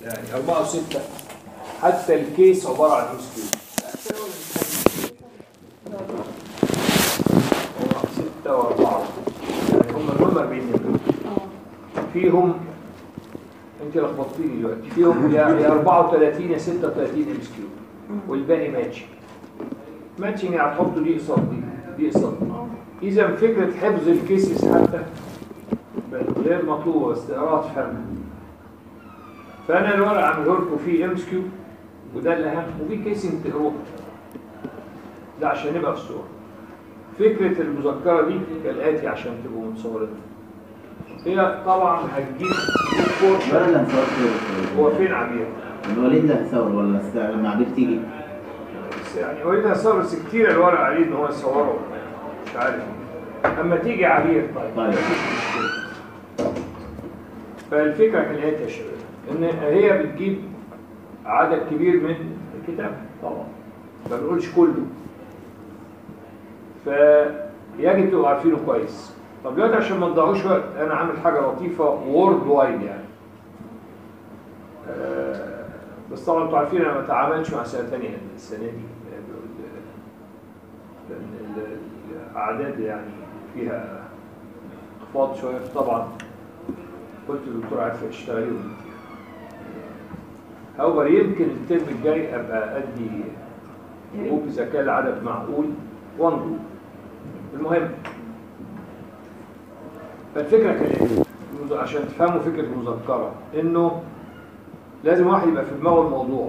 يعني أربعة وستة حتى الكيس عبارة عن ام اس ستة وأربعة يعني هم المهم 40 نمرة فيهم انت لخبطتيني دلوقتي فيهم يا يا 34 يا 36 ام اس كيو والباقي ماتش ماتشنج يعني هتحطوا دي قصاد دي دي قصاد دي اذا فكره حفظ الكيسز حتى بقت غير مطلوبه بس تقراها تفهمها فانا الورق عامله لكم فيه ام اس كيو وده الاهم وفي كيسنج تقروها ده عشان نبقى في الصوره فكره المذكره دي كالاتي عشان تبقوا متصورين هي طبعا هتجيب كورس ولا اللي هنصور فيه هو فين عبير الوليد اللي هيصور ولا الس- لما عبير تيجي بس يعني وليد هيصور بس كتير الورق عليه ان هو يصوره مش عارف اما تيجي عبير طيب طيب. مفيش مشكله فالفكره كالاتي يا شباب ان هي بتجيب عدد كبير من الكتاب طبعا ما بنقولش كله فيجب تبقوا عارفينه كويس طب دلوقتي عشان ما نضيعوش وقت انا عامل حاجه لطيفه وورد وايد يعني آه، بس طبعا انتوا عارفين انا ما بتعاملش مع سنه ثانيه السنه دي لان ال- الاعداد يعني فيها انخفاض شويه طبعا قلت للدكتور عارفه تشتغلي ولا هاوبر يمكن الترم الجاي ابقى ادي جروب اذا كان العدد معقول وان جروب المهم فالفكره كانت المز- عشان تفهموا فكره المذكره انه لازم واحد يبقى في دماغه الموضوع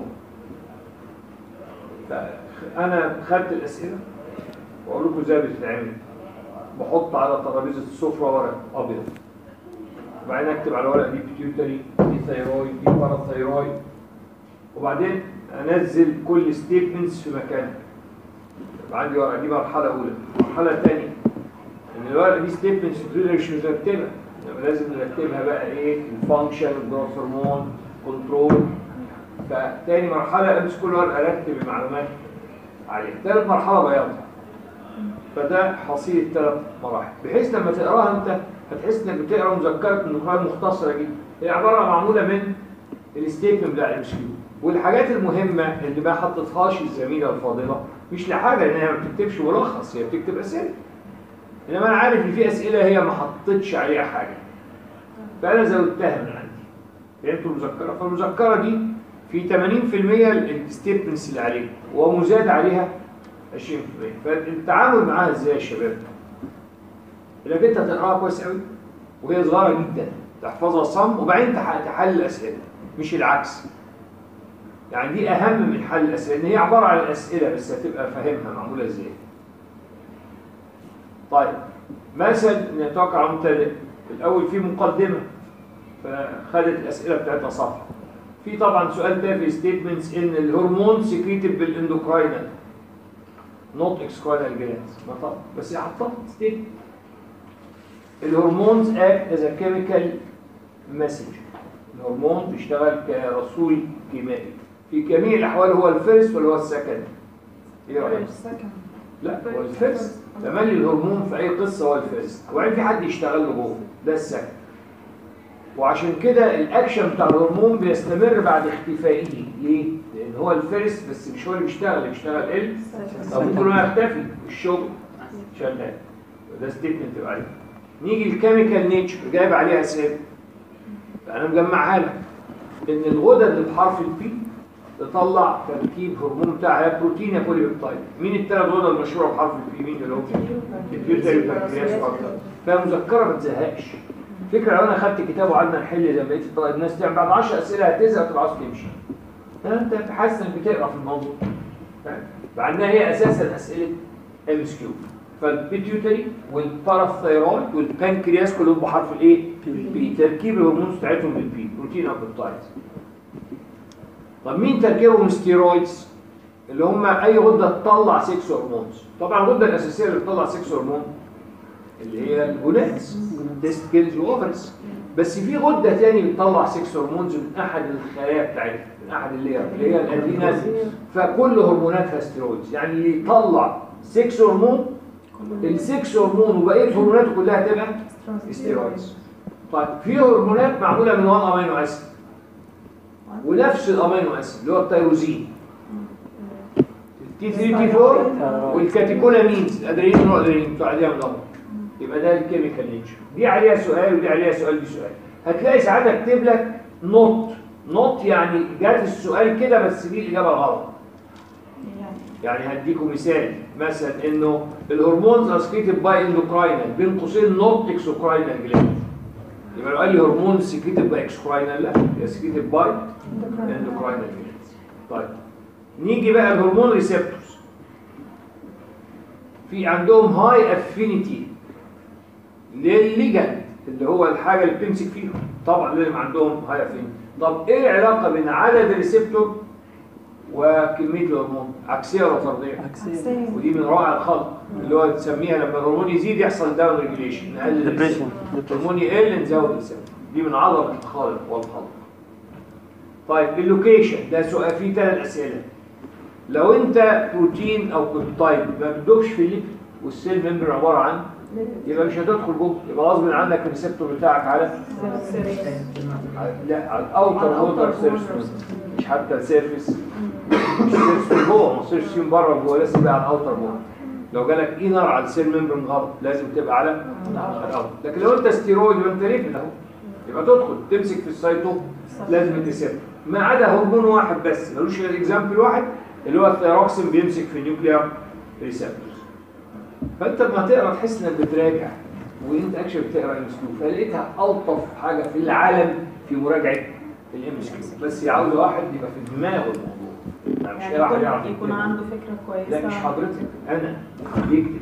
انا خدت الاسئله واقول لكم ازاي بتتعمل بحط على ترابيزه السفره ورق ابيض وبعدين اكتب على الورقه دي بيتيوتري دي ثيرويد دي باراثيرويد وبعدين انزل كل ستيتمنتس في مكانها يبقى عندي ورقه دي مرحله اولى المرحله الثانيه ان الورقه دي ستيتمنتس مش مترتبه يبقى لازم نرتبها بقى ايه الفانكشن الجروث هرمون كنترول فتاني مرحله امسك كل ورقه ارتب المعلومات عليها ثالث مرحله بياضها فده حصيل الثلاث مراحل بحيث لما تقراها انت هتحس انك بتقرا مذكره النقران مختصره جدا هي عباره معموله من الستيتمنت بتاع الام والحاجات المهمه اللي ما حطتهاش الزميله الفاضله مش لحاجه لان هي ما بتكتبش ملخص هي بتكتب اسئله انما انا عارف ان في اسئله هي ما حطتش عليها حاجه فانا زودتها من عندي فهمتوا المذكره فالمذكره دي في 80% الستيتمنتس اللي عليها ومزاد عليها 20% فالتعامل معاها ازاي يا شباب؟ انك انت تقراها كويس قوي وهي صغيره جدا تحفظها صم وبعدين تح- تحل الاسئله مش العكس يعني دي اهم من حل الاسئله ان هي عباره عن الاسئله بس هتبقى فاهمها معموله ازاي طيب مثل نتوقع ممتلئ الاول في مقدمه فخدت الاسئله بتاعتها صفحه في طبعا سؤال تاني ستيتمنتس ان الهرمون سكريتد بالاندوكراينال نوت اكسكراينال جلاندز ما طبعا بس هي حطها ستيت الهرمونز اكت از كيميكال مسج الهرمون بيشتغل كرسول كيميائي في جميع الاحوال هو الفيرست ولا هو السكند ايه رايك لا هو الفيرست تملي الهرمون في اي قصه هو الفيرست وبعدين في حد يشتغل له جوه ده السكند وعشان كده الاكشن بتاع الهرمون بيستمر بعد اختفائه ليه؟ لان هو الفيرست بس مش هو اللي بيشتغل اللي بيشتغل ال طب ممكن هو يختفي الشغل شغال ده ستيتمنت تبقى عليه نيجي الكيميكال نيتشر جايب عليها اسئله فانا مجمعها لك ان الغدد اللي بحرف البي تطلع تركيب هرمون بتاعها بروتين يا بوليبيبتايد مين الثلاث غدد المشهوره بحرف البي مين اللي هو البيوتري والبنكرياس واكتر فمذكره ما تزهقش فكره لو انا خدت كتاب وقعدنا نحل زي بقيه الطلبه الناس تعمل بعد 10 اسئله هتزهق تبقى عاوز تمشي انت حاسس انك بتقرا في الموضوع فاهم؟ مع انها هي اساسا اسئله ام اس كيو فالبيتيوتري والباراثايرويد والبنكرياس كلهم بحرف الايه؟ بي تركيب الهرمونز بتاعتهم بالبي بروتين او بيبتايد طب مين تركيبهم ستيرويدز؟ اللي هم اي غده تطلع 6 هرمونز طبعا الغده الاساسيه اللي بتطلع 6 هرمون اللي هي الجونادز تستكلز واوفرز بس في غده تاني بتطلع 6 هرمونز من احد الخلايا بتاعتها من احد اللي هي اللي هي الادرينال فكل هرموناتها ستيرويدز يعني اللي يطلع 6 هرمون ال 6 هرمون وبقيه هرموناته كلها تبقى ستيرويدز طيب في هرمونات معموله من 1 امينو اسيد ونفس الامينو اسيد اللي هو التيروزين تي 3 تي 4 والكاتيكولامينز الادرينالين والادرينالين بتوع عليها من الامر يبقى ده الكيميكال نيتشر دي عليها سؤال ودي عليها سؤال دي سؤال هتلاقي ساعات اكتب لك نوت نوت يعني جات السؤال كده بس دي الاجابه غلط يعني هديكم مثال مثلا انه الهرمونز اسكريتد باي اندوكراينال بين قوسين نوت اكسوكراينال جلاند يبقى لو قال لي هرمون سكريتد باي اكسوكراينال لا هي سكريتد باي اندوكراينال جلاند طيب نيجي بقى الهرمون ريسبتورز في عندهم هاي افينيتي للليجند اللي هو الحاجه اللي بتمسك فيهم طبعا لازم عندهم هاي افينيتي طب ايه العلاقه بين عدد الريسبتور وكميه الهرمون عكسيه ولا طرديه ودي من روائع الخلق اللي هو تسميها لما الهرمون يزيد يحصل داون ريجوليشن نقلل الريسبتور. الهرمون يقل نزود الريسبتور دي من عضله الخالق والخلق طيب اللوكيشن ده سؤال فيه ثلاث اسئله لو انت بروتين او بيبتايد ما بتدوبش في الليبيد والسيل ممبر عباره عن يبقى مش هتدخل جوه يبقى غصب عنك الريسبتور بتاعك على على- لا على الاوتر ووتر سيرفيس مش حتى السيرفيس مش سيرفيس من جوه ما تصيرش من بره جوه لازم تبقى على الاوتر ووتر لو جالك انر على السيل ممبر غلط لازم تبقى على الاوتر لكن لو انت ستيرويد يبقى انت ليبيد اهو يبقى تدخل تمسك في السايتو لازم الريسبتور ما عدا هرمون واحد بس ملوش غير اكزامبل واحد اللي هو الثيروكسين بيمسك في النيوكليار ريسبتورز فانت لما تقرا تحس انك بتراجع وانت اكشن بتقرا ام اس كيو فلقيتها الطف حاجه في العالم في مراجعه الام اس كيو بس هي عاوزه واحد يبقى في دماغه الموضوع يعني مش اي واحد يعني يعرف يكون, يكون يكتب. عنده فكرة كويسة لا مش حضرتك انا بيكتب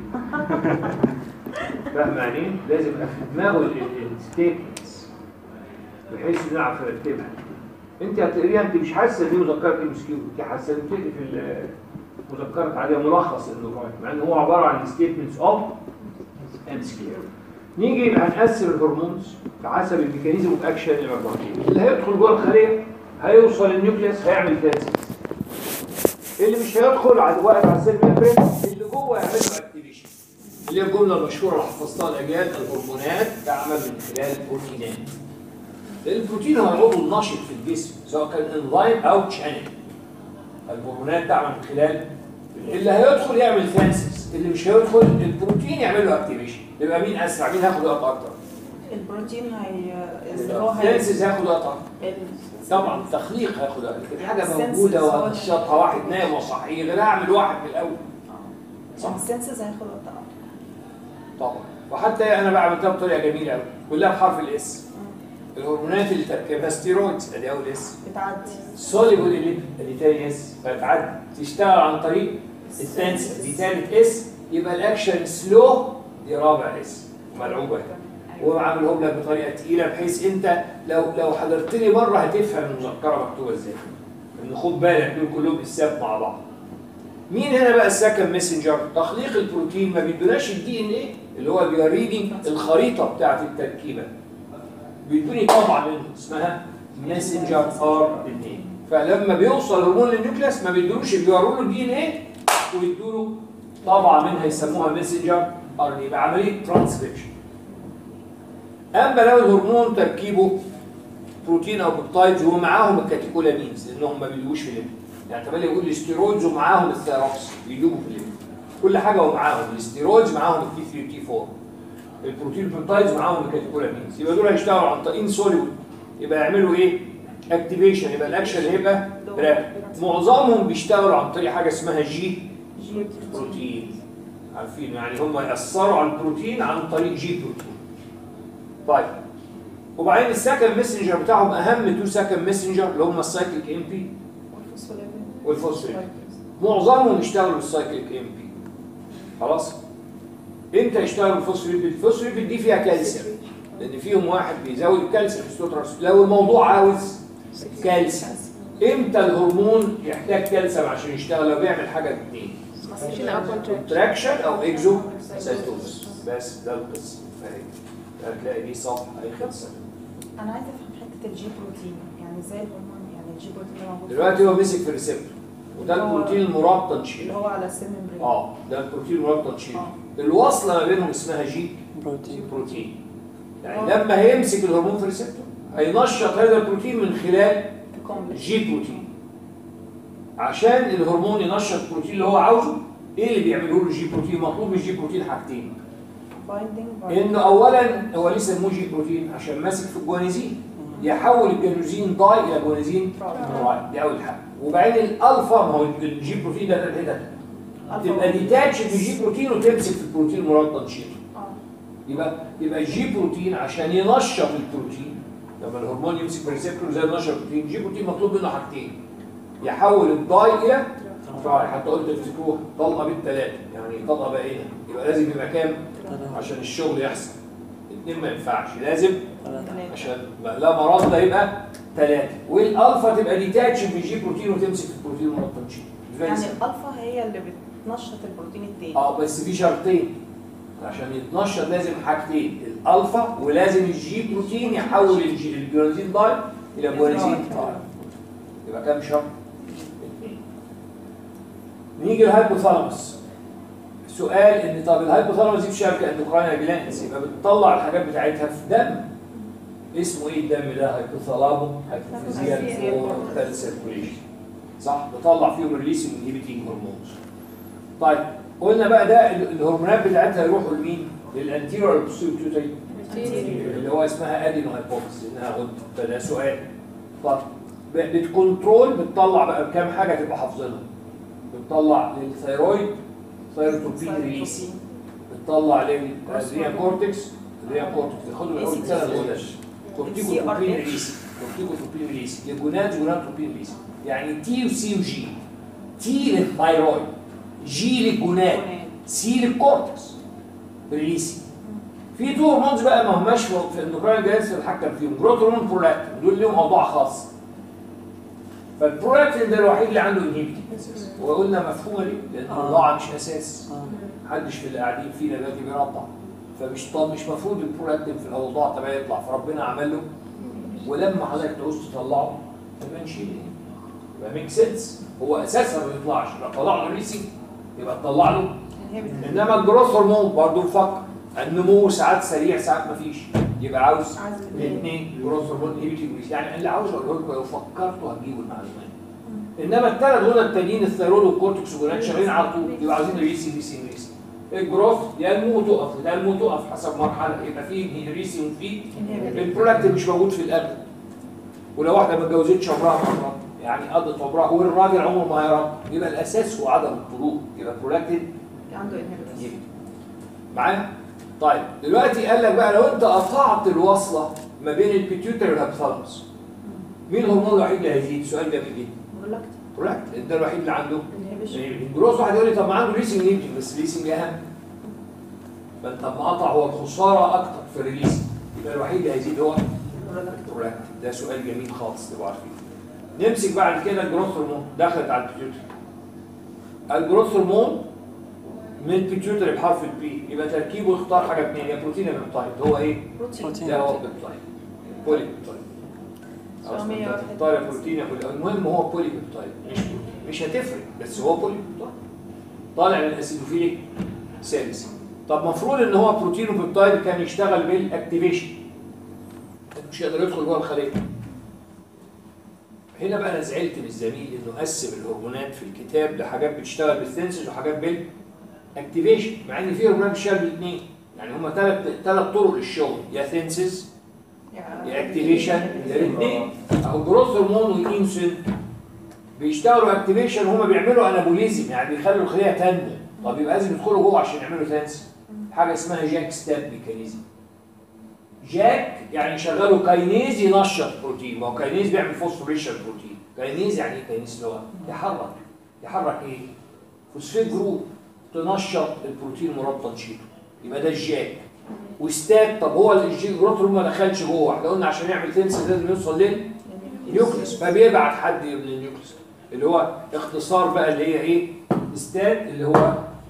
فاهم يعني ايه؟ لازم يبقى في دماغه الستيتمنتس بحيث انه يعرف يرتبها انت هتقريها انت مش حاسه دي مذكره ام اس كيو انت حاسه انت بتقري في ال- مذكره عاديه ملخص النورايت مع ان هو عباره عن ستيتمنتس اوف ام اس كيو نيجي يبقى هنقسم الهرمونز حسب الميكانيزم اوف اكشن الاربعتين اللي هيدخل جوه الخليه هيوصل النيوكليوس هيعمل تنسيس اللي مش هيدخل على واقف على السيل ميمبرين اللي جوه يعمل له اكتيفيشن اللي هي الجمله المشهوره اللي حفظتها الاجيال الهرمونات تعمل من خلال البروتينات البروتين هو العضو النشط في الجسم سواء كان انزيم او تشانل الهرمونات تعمل من خلال اللي هيدخل يعمل ثانسس اللي مش هيدخل البروتين يعمل له اكتيفيشن يبقى مين اسرع مين هياخد وقت اكتر البروتين هي اللي هو هي الثانسس هياخد وقت اكتر ال- طبعا التخليق هياخد وقت لكن حاجه السنسز موجوده هو- وانشطها واحد نايم وصحي غير اعمل واحد من الاول صح. السنسز هياخد وقت اكتر طبعا وحتى انا بعمل كده بطريقه جميله قوي كلها بحرف الاس الهرمونات اللي تركيبها ستيرويدز ادي اول اس بتعدي سوليبل اللي ادي تاني اس فتعدي تشتغل عن طريق التنس دي تالت اس يبقى الاكشن سلو دي رابع اس ملعوبه وعاملهم لك بطريقه تقيله بحيث انت لو لو حضرت لي مره هتفهم المذكره مكتوبه ازاي ان خد بالك دول كلهم اسات مع بعض مين هنا بقى السكن ميسنجر تخليق البروتين ما بيدوناش الدي ان ايه اللي هو بيوريني الخريطه بتاعت التركيبه بيدوني طبعا منه اسمها ميسنجر ار ان ايه فلما بيوصل هرمون للنيوكليس ما بيدوش بيوروا له الدي ان ايه ويدوا له طبعا منها يسموها ميسنجر ار ان ايه يبقى عمليه ترانسكريبشن اما لو الهرمون تركيبه بروتين او بيبتايدز ومعاهم الكاتيكولامينز لانهم ما بيدوش في الليبيد يعني تملي يقول الاستيرويدز ومعاهم الثيروكس بيدوبوا في الليبيد كل حاجه ومعاهم الاستيرويدز معاهم التي 3 تي 4 البروتين بيبتايدز معاهم الكاتيكولامينز يبقى دول هيشتغلوا عن طريق انسولين يبقى يعملوا ايه؟ اكتيفيشن يبقى الاكشن هيبقى رابد معظمهم بيشتغلوا عن طريق حاجه اسمها جي جي بروتين عارفين يعني هم يأثروا على البروتين عن طريق جي بروتين طيب وبعدين السكن ميسنجر بتاعهم اهم تو سكن ميسنجر اللي هم السايكليك ام بي والفوسفوليبيد والفوسفوليبيد معظمهم يشتغلوا بالسايكليك ام بي خلاص امتى يشتغلوا بالفوسفوليبيد الفوسفوليبيد دي فيها كالسيوم لان فيهم واحد بيزود الكالسيوم في الستوترس لو الموضوع عاوز كالسيوم امتى الهرمون يحتاج كالسيوم عشان يشتغل لو بيعمل حاجه اثنين ماسيشن او كونتراكشن كونتراكشن او اكزو سيتوز بس ده القصه فاهم هتلاقي دي صفحه اي خمسه انا عايزه افهم حته الجي بروتين يعني ازاي الهرمون يعني الجي بروتين ده موجود دلوقتي هو مسك في الريسبتور وده البروتين المرابطه اللي نشيل هو على السيل ممبرين اه ده البروتين المرابطه نشيل آه. الوصله ما بينهم اسمها جي بروتين بروتين يعني لما هيمسك الهرمون في الريسبتور هينشط هذا البروتين من خلال كومبلكس جي بروتين عشان الهرمون ينشط البروتين اللي هو عاوزه ايه اللي بيعمله له الجي بروتين مطلوب من الجي بروتين حاجتين بايندينج انه اولا هو ليه سموه جي بروتين عشان ماسك في الجوانزين يحول الجلوزين داي الى جوانزين تراي دي اول حاجه وبعدين الالفا ما هو الجي بروتين ده ثلاث حتت تبقى ديتاتش من الجي بروتين وتمسك في البروتين المراد تنشيطه يبقى يبقى الجي بروتين عشان ينشط البروتين لما الهرمون يمسك في الريسبتور زي نشط البروتين الجي بروتين مطلوب منه حاجتين يحول الداي الى تراي حتى قلت تفتكروها طلقه بالثلاثه يعني طلقه باينه يبقى لازم يبقى كام عشان الشغل يحصل اثنين ما ينفعش لازم عشان ما- لا مرض ده يبقى ثلاثه والالفا تبقى ديتاتش في الجي بروتين وتمسك في البروتين المراد تنشيطه يعني الالفا هي اللي بتنشط البروتين التاني اه بس في شرطين عشان يتنشط لازم حاجتين الالفا ولازم الجي بروتين يحول الجي الجلوزين داي الى جوانزين داي يبقى كام شرط؟ اثنين نيجي للهايبوثالاموس سؤال ان طب الهايبوثالاموس دي بشبكه اندوكراين جلاندز يبقى بتطلع الحاجات بتاعتها في دم اسمه ايه الدم ده هايبوثالامو هايبوفيزيال فورتال سيركوليشن صح بطلع فيهم ريليس انهبيتنج هرمونز طيب قلنا بقى ده ال- الهرمونات بتاعتها يروحوا لمين؟ للانتيريور بيتيوتري اللي هو اسمها ادينو هايبوفيز انها غده فده سؤال طب ب- بتكنترول بتطلع بقى كام حاجه تبقى حافظينها بتطلع للثيرويد ثيروتوبين ريليس بتطلع للريا كورتكس الريا كورتكس خدوا الاول ثلاث غدد كورتيكوتروبين ريليس كورتيكوتروبين ريليس الجونات جوناتروبين ريليس يعني تي وسي وجي تي للثيرويد جي للجونات سي للكورتكس ريليسي في تو هرمونز بقى ما هماش في الاندوكراين جلاندز بتتحكم فيهم جروث هرمون برولاكتين دول ليهم اوضاع خاصه فالبرولاكتين ده الوحيد اللي عنده انهيبيتي وقلنا مفهومه ليه؟ لان آه. الرضاعه مش اساس اه محدش في اللي قاعدين فينا دلوقتي بيرضع فمش طب مش مفروض البرولاكتين في الاوضاع طبيعي يطلع فربنا عمل له ولما حضرتك تعوز تطلعه تبقى نشيل يبقى ميك سنس هو اساسا ما بيطلعش لو طلع له ريسي يبقى تطلع له انما الجروث هرمون برضه نفكر النمو ساعات سريع ساعات ما فيش يبقى عاوز عايز الاثنين جروث هرمون ايبيتي يعني اللي عاوز اقوله لكم لو فكرتوا هتجيبوا المعلومات انما الثلاث دول التانيين الثيرود والكورتكس والجونات شغالين على طول يبقى عاوزين ريسي ريسي ريسي الجروث يا المو تقف يا المو تقف حسب مرحله يبقى في ريسي وفي البرولاكتين مش موجود في القلب ولو واحده ما اتجوزتش عمرها ما هترد يعني قضت عمرها والراجل عمره ما هيرد يبقى الاساس هو عدم الطلوع يبقى البرولاكتين عنده انهبيتس يجي. معايا؟ طيب دلوقتي قال لك بقى لو انت قطعت الوصله ما بين البيتيوتري والهيبوثالاموس مين الهرمون الوحيد اللي هيزيد؟ سؤال جميل جدا برولاكتين برولاكتين ده الوحيد اللي عنده انهبيشن الجروث واحد يقول لي طب ما عنده ليسنج نيبتين بس ليسنج اهم فانت لما قطع هو الخساره اكتر في الريليس يبقى الوحيد اللي هيزيد هو البرولاكتين ده سؤال جميل خالص تبقوا عارفين نمسك بعد كده الجروث هرمون دخلت على البيتيوتري الجروث هرمون من بيتيوتري بحرف البي يبقى تركيبه اختار حاجه اثنين يا بروتين يا بيبتايد هو ايه؟ بروتين ده هو بيبتايد بولي بيبتايد أصلاً سامية أنت واحد. تختار يا بروتين يا بولي المهم هو بولي بيبتايد مش بروتين مش هتفرق بس هو بولي بيبتايد طالع من الاسيدوفيليك سيلز طب مفروض ان هو بروتين وبيبتايد كان يشتغل بالاكتيفيشن مش يقدر يدخل جوه الخليه هنا بقى انا زعلت من الزميل انه قسم الهرمونات في الكتاب لحاجات بتشتغل بالسنسز وحاجات بالاكتيفيشن مع ان في هرمونات بتشتغل بالاثنين يعني هما ثلاث ثلاث طرق للشغل يا سنسز يا اكتيفيشن يا الاثنين اهو جروث هرمون والانسولين بيشتغلوا اكتيفيشن هما بيعملوا انابوليزم يعني بيخلوا الخليه تنمو طب يبقى لازم يدخلوا جوه عشان يعملوا سنس حاجه اسمها جاك ستاب ميكانيزم جاك يعني يشغلوا كاينيز ينشط بروتين ما هو كاينيز بيعمل فوسفوريشن بروتين كاينيز يعني ايه كاينيز اللي هو يحرك يحرك ايه فوسفيت جروب تنشط البروتين مراد تنشيطه يبقى ده الجاك وستات طب هو الجي جروث ما دخلش جوه احنا قلنا عشان يعمل تنس لازم يوصل للنيوكليس فبيبعت حد من النيوكليس اللي هو اختصار بقى اللي هي ايه ستات اللي هو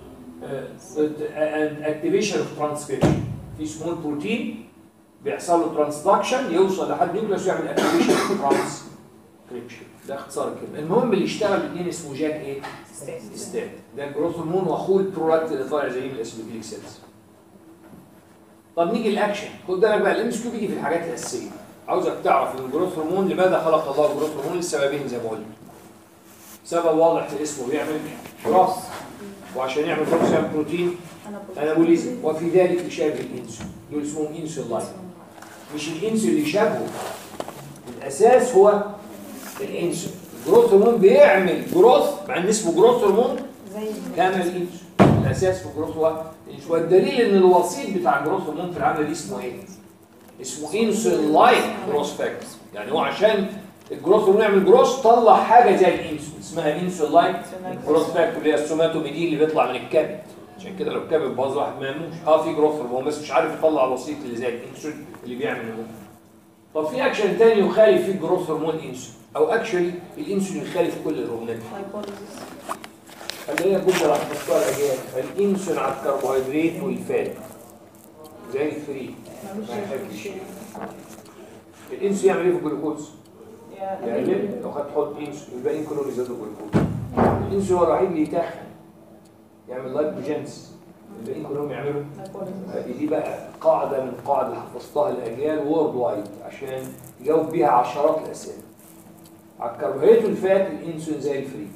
اكتيفيشن اوف ترانسكريبشن في سمول بروتين بيحصل له ترانسدكشن يوصل لحد نيوكليس ويعمل اكتيفيشن اوف ترانسكريبشن ده اختصار الكلمه المهم اللي اشتغل الاثنين اسمه جاك ايه؟ ستات ده الجروث هرمون واخوه البرولاكت اللي طالع زي من الاسبيكليك سيلز طب نيجي الاكشن خد بالك بقى الام اس كيو بيجي في الحاجات الاساسيه عاوزك تعرف ان الجروث هرمون لماذا خلق الله الجروث هرمون لسببين زي ما قلت سبب واضح في اسمه بيعمل جراث وعشان يعمل جراث يعمل بروتين انابوليزم وفي ذلك يشابه الانسولين دول اسمهم انسولين لايك مش الانسولين اللي يشابهه الاساس هو الانسولين الجروث هرمون بيعمل جروث مع ان اسمه جروث هرمون زي كامل الانسولين الاساس في الجروث هو الانسولين والدليل ان الوسيط بتاع الجروث هرمون في العمليه دي اسمه ايه؟ اسمه انسولين لايك جروث فاكتور يعني هو عشان الجروث هرمون يعمل جروث طلع حاجه زي الانسولين اسمها انسولين لايك جروث فاكتور اللي هي السوماتوميدين اللي بيطلع من الكبد عشان كده لو الكبد باظ واحد ما يموتش اه في جروث هرمون بس مش عارف يطلع الوسيط اللي زي الانسولين اللي بيعمل الهرمون طب في اكشن تاني يخالف فيه الجروث هرمون انسولين او اكشولي الانسولين يخالف كل الهرمونات هايبوليزيس اللي هي جمله راح تختار اجيال الانسولين على الكربوهيدرات والفات زي الفري ملوش ما يحبش. شيء. الانسولين يعمل ايه في الجلوكوز؟ يا يعني لو خدت تحط انسولين الباقيين كلهم يزودوا جلوكوز الانسولين هو الوحيد اللي يتخن يعمل لايبوجينس الباقيين كلهم يعملوا هايبوليزيس. دي بقى قاعده من قواعد اللي حفظتها الاجيال وورد وايد عشان تجاوب بيها عشرات الاسئله على الكربوهيدرات والفات الانسولين زي الفريك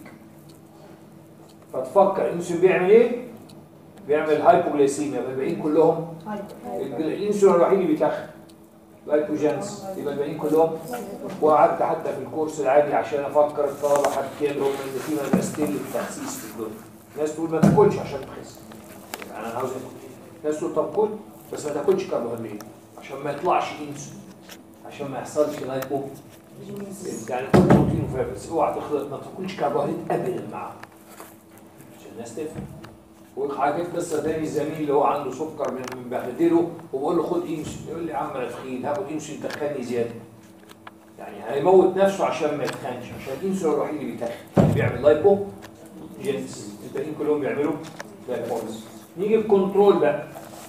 فتفكر الانسولين بيعمل ايه؟ بيعمل هايبوغليسيميا يبقى الباقيين كلهم هايبوليزيس. الانسولين الوحيد اللي بيتخن لايبوجينس يبقى الباقيين كلهم وقعدت حتى في الكورس العادي عشان افكر الطلبه حكيت لهم ان في مدرستين للتخسيس في الدنيا ناس تقول ما تاكلش عشان تخس يعني انا عاوز اكل ناس تقول طب كل بس ما تاكلش كربوهيدرات عشان ما يطلعش انسولين عشان ما يحصلش لايبو يعني كل بروتين وفات بس اوعى تخلط ما تاكلش كربوهيدرات ابدا معاه عشان الناس تفهم وحكيت قصه تاني الزميل اللي هو عنده سكر من من بهدله وبقول له خد انسولين يقول لي يا عم انا تخين هاخد انسولين تخني زياده يعني هيموت نفسه عشان ما يتخنش عشان الانسولين الوحيد اللي بيتخن بيعمل لايبو جينس الباقيين كلهم بيعملوا لايبوز نيجي الكنترول بقى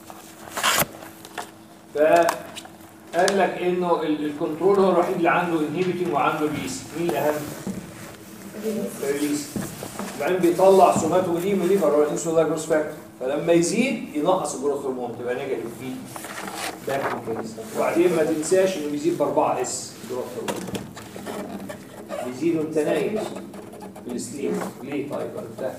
فقال لك انه ال- الكنترول هو الوحيد اللي عنده انهيبيتنج وعنده ريليس مين الاهم؟ الريليس وبعدين بيطلع سوماتوميدين من الليفر هو الانسولين جروث فاكتور فلما يزيد ينقص الجروث هرمون تبقى نيجاتيف فيه باك ميكانيزم وبعدين ما تنساش انه بيزيد ب 4 اس جروث هرمون بيزيد وانت نايم في السليب ليه طيب انت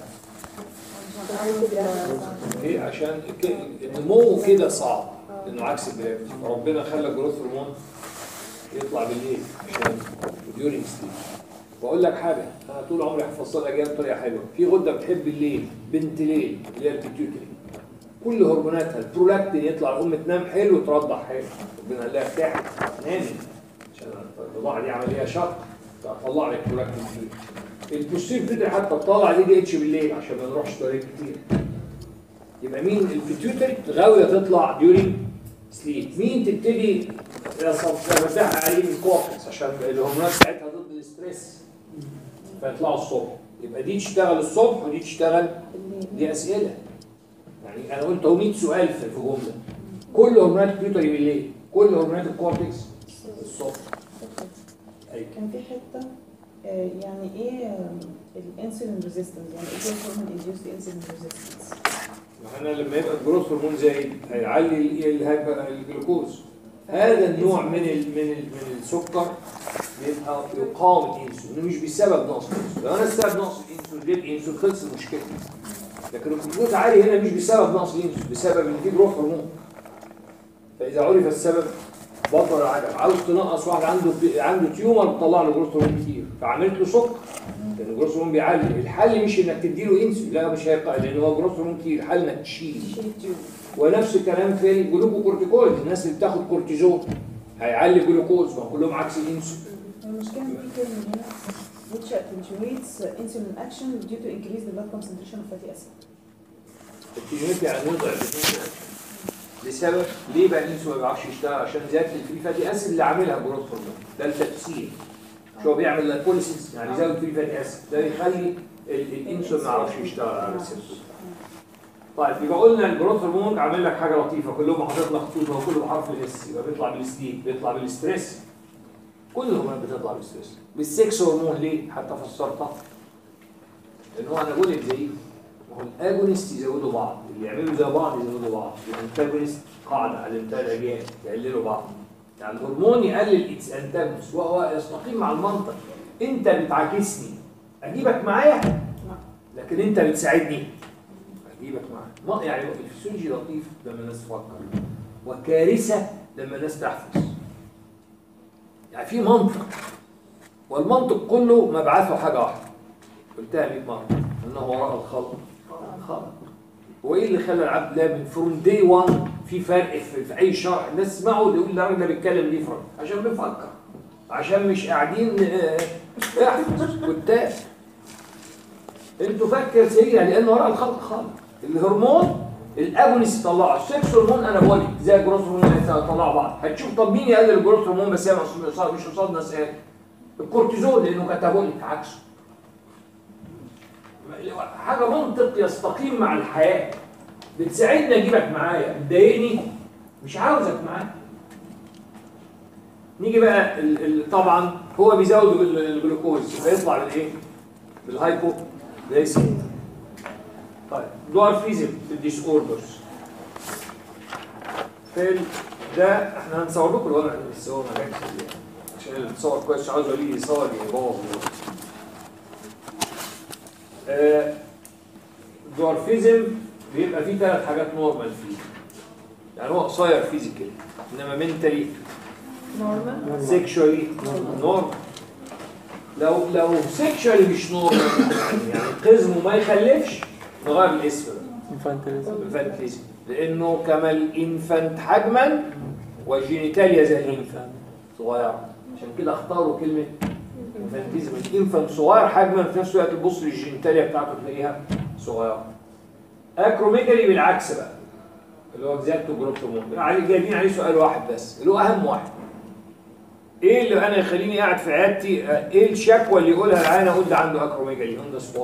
ليه عشان ك- النمو كده صعب انه عكس الجرافيتي ربنا خلى الجروث هرمون يطلع بالليل عشان ديورنج سليب واقول لك حاجه انا طول عمري حفظت لها اجيال بطريقه حلوه في غده بتحب الليل بنت ليل اللي هي البيتيوتري كل هرموناتها البرولاكتين يطلع الام تنام حلو وترضع حلو ربنا قال لها ارتاحي نامي عشان الرضاعه دي عمليه شق فطلع لك برولاكتين كتير البوستير بتدري حتى تطلع دي دي اتش بالليل عشان ما نروحش طريق كتير يبقى مين البيتيوتري غاويه تطلع ديورينج سليب مين تبتدي بفتح عليه من كورتكس عشان الهرمونات بتاعتها ضد الاستريس فيطلعوا الصبح يبقى دي تشتغل الصبح ودي تشتغل دي اسئله يعني انا قلت اهو 100 سؤال في في جمله كل هرمونات البيوتري بالليل كل هرمونات الكورتكس الصبح ايوه كان في حته آه، يعني ايه الانسولين ريزيستنس يعني ايه هرمون انديوسد انسولين ريزيستنس احنا لما يبقى الجروث هرمون زايد هيعلي ال- الهايبر- الجلوكوز هذا النوع من ال من ال من السكر بيبقى يقاوم الانسولين إنه مش بسبب نقص الانسولين لو انا السبب نقص الانسولين جبت انسولين خلص المشكله لكن الجلوكوز عالي هنا مش بسبب نقص الانسولين بسبب ان في جروث هرمون فاذا عرف السبب بطل العجب عاوز تنقص واحد عنده عنده تيومر بتطلع له جروث هرمون كتير فعملت له سكر لان الجروث هرمون بيعلي الحل مش انك تديله انسولين لا مش هيبقى لان هو جروث هرمون كتير الحل انك تشيل شيل تيوب ونفس الكلام في الجلوكوكورتيكويد الناس اللي بتاخد كورتيزون هيعلي الجلوكوز ما كلهم عكس الانسولين المشكله ان في كلمه هنا which attenuates insulin action due to increase the blood concentration of fatty acid التيجينات يعني نضعف الانسولين لسبب ليه بقى الانسولين ما بيعرفش يشتغل عشان زياده الفري فاتي اسيد اللي عاملها جروث هرمون ده التفسير مش هو بيعمل لايبوليسيس يعني يزود الفري فاتي اسيد ده يخلي ال- الانسولين ما يعرفش يشتغل على الريسبتور طيب يبقى قلنا الجروث هرمون عامل لك حاجه لطيفه كلهم حاطط لك خطوط هو كله بحرف الاس يبقى بيطلع بالسليب بيطلع بالستريس كل الهرمونات بتطلع بالستريس بالسكس هرمون ليه حتى فسرتها لان هو انابوليك زيه ما هو الاجونست يزودوا بعض اللي يعملوا زي بعض يزودوا بعض الانتاجونست قاعده على الانتاج الاجيال يقللوا بعض يعني الهرمون يقلل اتس انتاجونست وهو يستقيم مع المنطق انت بتعاكسني اجيبك معايا لكن انت بتساعدني اجيبك معايا ما- يعني الفسيولوجي لطيف لما الناس تفكر وكارثه لما الناس تحفظ يعني في منطق والمنطق كله مبعثه حاجه واحده قلتها 100 مره انه وراء الخلق خلق وايه اللي خلى العبد ده من فروم دي 1 في فرق في, في اي شرح الناس تسمعوا يقول الراجل ده بيتكلم ليه فرق عشان بنفكر عشان مش قاعدين آه، احفظ كتاب انتوا فكر سريع لان وراء الخلق خالق الهرمون الاجونست يطلعه السكس هرمون انابوليك زي الجروث هرمون اللي يطلعوا بعض هتشوف طب مين يقلل الجروث هرمون بس هي مش قصاد مش قصاد ناس ايه الكورتيزون لانه كاتابوليك عكسه حاجه منطق يستقيم مع الحياه بتساعدني اجيبك معايا بتضايقني مش عاوزك معايا نيجي بقى ال ال طبعا هو بيزود ال- الجلوكوز فيطلع بالايه؟ بالهايبو جلايسيميا طيب دوارفيزم في الديس اوردرز في ال- ده احنا هنصور لكم الوضع بس هو ما جاش عشان اللي تصور كويس عاوز يقول لي يصور يبوظ آه، الدوارفيزم بيبقى فيه ثلاث حاجات نورمال فيه يعني هو قصير فيزيكالي انما منتالي نورمال سيكشوالي نورمال لو لو سيكشوالي مش نورمال يعني قزمه ما يخلفش نغير الاسم بقى انفانتيزم لانه كما الانفانت حجما وجينيتاليا زي الانفانت صغيره عشان كده اختاروا كلمه انفانتيزم الانفانت صغير حجما في نفس الوقت تبص للجينيتاليا بتاعته تلاقيها صغيره اكروميجالي بالعكس بقى اللي هو زيادته جروث هرمون علي جايبين عليه سؤال واحد بس اللي هو اهم واحد ايه اللي انا يخليني قاعد في عيادتي آه، ايه الشكوى اللي يقولها العيان اقول ده عنده اكروميجالي اون ذا سبوت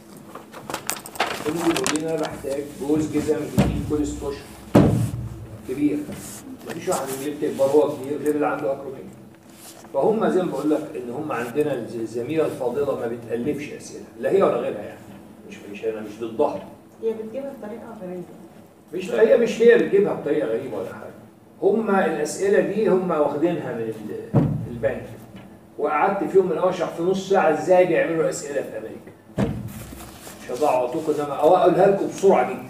يقول لي انا بحتاج جوز جزم جديد كل ست اشهر كبير مفيش واحد من اللي بتكبر هو كبير غير اللي عنده اكروميجالي فهم زي ما بقول لك ان هم عندنا الز- الزميله الفاضله ما بتالفش اسئله لا هي ولا غيرها يعني مش مش انا مش ضدها هي بتجيبها بطريقه غريبه مش هي مش هي اللي بتجيبها بطريقه غريبه ولا حاجه هم الاسئله دي هم واخدينها من ال- البنك وقعدت فيهم من الاول اشرح في نص ساعه ازاي بيعملوا اسئله في امريكا مش هضيع وقتكم انما أو اقولها لكم بسرعه جدا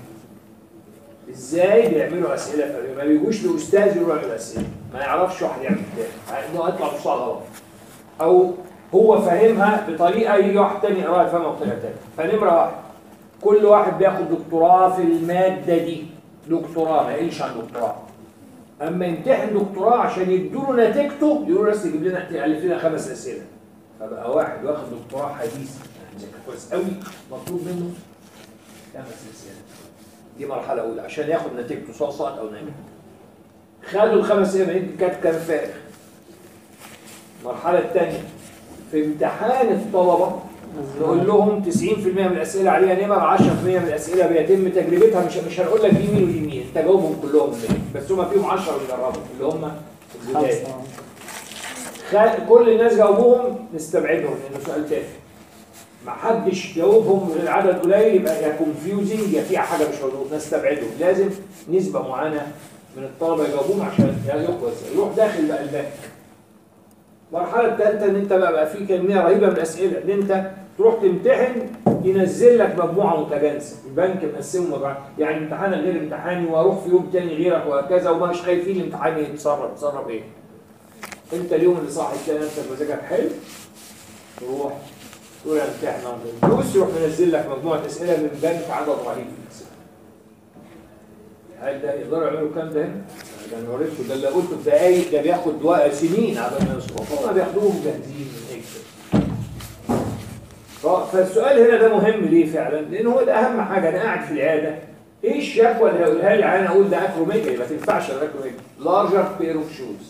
ازاي بيعملوا اسئله في امريكا ما بيجوش لاستاذ يقولوا يعمل اسئله ما يعرفش واحد يعمل كده انه هيطلع بسرعه غلط او هو فاهمها بطريقه يجي واحد تاني يقراها يفهمها بطريقه تانيه فنمره واحد كل واحد بياخد دكتوراه في الماده دي دكتوراه ما يقلش عن دكتوراه اما يمتحن دكتوراه عشان يدوا له نتيجته يقولوا بس يجيب لنا يالف لنا خمس اسئله فبقى واحد واخد دكتوراه حديث يعني ذاكر كويس قوي مطلوب منه خمس اسئله دي مرحله اولى عشان ياخد نتيجته سواء سقط او نجح خدوا الخمس اسئله دي كانت كان فارغ المرحله الثانيه في امتحان الطلبه نقول لهم 90% من الاسئله عليها نمر 10% من الاسئله بيتم تجربتها مش مش هنقول لك دي مين ودي مين انت جاوبهم كلهم مين بس هم فيهم 10 بيجربوا اللي هم الجداد خ- كل الناس جاوبوهم نستبعدهم لانه سؤال تافه ما حدش جاوبهم غير عدد قليل يبقى يا كونفيوزنج يا فيها حاجه مش موجوده نستبعدهم لازم نسبه معينه من الطلبه يجاوبوهم عشان ياخدوا يروح داخل بقى البنك المرحله الثالثه ان انت بقى, بقى في كميه رهيبه من الاسئله ان انت تروح تمتحن ينزل لك مجموعه متجانسه البنك مقسمه مجموعه يعني امتحانك غير امتحاني واروح في يوم تاني غيرك وهكذا ومش خايفين الامتحان يتسرب يتسرب ايه انت اليوم اللي صاحي تلاقي نفسك مزاجك حلو تروح تقول امتحن الفلوس يروح منزل لك مجموعه اسئله من بنك عدد رهيب من الاسئله هل ده يقدروا يعملوا الكلام ده هنا؟ ده انا وريتكم ده اللي قلته في دقايق ده بياخد وقت سنين على ما يوصلوا هم بياخدوهم جاهزين من اكسل ف- فالسؤال هنا ده مهم ليه فعلا؟ لان هو ده اهم حاجه انا قاعد في العياده ايه الشكوى اللي هقولها لي انا اقول ده اكروميجا ما تنفعش الاكروميجا لارجر بير اوف شوز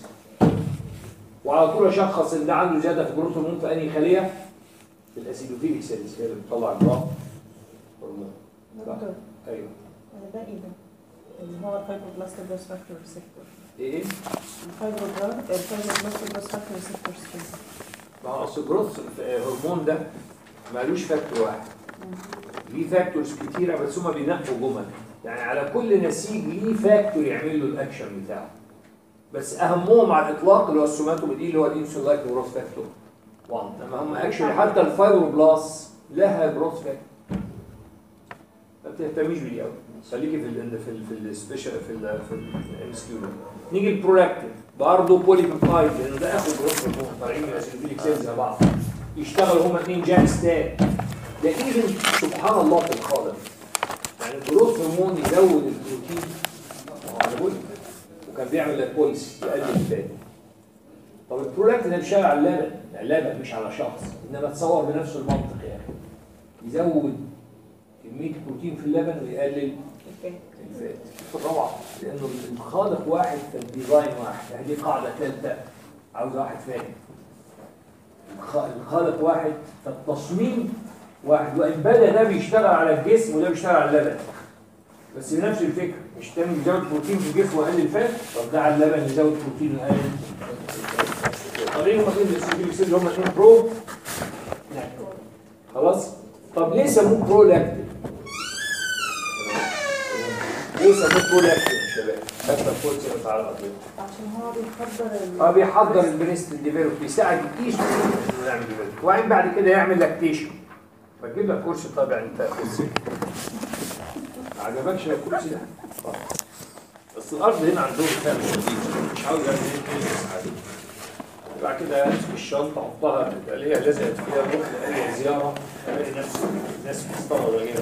وعلى طول اشخص ان ده عنده زياده في جروث هرمون في انهي خليه؟ في الاسيدوفيليك سيلز هي اللي بتطلع الجراف هرمون دكتور ايوه آه، ده ايه ده؟ اللي هو الفايبروبلاست جروس فاكتور ريسبتور ايه؟ الفايبروبلاست الفايبروبلاست جروس فاكتور ريسبتور ما هو اصل الجروث هرمون ده مالوش فاكتور واحد ليه فاكتورز كتيره بس هما بينقوا جمل يعني على كل نسيج ليه فاكتور يعمل له الاكشن بتاعه بس اهمهم على الاطلاق اللي هو السوماتوبيدين اللي هو الانسولين لايك جروث فاكتور 1 اما هم اكشولي حتى الفايبروبلاست لها جروث فاكتور ما بتهتميش بيه قوي خليكي في ال في ال في السبيشال في ال في الام اس كيو نيجي البرولاكتين برضه بولي بيبتايد لان ده اخد جروث هرمون طالعين من الاسيديك سيلز زي بعض يشتغلوا هما اثنين جاك ستات ده ايفن سبحان الله في الخالق يعني الجروث هرمون يزود البروتين ما هو انا بقول لك. وكان بيعمل لاكوليس يقلل الفات طب البرولاكتين ده بيشتغل على اللبن يعني لبن مش على شخص انما تصور بنفس المنطق يا اخي يزود كميه البروتين في اللبن ويقلل الفات. الفات طبعا لانه الخالق واحد فالديزاين واحد يعني دي قاعده ثالثه عاوز واحد فاهم الخ- الخالق واحد فالتصميم واحد وان بدا ده بيشتغل على الجسم وده بيشتغل على اللبن بس بنفس الفكره مش تاني بيزود بروتين في الجسم ويقلل الفات طب ده على اللبن يزود بروتين ويقلل طالعين هم اثنين الاستروجين سيل هم اثنين برو خلاص طب ليه سموه برولاكتين ليه سموه برولاكتين يا شباب حتى الفرصه بتاع الأطفال عشان هو بيحضر ال اه بيحضر البريست ديفلوب بيساعد الكيس انه يعمل ديفلوب وبعدين بعد كده يعمل لاكتيشن بجيب لك كرسي طابع انت كرسي ما عجبكش الكرسي ده طب. بس الارض هنا عندهم فهم شديد مش عاوز اعمل ايه كيس عادي بعد كده امسك الشنطه احطها الاقيها لزقت فيها اروح لاي زياره الاقي نفسي الناس بتستغرب غير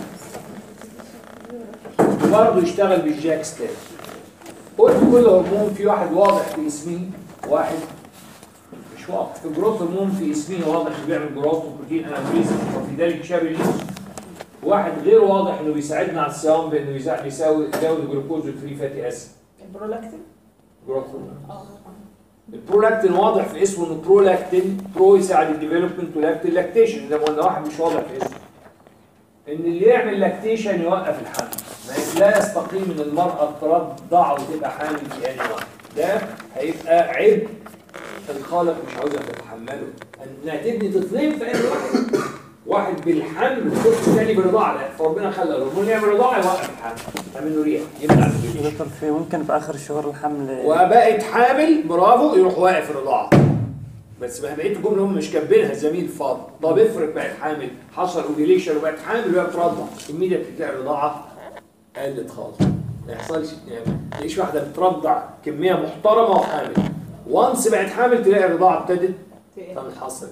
وبرضه يشتغل بالجاك ستات قلت كل هرمون في واحد واضح في اسمه واحد مش واضح في جروث هرمون في اسمه واضح انه بيعمل جروث وبروتين انابوليزم وفي ذلك شابه ليه واحد غير واضح انه بيساعدنا على الصيام بانه يزا- بيساوي يزود الجلوكوز والفري فاتي اسيد البرولاكتين جروث هرمون اه البرولاكتين واضح في اسمه انه برولاكتين برو يساعد الديفلوبمنت ولاكتين لاكتيشن زي ما قلنا واحد مش واضح في اسمه ان اللي يعمل لاكتيشن يوقف الحمل ما لا يستقيم ان المراه ترضع وتبقى حامل في ان وقت ده هيبقى عبء الخالق مش عاوزها تتحمله انها تبني طفلين في ان واحد واحد بالحمل والطفل الثاني برضاعه لا فربنا خلى الهرمون يعمل رضاعه يوقف الحمل يعمل له ريح يمنع الريح دكتور في ممكن في اخر شهور الحمل وبقت حامل برافو يروح واقف الرضاعه بس ما بقيت الجمله هم مش كاتبينها زميل فاضي طب افرض بقت حامل حصل اوفيليشن وبقت حامل وهي بترضع الميديا بتاع الرضاعه قلت خالص ما يحصلش يعني تلاقيش واحده بترضع كميه محترمه وحامل وانس بقت حامل تلاقي الرضاعه ابتدت تنحصر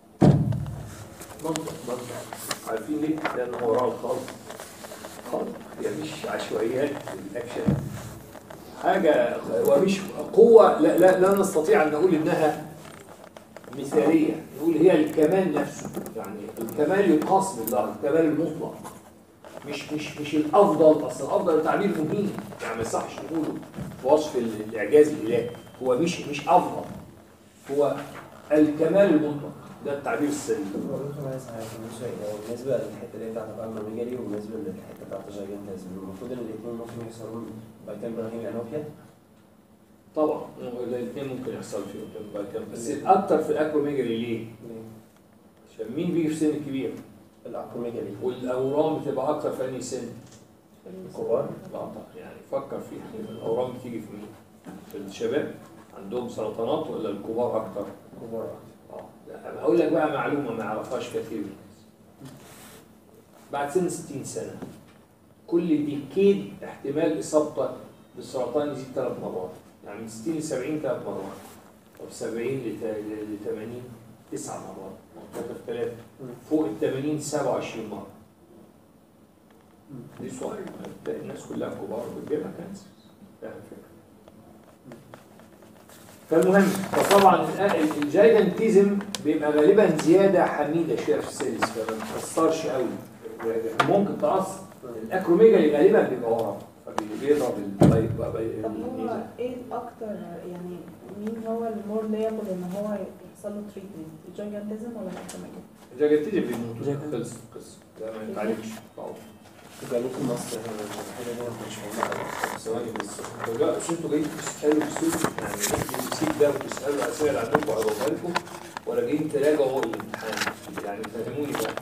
منطق منطق عارفين ليه؟ لان هو وراه الخالق خالق هي مش عشوائيات في الاكشن حاجة ومش قوة لا, لا, لا نستطيع أن نقول إنها مثالية نقول هي الكمال نفسه يعني الكمال يقاس بالله الكمال المطلق مش مش مش الأفضل أصل الأفضل تعبير مهين يعني ما يصحش نقوله في وصف ال- الإعجاز الإلهي هو مش مش أفضل هو الكمال المطلق ده التعبير السليم والله عايز حاجة بالنسبة بالنسبة للحتة اللي هي بتاعت الأرماميجالي وبالنسبة للحتة بتاعت الجايجنتازم المفروض إن الاتنين ممكن يحصلوا بايتين براهيم أنوفيا طبعا الاثنين ممكن يحصل فيهم بس الأكتر في الأكروميجالي ليه؟ عشان مين بيجي في سن كبير الأكروميجالي والأورام بتبقى أكتر في أنهي سن؟ الكبار لا طبعا يعني فكر فيها الاورام بتيجي في مين؟ في الشباب عندهم سرطانات ولا الكبار اكتر؟ كبار اه لا، أنا اقول لك بقى معلومه ما يعرفهاش كثير من الناس. بعد سن 60 سنه كل ديكيد احتمال اصابتك بالسرطان يزيد ثلاث مرات يعني من 60 ل 70 ثلاث مرات طب 70 ل 80 تسع مرات ثلاثة في ثلاثة فوق ال 80 27 مرة دي سؤال تلاقي الناس كلها كبار وبتجيبها كانسر فاهم الفكرة فالمهم فطبعا ال- الجايجنتيزم بيبقى غالبا زياده حميده شويه في السيلز فما بتاثرش قوي ممكن تاثر الاكروميجالي غالبا بيبقى ورا فبيضرب البي- بي- طب هو ايه الاكتر يعني مين هو المور ليبل ان هو يحصل له تريتمنت الجايجانتيزم ولا الاكروميجالي؟ الجايجنتيزم بيموت جايجنتيزم. خلص القصه ده ما يتعالجش خالص وجانوك مصر هنا الحتة دي ما كانش موجودة ثواني بس لا بس انتوا جايين تسالوا بسوق يعني السيت ده وتسالوا اسئله عندكم هجاوبها لكم ولا جايين تراجعوا الامتحان يعني فهموني بقى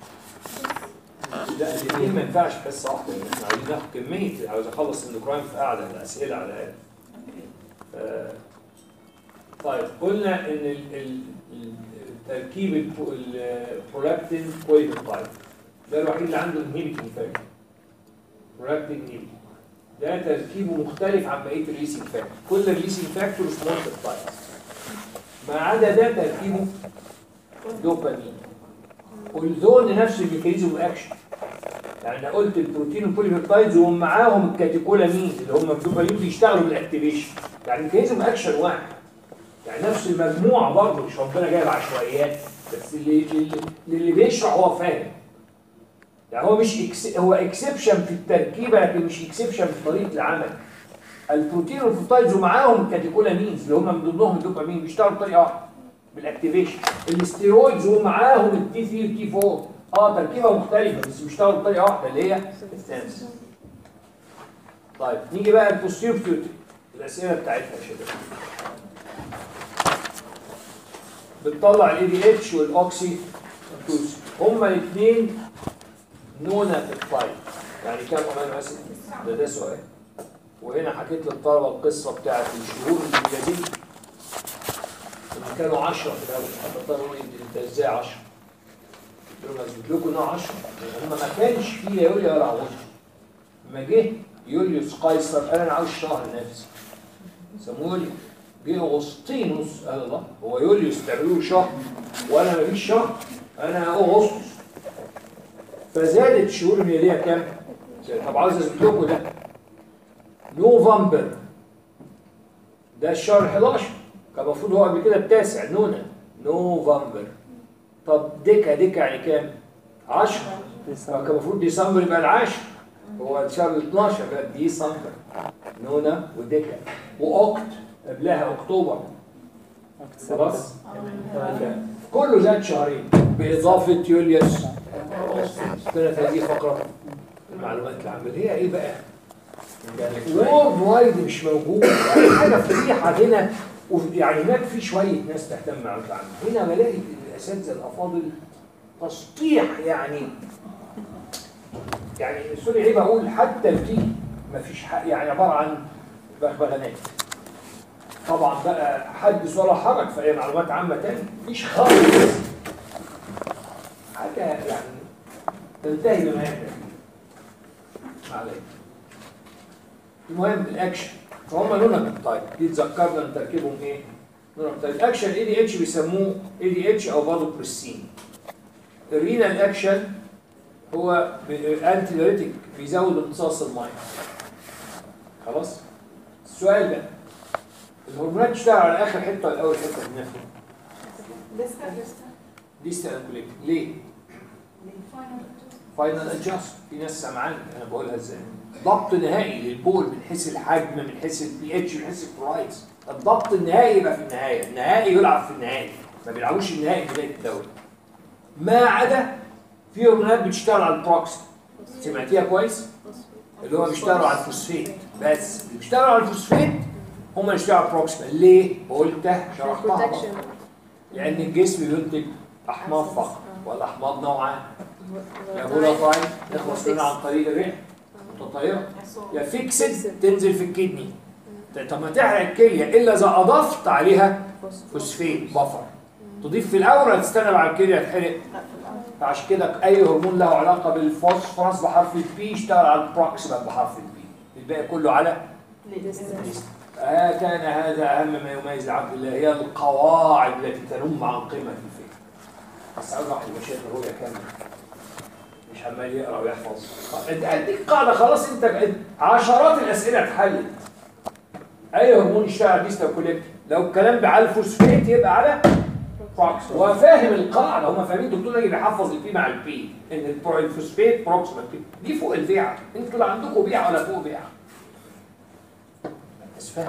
لا الاثنين ما ينفعش حصه واحده يعني احنا عايزين ناخد كميه عاوز اخلص النكراين في قاعده الاسئله على الاقل آه، طيب قلنا ان ال- ال- ال- تركيب البو- البرولاكتين كويبيبتايد ده الوحيد اللي عنده انهيبيتنج فاكتور برولاكتين انهيبيتنج ده تركيبه مختلف عن بقيه الريسينج فاكتور كل الريسينج فاكتورز مالتيبلايد ما عدا ده تركيبه دوبامين والذون نفس الميكانيزم اكشن يعني انا قلت البروتين والبوليبيبتايدز وهم معاهم الكاتيكولامين اللي هم الدوبامين بيشتغلوا بالاكتيفيشن يعني ميكانيزم اكشن واحد يعني نفس المجموعه برضه مش ربنا جايب عشوائيات بس اللي اللي, اللي بيشرح هو فاهم يعني هو مش إكس هو اكسبشن في التركيبه لكن مش اكسبشن في طريقه العمل البروتين والبيبتايدز ومعاهم الكاتيكولامينز اللي هم من ضمنهم الدوبامين بيشتغلوا بطريقه واحده بالاكتيفيشن الاستيرويدز ومعاهم التي 3 والتي 4 اه تركيبه مختلفه بس بيشتغلوا بطريقه واحده اللي هي السنس طيب نيجي بقى البوستيريور بيوتري الاسئله بتاعتها يا شباب بتطلع الاي دي اتش والاوكسي توسي هما الاثنين نونا بيبتايد يعني كام امينو اسيد ده ده سؤال وهنا حكيت للطلبه القصه بتاعت الشهور الميلاديه لما كانوا 10 في الاول حتى الطلبه يقولوا لي انت ازاي 10 قلت لهم اثبت لكم انه 10 هم ما كانش فيه لا يوليو ولا عوض لما جه يوليوس قيصر قال انا عاوز شهر نفسي سموه يوليو جه اغسطينوس قال الله هو يوليوس تعملوا له شهر وانا مفيش شهر انا اغسطس فزادت الشهور الميلاديه كام؟ طب عاوز اثبت لكم ده نوفمبر ده الشهر 11 كان المفروض هو قبل كده التاسع نونا نوفمبر طب ديكا ديكا يعني كام؟ 10 كان المفروض ديسمبر يبقى العاشر هو الشهر 12 بقى ديسمبر نونا وديكا واوكت قبلها اكتوبر خلاص؟ كله زاد شهرين باضافه يوليوس كانت هذه فقره المعلومات العامه هي ايه بقى؟ وورد وايد مش موجود يعني حاجه فضيحه هنا ويعني هناك في شويه ناس تهتم بالمعلومات العامه هنا بلاقي الاساتذه الافاضل تسطيح يعني يعني سوري ليه بقول حتى الفي مفيش حق يعني عباره عن بغبغانات طبعا بقى حدث ولا حرج فهي معلومات عامه تاني مفيش خالص حاجه يعني تنتهي بما يكفي ما عليك المهم الاكشن فهم لونها طيب دي تذكرنا ان تركيبهم ايه؟ لونها طيب الاكشن اي دي اتش بيسموه اي دي اتش او برضه بريسين الرينال اكشن هو انتي دايريتك بيزود امتصاص الميه خلاص السؤال بقى الهرمونات تشتغل على اخر حته ولا اول حته في النفس لسه لسه دي ستانكوليت ليه؟ فاينل ادجاست في ناس سامعاني انا بقولها ازاي ضبط نهائي للبول من حيث الحجم من حيث البي اتش من حيث الكلايتس الضبط النهائي يبقى في النهايه النهائي يلعب في النهائي ما بيلعبوش النهائي في بدايه الدوري ما عدا في هرمونات بتشتغل على البروكسي سمعتيها كويس اللي هو بيشتغلوا على الفوسفيت بس اللي بيشتغلوا على الفوسفيت هم اللي بيشتغلوا على البروكسيما ليه قلتها شرحتها بقى. لان الجسم بينتج احماض فقط والاحماض نوعان يا فولاتايل يخلص منها عن طريق الرئه متطيره يا فيكسد تنزل في الكدني طب ما تحرق الكليه الا اذا اضفت عليها فوسفيت بفر تضيف في الاول ولا تستنى على الكليه تحرق فعشان كده اي هرمون له علاقه بالفوسفورس بحرف البي يشتغل على البروكسيمال بحرف البي الباقي كله على آه كان هذا اهم ما يميز عبد الله هي القواعد التي تنم عن قمه الفكر بس عاوز واحد مشاهد الرؤيا كامله مش عمال يقرا ويحفظ انت اديك قاعده خلاص انت عشرات الاسئله اتحلت اي هرمون يشتغل بيستا كوليكت لو الكلام ده على الفوسفيت يبقى على بروكس هو فاهم القاعده هم فاهمين الدكتور ناجي بيحفظ البي مع البي ان البرو- الفوسفيت بروكسيمال بي دي فوق البيعه انتوا لا عندكم بيعه ولا فوق بيعه بس فاهمه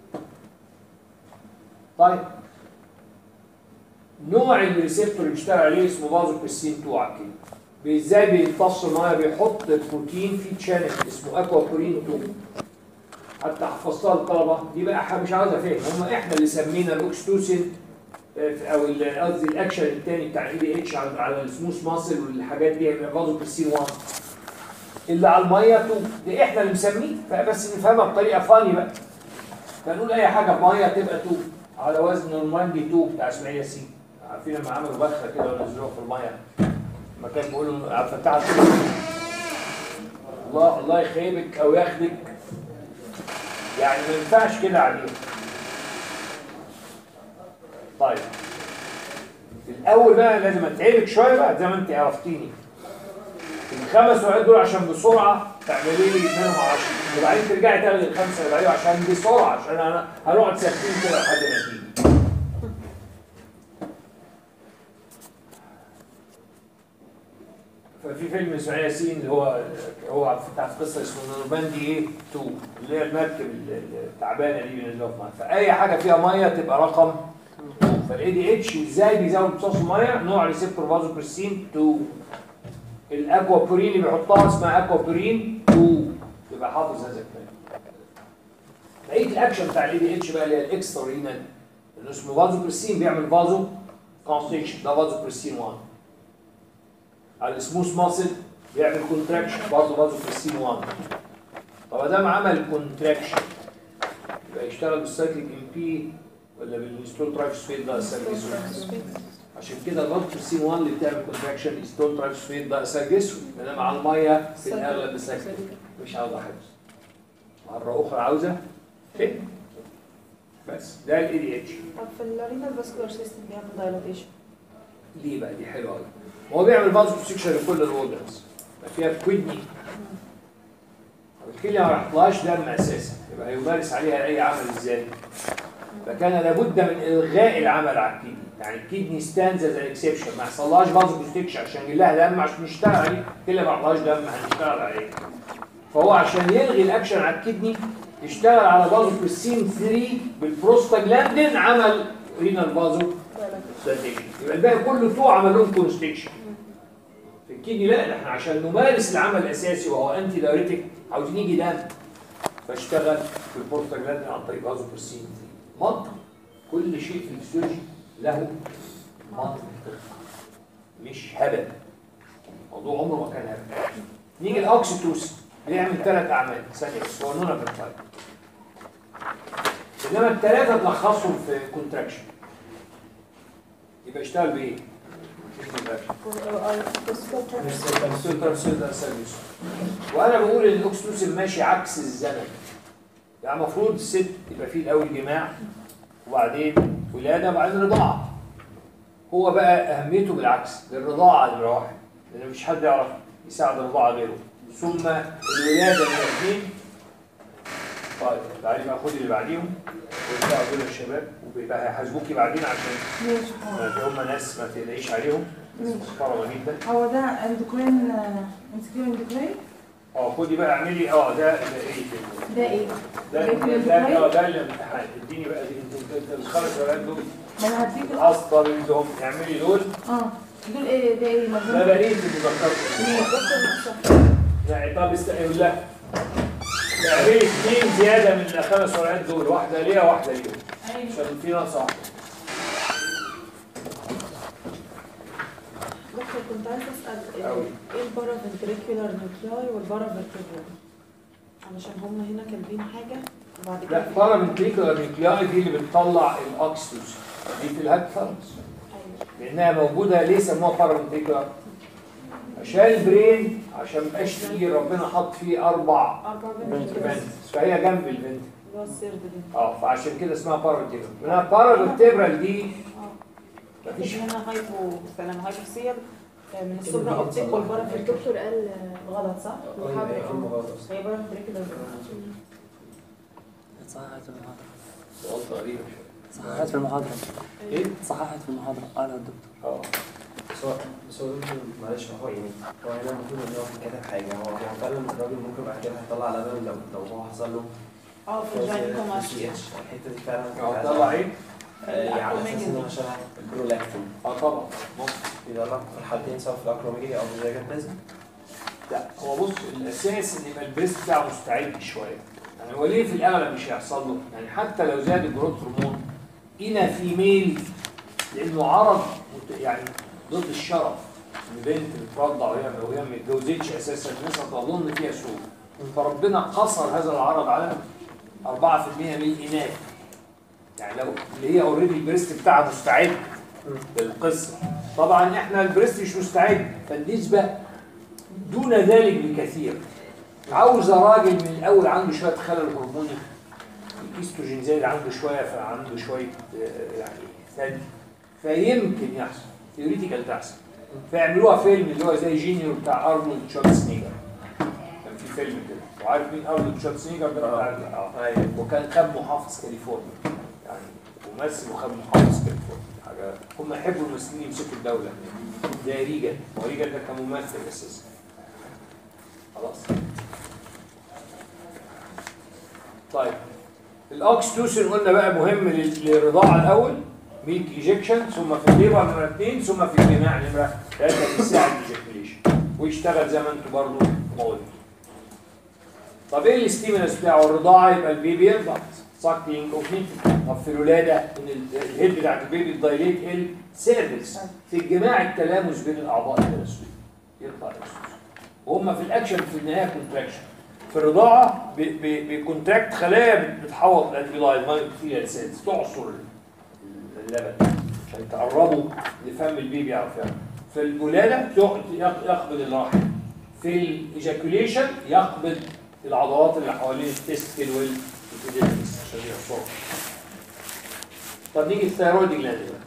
طيب نوع الريسبتور اللي بيشتغل عليه اسمه بازوبريسين 2 على كده ازاي بيمتص الميه بيحط بروتين في تشانل اسمه اكوا كورين 2 حتى حفظتها للطلبه دي بقى ح- مش عاوز افهم هم احنا اللي سمينا الاوكستوسين آه، او ال- قصدي الاكشن الثاني بتاع الاي دي اتش على على السموث ماسل والحاجات دي بازوبريسين 1 اللي على الميه 2 دي احنا اللي مسميه فبس نفهمها بطريقه فاني بقى فنقول اي حاجه في ميه تبقى توب على وزن نورماندي توب بتاع اسماعيل ياسين عارفين لما عملوا بخه كده ونزلوها في الميه لما كان بيقولوا عبد الفتاح السيسي الله الله يخيبك او ياخدك يعني ما ينفعش كده عليه طيب الاول بقى لازم اتعبك شويه بقى زي ما انت عرفتيني الخمس وعد دول عشان بسرعه تعملي لي منهم 10 وبعدين ترجعي تاخدي الخمسه اللي بعدين عشان بسرعه عشان انا هنقعد ساكتين كده لحد ما تيجي ففي فيلم اسماعيل ياسين اللي هو هو بتاع قصه اسمه نورماندي ايه 2 اللي هي المركب التعبانه دي بينزلوها في ميه فاي حاجه فيها ميه تبقى رقم 2 فالاي دي اتش ازاي بيزود امتصاص الميه نوع ريسبتور فازو برسين 2 الاكوا بورين اللي بيحطها اسمها اكوا بورين 2 يبقى حافظ هذا الكلام بقيه الاكشن بتاع الاي دي اتش بقى اللي هي الاكسترا رينال اللي اسمه فازو برسين بيعمل فازو كونستريكشن ده فازو برسين 1 على السموث ماسل بيعمل كونتراكشن برضه فازو برسين 1 طب ما دام عمل كونتراكشن يبقى يشتغل بالسايكليك ام بي ولا بالستول ترايفوسفيت ده اسال عشان كده الفازو برسين 1 اللي بتعمل كونتراكشن ستول ترايفوسفيت ده اسال اسود انما على الميه في الاغلب بالسايكليك مش عاوز حفظ مرة أخرى عاوزة فهم بس ده ال ADH طب في الرينال فاسكولار سيستم بيعمل دايلاتيشن ليه بقى دي حلوة أوي هو بيعمل فازو سيكشن لكل الأورجنز فيها كدني الكلية ما راحتلهاش دم أساسا يبقى هيمارس عليها أي عمل إزاي فكان لابد من إلغاء العمل على الكدني يعني الكدني ستاندز از اكسبشن ما يحصلهاش فازو كونستكشن عشان يجي لها دم عشان نشتغل عليه الكلية ما راحتلهاش دم هنشتغل عليه فهو عشان يلغي الاكشن على الكدني اشتغل على فازو برسين 3 بالبروستاجلاندين عمل رينال فازو دايلاتيشن يبقى الباقي كله تو عمل لهم كونستكشن في الكدني لا ده احنا عشان نمارس العمل الاساسي وهو انتي دايوريتك عاوزين يجي دم فاشتغل بالبروستاجلاندين عن طريق فازو برسين 3 منطق كل شيء في الفسيولوجي له منطق مش هبل الموضوع عمره ما كان هبل نيجي الاوكسيتوسين بيعمل ثلاث اعمال ثانيه بس هو نونا بالفايل انما الثلاثه تلخصهم في كونتراكشن يبقى يشتغل بايه؟ وانا بقول ان الاكسيتوسين ماشي عكس الزمن يعني المفروض الست يبقى فيه الاول جماع وبعدين ولاده وبعدين رضاعه هو بقى اهميته بالعكس للرضاعه نمره واحد لان مفيش حد يعرف يساعد الرضاعه غيره ثم الولاده من الاثنين طيب تعالي بقى خدي اللي بعديهم وارجعوا دول الشباب وبيبقى هيحاسبوكي بعدين عشان ماشي هم ناس ما تقلقيش عليهم ناس محترمه جدا هو ده اندوكرين انسكيو اندوكرين اه خدي بقى اعملي اه ده ده ايه ده ايه؟ ده ده ده اه ده الامتحان اديني بقى دي انت انت الخمس ورقات دول ما انا هديك ال- اصلا منهم اعملي دول اه دول ايه ده ايه ده مجنون بقيه المذكرات يعني طب استقبل لا اعملي اثنين زياده من الخمس ورقات دول واحده ليها واحده ليهم عشان في ناقصه واحده دكتور كنت عايز اسال أوي. ايه البارا فنتريكولار نيوكلاي والبارا فيرتبرال علشان هم هنا كاتبين حاجه وبعد كده لا بارامنتريكولار نيوكلاي دي اللي بتطلع الاكسيتوسين دي في الهايبوثالاموس ايوه لانها موجوده ليه سموها بارامنتريكولار عشان البرين عشان مبقاش تقيل ربنا حط فيه اربع اربع فنتس بنت فهي جنب الفنت اللي هو السرد دي اه فعشان كده اسمها بارامنتريكولار منها بارامنتريكولار دي اه مفيش مفيش هنا هايبو سلام هايبوكسيا من السوبرا اوبتيك والبارا فيرتبرال الدكتور قال غلط صح؟ يبقى في الموضوع ده. هي بارا فنتريكولار صححت في المحاضرة سؤال غريب شويه صححت في المحاضرة ايه؟ صححت في المحاضرة قالها الدكتور اه بس هو بس هو دكتور معلش هو يعني هو هنا المفروض ان هو كاتب حاجه هو هو فعلا الراجل ممكن بعد كده هيطلع لبن لو لو هو حصل له اه في الجاينيكوماستيا الحته دي فعلا اه طلع ايه؟ آه، على اساس ان هو شبه البرولاكتين اه طبعا ممكن يطلع في الحالتين سواء في الاكروميجي او في الجايجانتيزم لا هو بص الاساس ان يبقى البريست بتاعه مستعد شويه يعني هو ليه في الاغلب مش هيحصل له يعني حتى لو زاد الجروث هرمون إنا في ميل لانه عرض مت- يعني ضد الشرف ان بنت بترضع وهي وهي ما اتجوزتش اساسا الناس هتظن فيها سوء فربنا قصر هذا العرض على 4% من الاناث يعني لو اللي هي اوريدي البريست بتاعها مستعد للقصه طبعا احنا البريست مش مستعد فالنسبه دون ذلك بكثير عاوزه راجل من الاول عنده شويه خلل هرموني الاستروجين زايد عنده شويه فعنده شويه آه، يعني ثدي فيمكن يحصل ثيوريتيكال تحصل فيعملوها فيلم اللي هو زي جينيور بتاع ارنولد شوارزنيجر كان في فيلم كده وعارف مين ارنولد شوارزنيجر ده بتاع اه ايوه وكان خد محافظ كاليفورنيا يعني ممثل وخد محافظ كاليفورنيا حاجه هم يحبوا الممثلين يمسكوا الدوله زي ريجن هو ريجن ده كان ممثل اساسا خلاص طيب الاوكستوسين قلنا بقى مهم لل- للرضاعه الاول ميلك ايجكشن ثم في الليبر نمره اثنين ثم في الجماع نمره ثلاثه بيساعد الايجكوليشن ويشتغل زي ما انتم برضه ما قلتوا طب ايه الاستيمولس بتاعه الرضاعه يبقى البيبي يرضع ساكلينج اوف طب في الولاده ان ال- الهيد بتاعت البيبي الدايليت السيرفكس في الجماع التلامس بين الاعضاء التناسليه يرفع الاكسجين وهم في الاكشن في النهايه كونتراكشن في الرضاعه ب- ب- بكونتراكت خلايا بت- بتحوط الانفيلايد مايوثيليال سيلز تعصر اللبن عشان تقربوا لفم البيبي يعرف ياكل في الولاده يق- يق- يقبض الرحم في الايجاكوليشن يقبض العضلات اللي حوالين التستكل والإبيديدمس عشان يحصل طب نيجي الثيرويد جلاند بقى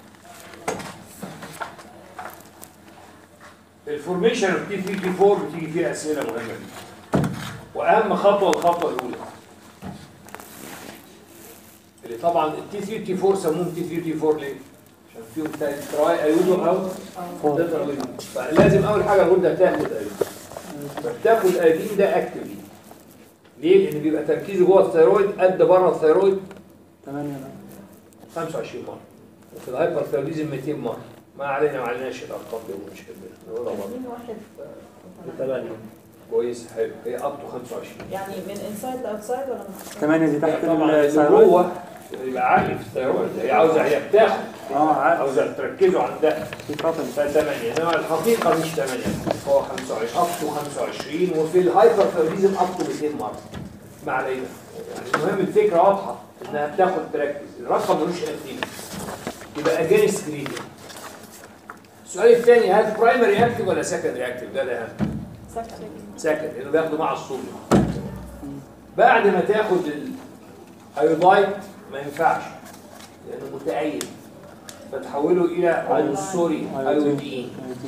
الفورميشن اوف تي 3 تي 4 بتيجي فيها اسئله مهمه جدا واهم خطوه الخطوه الاولى اللي طبعا التي 3 تي 4 سموهم تي 3 تي 4 ليه؟ عشان فيهم تراي ايودو او تترا ايودو فلازم اول حاجه الغده تاخد ايودو فبتاخد ايودين ده اكتفلي ليه؟ لان بيبقى تركيزه جوه الثيرويد قد بره الثيرويد 8 25 مره وفي الهايبرثيروديزم 200 مره ما علينا ما عليناش الارقام دي مش كده نقولها برضه مين واحد ثمانية كويس حلو هي اب تو 25 يعني من انسايد لاوتسايد ولا من 8 دي تحت طبعا اللي الثيرويد جوه يبقى عالي في الثيرويد هي عاوزه هي بتاخد اه عارف عاوزه تركزوا عندها في قطن فثمانية انما الحقيقه مش 8 هو 25 اب تو 25 وفي الهايبرثيروديزم اب تو 200 مره ما علينا يعني المهم الفكره واضحه انها بتاخد تركز الرقم ملوش قيمه يبقى اجينست جريدنج السؤال الثاني هل برايمري اكتف ولا سكندري اكتف ده الاهم سكتك سكند لانه بياخده مع الصوديوم بعد ما تاخد الايودايد ما ينفعش لانه متأيد فتحوله الى عنصري ايودين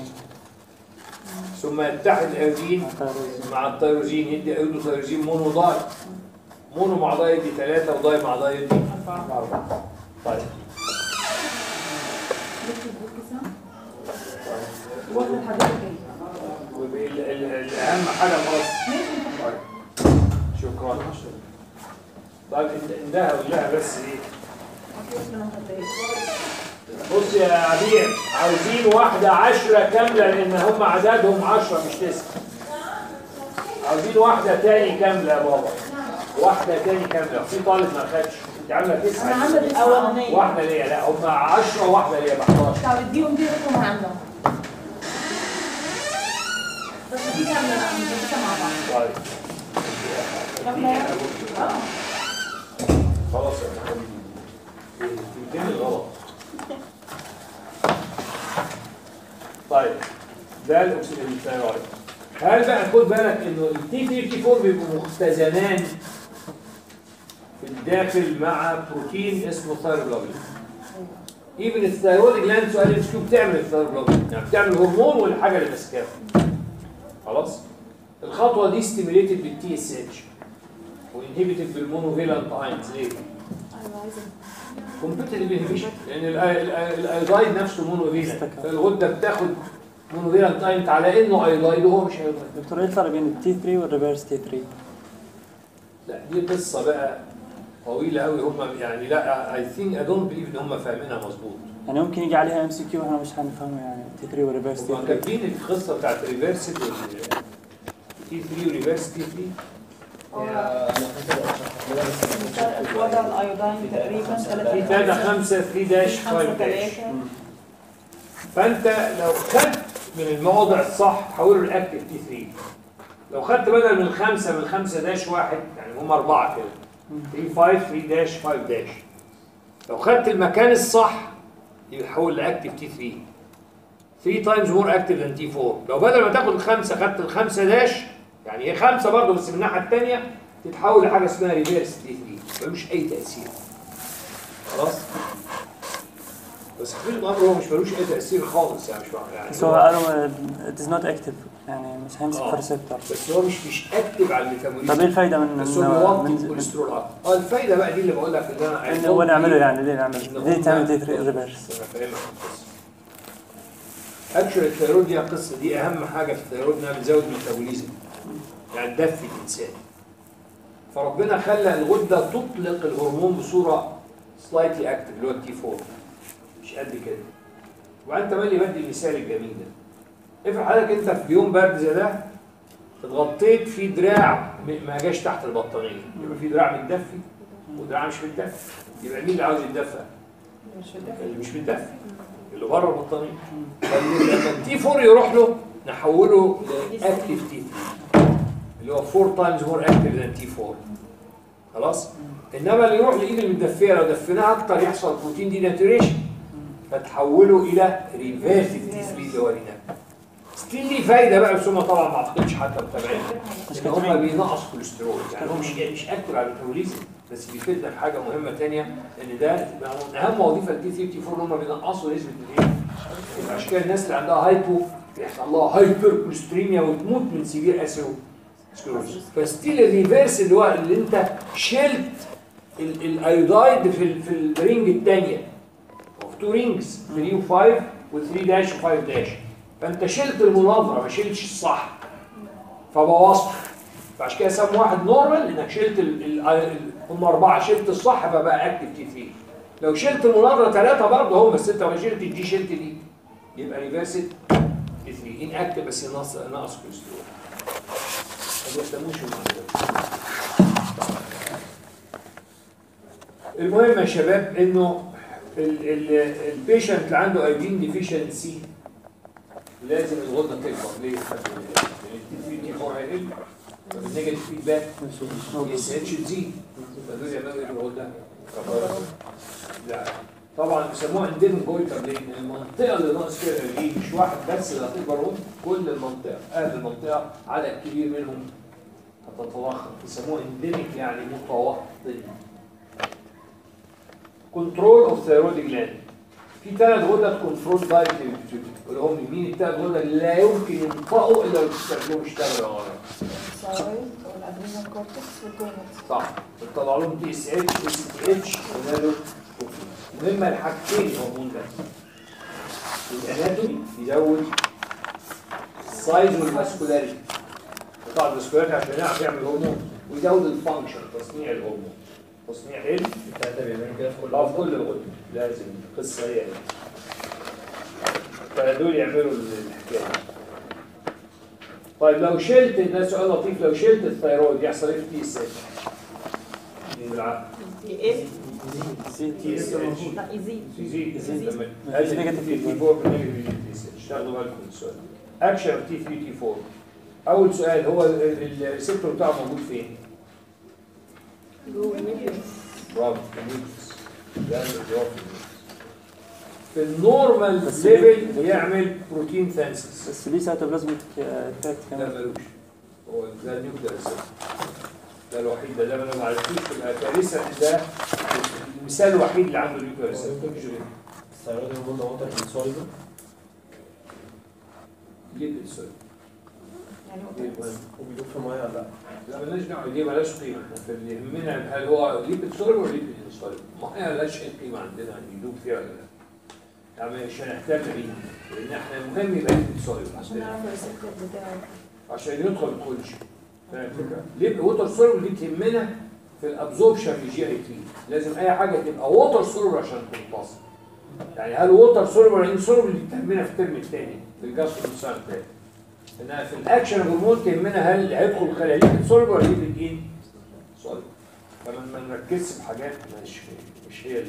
ثم يتحد الايودين مع التيروزين يدي ايودو تيروزين مونو داي مونو مع داي يدي ثلاثة وداي مع داي يدي أربعة طيب واخد حضرتك ايه؟ والأهم حاجة الأصل طيب. شكرا طيب انتهى ولا بس ايه بص يا عبير عاوزين واحدة عشرة كاملة لأن هم عددهم عشرة مش تسعة عاوزين واحدة تاني كاملة يا بابا واحدة تاني كاملة في طالب ما خدش انت عاملة تسعة انا عامله الاولانيه واحدة ليا لا هم 10 واحدة ليا ب 11 طب اديهم دي رقم عامله بس دي كامله لا مش مع بعض طيب كامله يعني؟ اه خلاص يا حبيبي تنتهي الغلط طيب ده الاكسجين الثيرويد هل بقى خد بالك انه التي 54 بيبقوا مختزنان في الداخل مع بروتين اسمه ثايروجلوبين ايفن الثيرويد جلاند سؤال شو بتعمل الثايروجلوبين يعني بتعمل هرمون ولا حاجه اللي ماسكاها خلاص الخطوه دي ستيميليتد بالتي اس اتش وانهبيتد بالمونوفيلانت اينز ليه؟ ايوه عايزه كومبيتيتيف انهبيشن لان ال- ال- ال- الايودايد نفسه مونوفيلانت استكى. فالغده بتاخد مونوفيلانت اينت على انه ايودايد وهو مش ايودايد دكتور ايه الفرق بين التي 3 والريفرس تي 3 لا دي قصه بقى طويله قوي هم يعني لا اي ثينك اي دونت بليف ان هم فاهمينها مظبوط يعني ممكن يجي عليها ام سي كيو واحنا مش هنفهمه يعني تي 3 والريفرس تي هم 3 كاتبين القصه بتاعت ريفرس تي 3 وريفرس تي 3 وضع الايودين تقريبا في تادا 5 3 داش 5 5 داش 3 فانت لو خدت من المواضع الصح تحوله لاكتف تي 3 لو خدت بدل من خمسه من خمسه داش واحد يعني هم اربعه كده 3 5 3 داش 5 داش لو خدت المكان الصح يتحول لاكتف تي 3 3 تايمز مور اكتف ذان تي 4 لو بدل ما تاخد الخمسه خدت الخمسه داش يعني هي خمسه برضه بس من الناحيه الثانيه تتحول لحاجه اسمها ريفيرس تي 3 ملوش اي تاثير خلاص بس حقيقة الامر هو مش ملوش اي تاثير خالص يعني مش يعني بس هو قالوا it is not active يعني مش هيمسك آه. في ريسبتور بس هو مش مش اكتف على الميتابوليزم طب ايه الفايدة من بس هو من بيوطي من- الكوليسترول اكتر اه الفايده بقى دي اللي بقول لك ان انا ان هو نعمله يعني ليه نعمله؟ إن ليه هم- تعمل تي 3 ريفرس؟ انا فاهمك القصه اكشولي الثيرويد دي القصه دي اهم حاجه في الثيرويد انها بتزود الميتابوليزم يعني تدفي الانسان فربنا خلى الغده تطلق الهرمون بصوره سلايتلي اكتف اللي هو التي 4 مش قد كده وبعدين تملي بدي المثال الجميل ده افرض حضرتك انت في يوم برد زي ده اتغطيت في دراع م- ما جاش تحت البطانيه يبقى في دراع متدفي ودراع مش متدفي يبقى مين اللي عاوز يتدفى؟ مش في الدفع. اللي مش متدفي اللي بره البطانيه فلما التي 4 يروح له نحوله لاكتف تي 3 اللي هو 4 تايمز مور اكتف ذان تي 4 خلاص انما اللي يروح لايد المدفيه لو دفيناها اكتر يحصل بروتين دي ناتوريشن فتحوله الى ريفيرس تي 3 اللي هو رينال ستيل ليه فايده بقى بس هم طبعا ما اعتقدش حتى متابعين مش ان هم كاتبين. بينقص كوليسترول يعني هو مش مش اكتف على الميتابوليزم بس بيفيدنا في حاجه مهمه ثانيه ان ده من اهم وظيفه التي 3 تي 4 ان هم بينقصوا نسبه الايه؟ عشان كده الناس اللي عندها هايبو بيحصل لها هايبر كوليستريميا وتموت من سيفير اسيرو سكلوز فستيل الريفيرس اللي هو اللي انت شلت ال- الايودايد في ال- في الرينج الثانيه اوف تو رينجز 3 و5 و3 داش و5 داش فانت شلت المناظره ما شلتش الصح فبوظت فعشان كده سموا واحد نورمال انك شلت ال ال ال هم اربعه شلت الصح فبقى اكتف تي 3 لو شلت المناظره ثلاثه برضه هم بس انت ما شلت دي شلت دي يبقى ريفرسد تي 3 ان اكتف بس ناقص ناقص كوليسترول ما بيهتموش بالموضوع المهم يا شباب انه البيشنت اللي عنده ايدين ديفيشنسي لازم الغده تكبر ليه؟ لان التي 3 تي 4 هيقل فبالنيجاتيف فيدباك الاس اتش تزيد فدول يعملوا ايه الغده؟ لا طبعا بيسموها انديمن جويتر لان المنطقه اللي ناقص فيها الرجيم مش واحد بس اللي هتكبر هم كل المنطقه اهل المنطقه عدد كبير منهم هتتضخم بيسموها انديميك يعني متوطن كنترول اوف ثيرويد جلاند في ثلاث غدد كنترول دايركت اللي هم مين الثلاث غدد اللي لا يمكن ينطقوا الا لو تستخدموا يشتغلوا يا غلط الثايرويد والادرينال كورتكس والجونز صح بتطلع لهم تي اس اتش اس تي اتش ونالو المهم الحاجتين هرمون ده الاناتومي يزود السايز والماسكولاريتي قطاع الفاسكولاريتي عشان يعرف يعمل هرمون ويزود الفانكشن تصنيع الهرمون تصنيع ايه؟ التلاتة بيعملوا كده في كل اه في كل الغدد لازم القصه هي دي فدول يعملوا الحكايه دي. طيب لو شلت ده سؤال لطيف لو شلت الثيرويد يحصل ايه في تي اس اتش؟ بالعقل يقل تي اس اتش لا يزيد يزيد يزيد. لما مفيش ادي negative تي feedback. 4 بالنيجاتيف تي اس اتش تاخدوا بالكم من السؤال اكشن تي 3 تي 4 اول سؤال هو ال- ال- الريسبتور بتاعه موجود فين؟ جوه النيوكليوس برافو في النيوكليوس ده الجواب في النيوكليوس. في النورمال بس ليفل ليه- يعمل بروتين ثانسس بس ليه سيتوبلازميك تراكت لا كمان ملوش هو ده النيوكلير اسيد ده الوحيد ده ده ما عرفتوش تبقى كارثه إن ده المثال الوحيد اللي عنده نيوكلير اسيد مفيش غيره. الثيرويد هرمون ده ووتر انسوليبل ليبيد سوري يعني هو ليه مهم؟ وبيدوب في الميه ولا لا؟ لا مالناش دعوه دي مالهاش قيمه احنا في اللي يهمنا هل هو ليبيد سوليبل ولا ليبيد انسوليبل ما هي مالهاش اي قيمه عندنا يعني يدوب فيها ولا لا يعني مش هنهتم بيه لان احنا المهم يبقى ليبيد سوليبل عشان نعرف الريسبتور بتاعه عشان يدخل كل شيء فاهم الفكره؟ ليه ووتر سوليبل دي تهمنا في الابزوربشن في جي اي تي لازم اي حاجه تبقى ووتر سوليبل عشان تمتص يعني هل ووتر سوليبل ولا ان سوليبل دي تهمنا في الترم الثاني في الجاسترو السنه الثاني انها في الاكشن هرمون تهمنا هل هيدخل خلايا ليبيد سوليبل ولا ليبيد ايه؟ سوليبل فما ما نركزش في حاجات مش مش هي اللي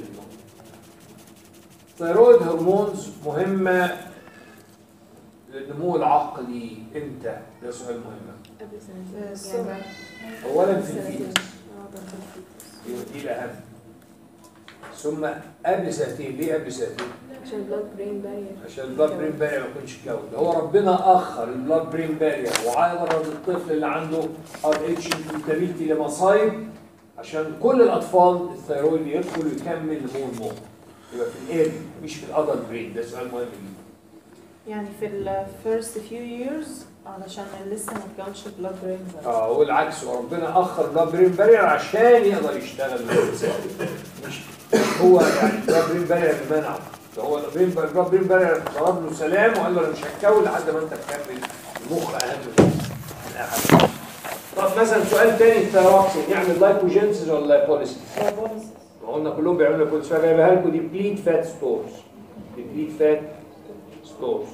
ثيرويد هرمونز مهمه للنمو العقلي امتى؟ ده سؤال مهم قبل سنتين اولا في الفيتس دي الاهم ثم قبل سنتين ليه قبل سنتين؟ عشان البلاد برين بارير عشان البلاد برين بارير ما يكونش كون هو ربنا اخر البلاد برين بارير وعرض الطفل اللي عنده ار اتش انفلتابيلتي لمصايب عشان كل الاطفال الثيرويد يدخل ويكمل نمو المخ يبقى في الاير مش في الادلت برين ده سؤال مهم جدا يعني في ال first few years علشان لسه ما تكونش البلاد برين بارير اه والعكس وربنا اخر البلاد برين بارير عشان يقدر يشتغل مش هو يعني البلاد برين بارير اللي منعه ده هو البرين البلاد برين بارير ضرب له سلام وقال له انا مش هتكون لحد ما انت تكمل المخ اهم من اي حاجه طب مثلا سؤال تاني الثيروكسين يعمل لايكوجينسيس ولا لايبوليسيس؟ ما قلنا كلهم بيعملوا لايبوليسيس فجايبها لكم دي بليد فات ستورز دي فات ستورز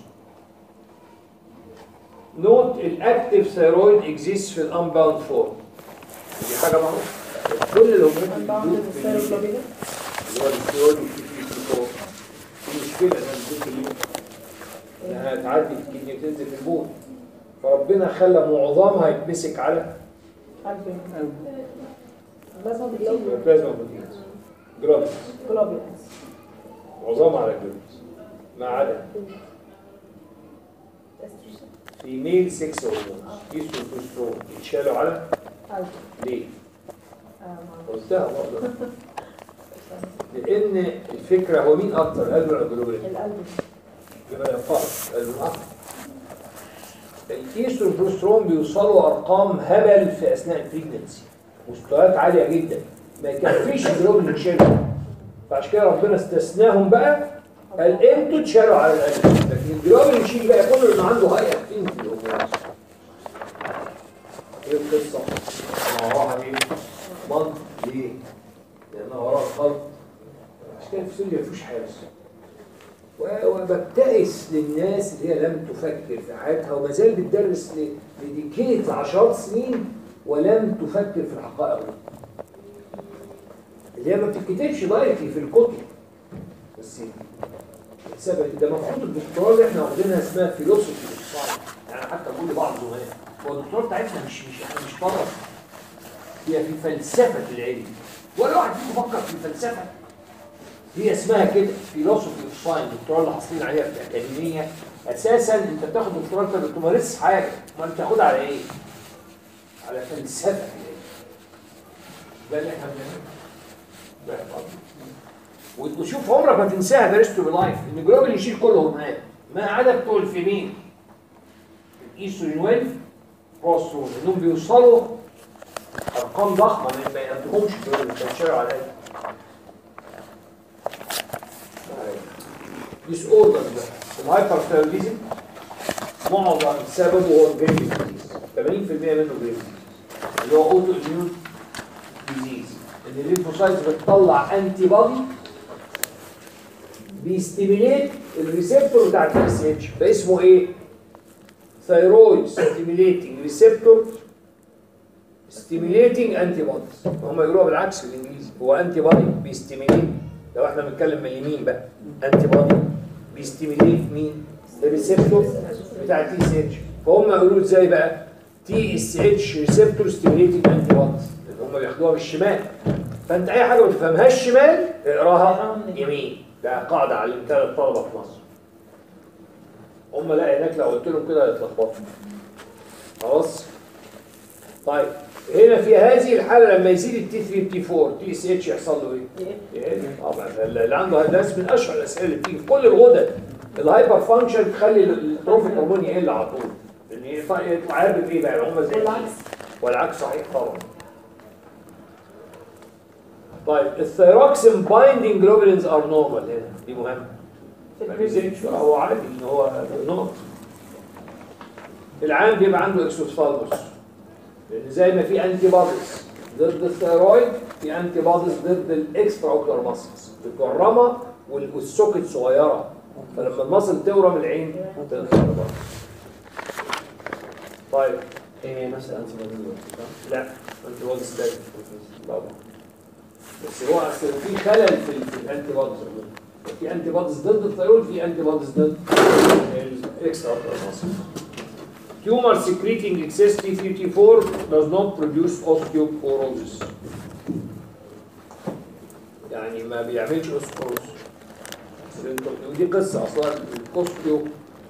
نوت الاكتيف ثيرويد اكزيست في الانباوند فورم دي حاجه معروفه كل الهرمونات اللي بتدوب في ال- الثيروجلوبين اللي هو الستيرويد والكيفي في الفورم دي مشكله انها بتدوب في اليوم انها تعدي في الكدني وتنزل في البول فربنا خلى معظمها يتمسك على لازم البلازما بروتينز جرامز جلوبين معظمها على جرامز ما عدا في ميل 6 هرمونز ايستروجين وبروسترون يتشالوا على ليه؟ قلتها برضه لان الفكره هو مين اكتر قلب ولا الجلوبين؟ القلب يبقى ينفع قلب اكتر الايستروجين والبروسترون بيوصلوا ارقام هبل في اثناء البريجنسي مستويات عاليه جدا ما يكفيش الجلوبين يتشالوا فعشان كده ربنا استثناهم بقى قال انتوا تشالوا على القلب لكن الجلوبين يشيل بقى كله انه عنده هاي اكتيفيتي الهرمونات ايه القصه؟ ما وراها ايه؟ منطق ليه؟ لان وراها خلط عشان كده الفسيولوجيا ما فيهوش حارس و- وببتئس للناس اللي هي لم تفكر في حياتها وما زال بتدرس ل- لديكيت عشرات سنين ولم تفكر في الحقائق دي. اللي هي ما بتتكتبش دايركتلي في الكتب بس السبب ده المفروض الدكتوراه اللي احنا واخدينها اسمها فيلوسوفي يعني حتى بقول لبعض زملاء هو الدكتوراه بتاعتنا مش مش احنا مش طرف هي في فلسفه العلم ولا واحد فيكم فكر في الفلسفه هي اسمها كده فيلوسوفي اوف ساينس الدكتوراه اللي حاصلين عليها في الاكاديميه اساسا انت بتاخد دكتوراه انت ما بتمارسش حاجه ما انت بتاخدها على ايه؟ على فلسفه العلم ده اللي احنا بنعمله ده قصدي. وشوف عمرك ما تنساها بارستو بلايف ان الجلوبين يشيل كل الهرمونات ما عدا بتوع الفيمين الايستروجين ويل بروسترون انهم بيوصلوا ارقام ضخمه ما- ما يقدمهمش دول بيتشاروا على ديس اوردر الهايبر ثيروديزم معظم سببه هو الجريم ديزيز 80% منه جريم اللي هو اوتو اميون ديزيز ان الليمفوسايتس بتطلع انتي بودي بيستيميليت الريسبتور بتاع التي اس اتش فاسمه ايه؟ ثيرويد ستيميليتنج ريسبتور ستيميليتنج انتي بوديز هم يقولوها بالعكس بالانجليزي هو انتي بودي بيستيميليت لو احنا بنتكلم من اليمين بقى انتي بودي بيستيميليت مين؟ الريسبتور بتاع التي اس اتش فهم يقولوا ازاي بقى؟ تي اس اتش ريسبتور ستيميليتنج انتي بوديز اللي هم بياخدوها بالشمال فانت اي حاجه ما تفهمهاش شمال اقراها يمين ده قاعده علمتها للطلبه في مصر هم لا هناك لو قلت لهم كده يتلخبطوا خلاص طيب هنا في هذه الحاله لما يزيد التي 3 تي 4 تي اس اتش يحصل له ايه؟ يقل. طبعا اللي عنده هندسه من اشهر الاسئله اللي بتيجي في كل الغدد الهايبر فانكشن تخلي التروفيك هرمون يقل على طول لان يطلع يطلع عارف ايه بقى هم زي والعكس. والعكس صحيح طبعا طيب الثيروكسين بايندينج جلوبولينز ار نورمال هنا دي مهمه في ما البريزنت بيزيدش هو عادي ان هو نورمال العام بيبقى عنده اكسوثالموس لان زي ما في انتي بوديز ضد الثيرويد في انتي بوديز ضد الاكسترا اوكلر ماسلز الجرمه وال- والسوكت صغيره فلما المصل تورم العين تقدر برضه طيب ايه نفس الانتي بودي لا انتي بوديز تاني طبعا بس هو اصل في خلل في ال- في الانتي بوديز في انتي بوديز ضد الثيرويد في انتي بوديز ضد الاكسترا اوكلر ماسلز Tumor secreting excess T3T4 does not produce osteoporosis. يعني ما بيعملش اوستروز ودي قصه اصلا الاوستيو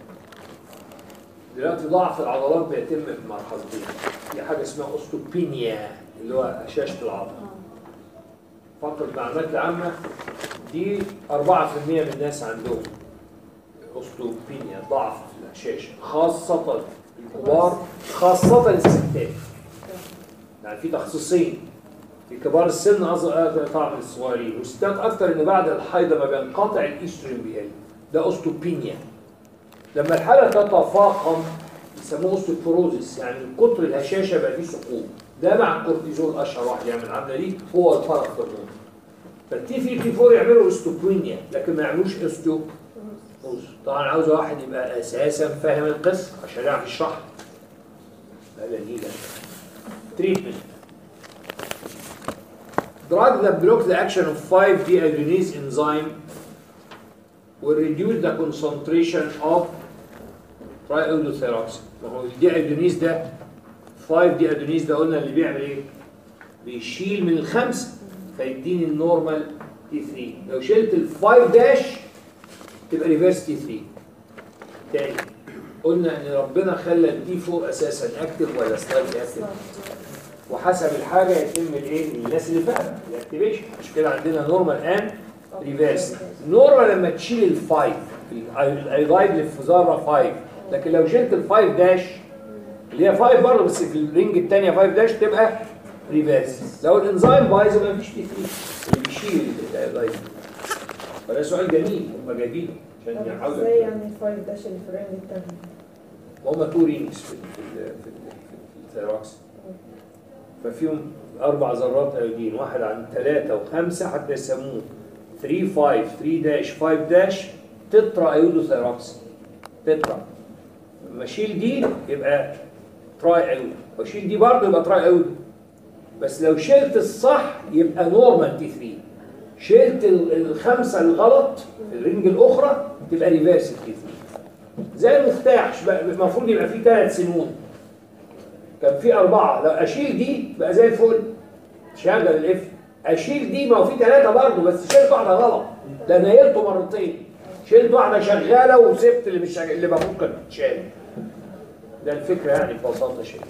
دلوقتي ضعف العضلات بيتم بمرحلتين في حاجه اسمها اوستوبينيا اللي هو هشاشه العضله فقط المعلومات العامه دي 4% من الناس عندهم اوستوبينيا ضعف في الهشاشه خاصه الكبار خاصه الستات يعني في تخصصين في كبار السن أصغر طبعا من الصغيرين والستات اكتر ان بعد الحيض ما بينقطع الايستروجين بيقل ده اوستوبينيا لما الحاله تتفاقم يسموه اوستوبروزيس يعني من كتر الهشاشه بقى فيه ثقوب ده مع الكورتيزون اشهر واحد يعمل العمليه دي هو الباراثرمون فالتي 3 تي 4 يعملوا اوستوبينيا لكن ما يعملوش اوستو طبعا عاوز واحد يبقى اساسا فاهم القصه عشان يعرف يشرح لا لا دي لا treatment. Drug that blocks the action of 5-dehydrogenase enzyme will reduce the concentration of triiodothyroxine. ما هو الديهيدرونيز ده 5-dehydrogenase ده قلنا اللي بيعمل ايه؟ بيشيل من الخمسة فيديني النورمال تي 3 لو شلت ال 5 داش تبقى ريفرس تي 3 تاني قلنا ان ربنا خلى الدي 4 اساسا اكتف ولا ستايل اكتف وحسب الحاجه يتم الايه الناس اللي فاهمه الاكتيفيشن مش كده عندنا نورمال ان ريفيرس نورمال لما تشيل الفايف الايلايد اللي في ذره 5 لكن لو شلت الفايف داش اللي هي 5 برضه بس في الرينج الثانيه 5 داش تبقى ريفيرس لو الانزيم بايظ ما فيش تي 3 اللي بيشيل الايلايد فده سؤال جميل هم جايبينه عشان طب يحاولوا ازاي يعني الفايف داش اللي في الرينج التاني هم تو رينجز في ال- في ال- في ال- في الثيراكس ففيهم اربع ذرات ايودين واحد عن ثلاثة وخمسة حتى يسموه 3 5 3 داش 5 داش تترا ايودو ثيراكس تترا لما اشيل دي يبقى تراي ايودو واشيل دي برضه يبقى تراي ايودو بس لو شلت الصح يبقى نورمال تي 3 شلت ال- الخمسة الغلط في الرينج الاخرى تبقى ريفيرس تي 3 زي المفتاح شبه- المفروض يبقى فيه ثلاث سنون كان في أربعة لو أشيل دي بقى زي الفل شغل الاف أشيل دي ما هو في ثلاثة برضه بس شلت واحدة غلط ده نيلته مرتين شلت واحدة شغالة وسبت اللي مش شغال اللي ما ممكن تتشال ده الفكرة يعني ببساطة شديدة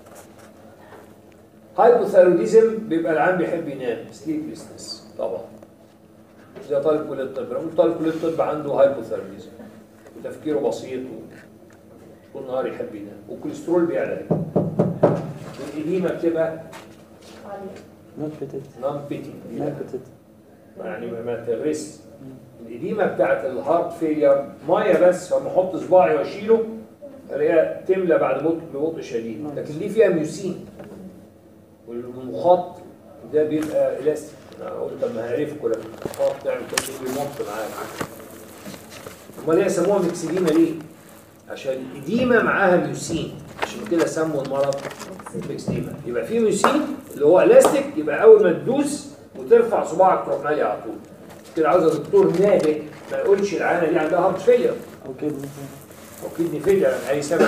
هايبوثايروديزم بيبقى العام بيحب ينام سليبلسنس طبعا ده طالب كلية الطب لو قلت طالب كلية الطب عنده هايبوثايروديزم وتفكيره بسيط و- طول النهار يحب ينام والكوليسترول بيعلى والإديمة بتبقى عالية نوت بيتد نون بيتي نوت بيتد يعني ما- ما تغرس الإديمة بتاعت الهارت فيلير مية بس فلما أحط صباعي وأشيله الاقيها تملى بعد بطء ببطء شديد لكن دي فيها ميوسين والمخاط ده بيبقى الاستيك انا قلت طب ما هعرفكم لما المخاط تعمل كده بيمط معاك امال ليه سموها ميكسيديما ليه؟ عشان الإديمة معاها ميوسين عشان كده سموا المرض ميكسيديما يبقى في ميوسين اللي هو الاستيك يبقى اول ما تدوس وترفع صباعك تروح مالي على طول كده عاوز دكتور نابه ما يقولش العيانه دي عندها هارت فيلير او كده او كدني فيلير من اي سبب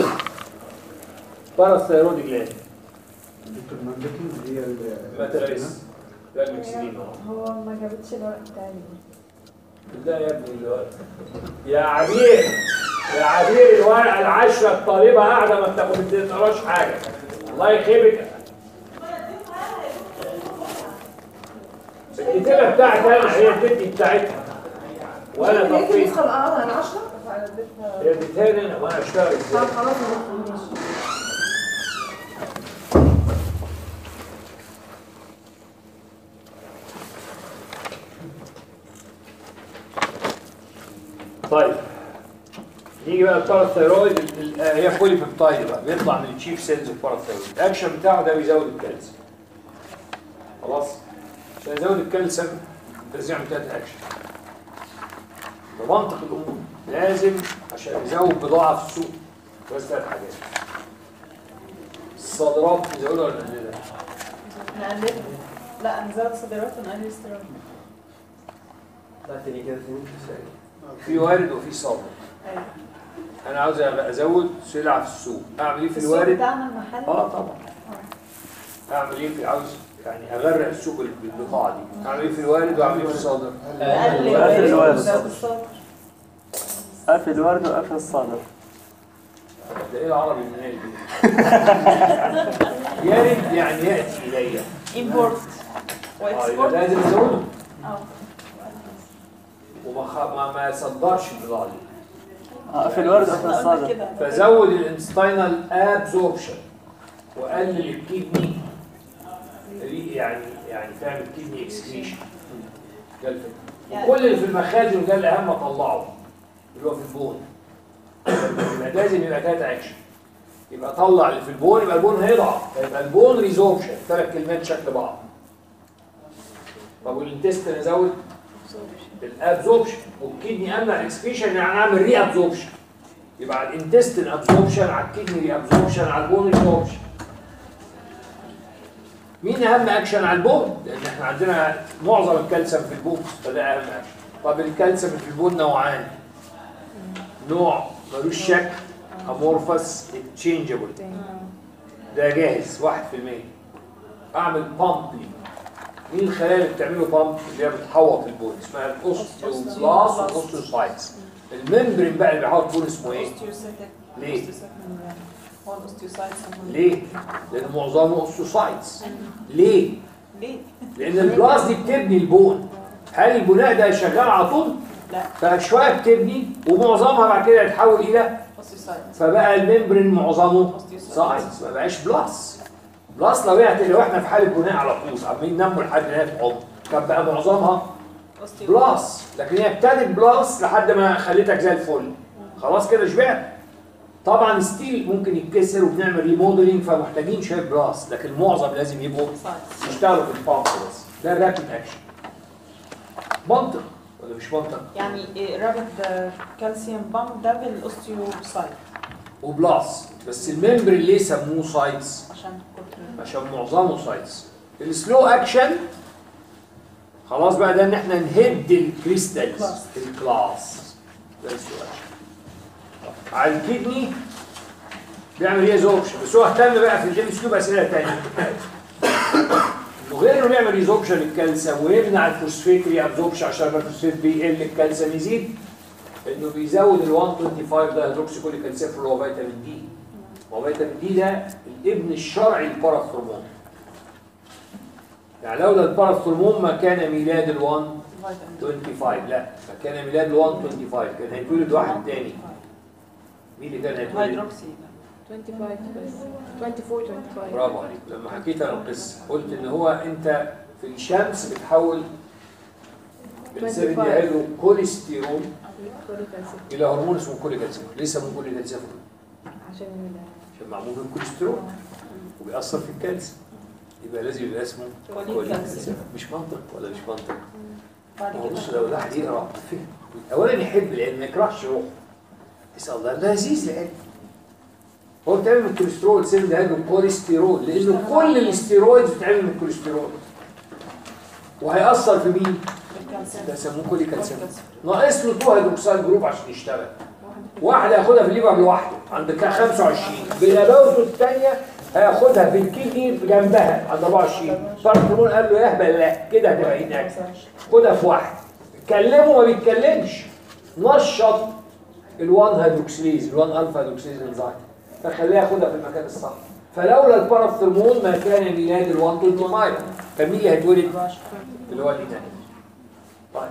باراثايرويد جلاند دكتور ماندكي اللي هي ال- ماتريس ده الميكسيديما هو ما جابتش الورق بتاعي ده يا ابني الورق يا عبير يا عبير الورقه العشره الطالبه قاعده ما بتاخد ما بتقراش حاجه الله يخيبك الكتابه بتاعتي انا هي البنت بتاعتها وانا لقيت تطويل النسخة الأقرب عن 10 هي اديتها لي انا وانا اشتغل ازاي طب خلاص ماشي طيب نيجي بقى الباراثايرويد ال- ال- آه، هي بولي بيبتايد بقى بيطلع من التشيف سيلز الباراثايرويد الاكشن بتاعه ده بيزود الكالسيوم خلاص عشان يزود الكالسيوم لازم يعمل ثلاث اكشن بمنطق الامور لازم عشان يزود بضاعه في السوق بس ثلاث حاجات الصادرات يزودها ولا نقللها؟ نقللها لا نزود صادرات ونقلل استيراد لا تاني كده تاني في وارد وفي صادر ايوه انا عاوز ازود سلعه في السوق اعمل ايه في السوق الوارد بتاعنا المحلي اه طبعا اعمل ايه في عاوز يعني اغرق السوق بالبضاعه دي اعمل ايه في الوارد واعمل ايه في الصادر اقل وقفل الورد. ده بالظبط قفل الورد وقفل الصادر ده ايه العربي النهائي دي يرد يعني ياتي الي امبورت اه يبقى واكسبورت لازم ازوده اه وما خ... ما ما يصدرش البضاعه دي آه، قفل الورد وقفل احنا قلنا الصادر كده فزود الانستاينال ابزوربشن وقلل الكيدني ري- يعني يعني تعمل كيدني اكسكريشن ده الفكره يعني- وكل اللي في المخازن ده الاهم اطلعه اللي هو في البون يبقى لازم يبقى تاتا اكشن يبقى طلع اللي في البون يبقى البون هيضعف يبقى البون ريزوربشن ثلاث كلمات شكل بعض طب والانتستين ازود الابزوربشن والكيدني امنع الاكسكريشن يعني اعمل ري ابزوربشن يبقى على الانتستين ابزوربشن على الكدني ري ابزوربشن على البون ريزوربشن مين اهم اكشن على البون لان احنا عندنا معظم الكالسيوم في البون فده اهم اكشن طب الكالسيوم في البون نوعان نوع ملوش شكل امورفس اكتشينجبل ده جاهز 1% اعمل بامب ليه مين الخلايا اللي بتعمله بامب اللي هي بتحوط البون اسمها الاوستيوبلاست والاوستيوسايتس الممبرين بقى اللي بيحوط البون اسمه ايه اوستيوسيتك ليه؟ هو الاوستيوسايتس ليه؟ لأن معظمه اوستوسايتس ليه؟ ليه؟ لأن البلاس دي بتبني البون هل البناء ده شغال على طول؟ لا فشوية بتبني ومعظمها بعد كده يتحول إلى اوستيوسايتس فبقى الممبرين معظمه اوستيوسايتس سايتس ما بقاش بلاس بلاس لو يعني لو احنا في حالة بناء على طول عمالين ننمو لحد نهاية العمر كان بقى معظمها بلاس لكن هي ابتدت بلاس لحد ما خليتك زي الفل خلاص كده شبعت طبعا ستيل ممكن يتكسر وبنعمل ريموديلنج فمحتاجين شويه بلاس لكن المعظم لازم يبقوا سايتس يشتغلوا في البامب بس ده الرابid اكشن منطق ولا مش منطق يعني رابط كالسيوم بامب ده بالاوستيوسايت وبلاس بس الممبر ليه سموه سايتس عشان كتر عشان معظمه سايتس السلو اكشن خلاص بقى ده ان احنا نهد الكريستالز كلاس. الكلاس ده السلو اكشن على الكدني بيعمل ايه زوبشن بس هو اهتم بقى في الجيم سكيو باسئله ثانيه وغير انه بيعمل ريزوربشن للكالسيوم ويمنع الفوسفيت ري ابزوربشن عشان لما الفوسفيت بيقل الكالسيوم يزيد انه بيزود ال 125 ده هيدروكسيكوليك كالسيوم اللي هو فيتامين دي هو فيتامين دي ده الابن الشرعي للباراثرمون يعني لولا الباراثرمون ما كان ميلاد ال 125 لا ما كان ميلاد ال 125 كان هيتولد واحد تاني مين اللي كان هيتولد؟ هيدروكسي 25 بس 24 25 برافو عليك لما حكيت انا القصه قلت ان هو انت في الشمس بتحول الانسان 25. هيدرو كوليسترول كوليك أسيد الى هرمون اسمه كوليكالسيوم ليه سموه كوليكالسيوم؟ عشان ال- عشان معمول من الكوليسترول وبيأثر في الكالسيوم يبقى لازم يبقى اسمه كوليكالسيوم مش منطق ولا مش منطق؟ بعد ما هو بص كده لو الواحد يقرا فهم اولا يحب العلم ما يكرهش روحه يسال الله ده لذيذ العلم هو بتعمل من الكوليسترول سيل ده هيدرو كوليسترول لانه كل الاستيرويدز بتتعمل من الكوليسترول وهيأثر في مين؟ الكالسيوم ده يسموه كوليكالسيوم ناقص له 2 هيدروكسيد جروب عشان يشتغل واحده ياخدها في الليفر لوحده عند كام 25 بنباوته الثانيه هياخدها في الكدني جنبها عند 24 فالهرمون قال له يهبل لا كده هتبقى هناك خدها في واحد كلمه ما بيتكلمش نشط ال1 هيدروكسيليز ال1 الفا هيدروكسيليز انزايم فخليها ياخدها في المكان الصح فلولا الباراثرمون ما كان ميلاد ال1 25 كان مين اللي هيتولد اللي هو الإناث طيب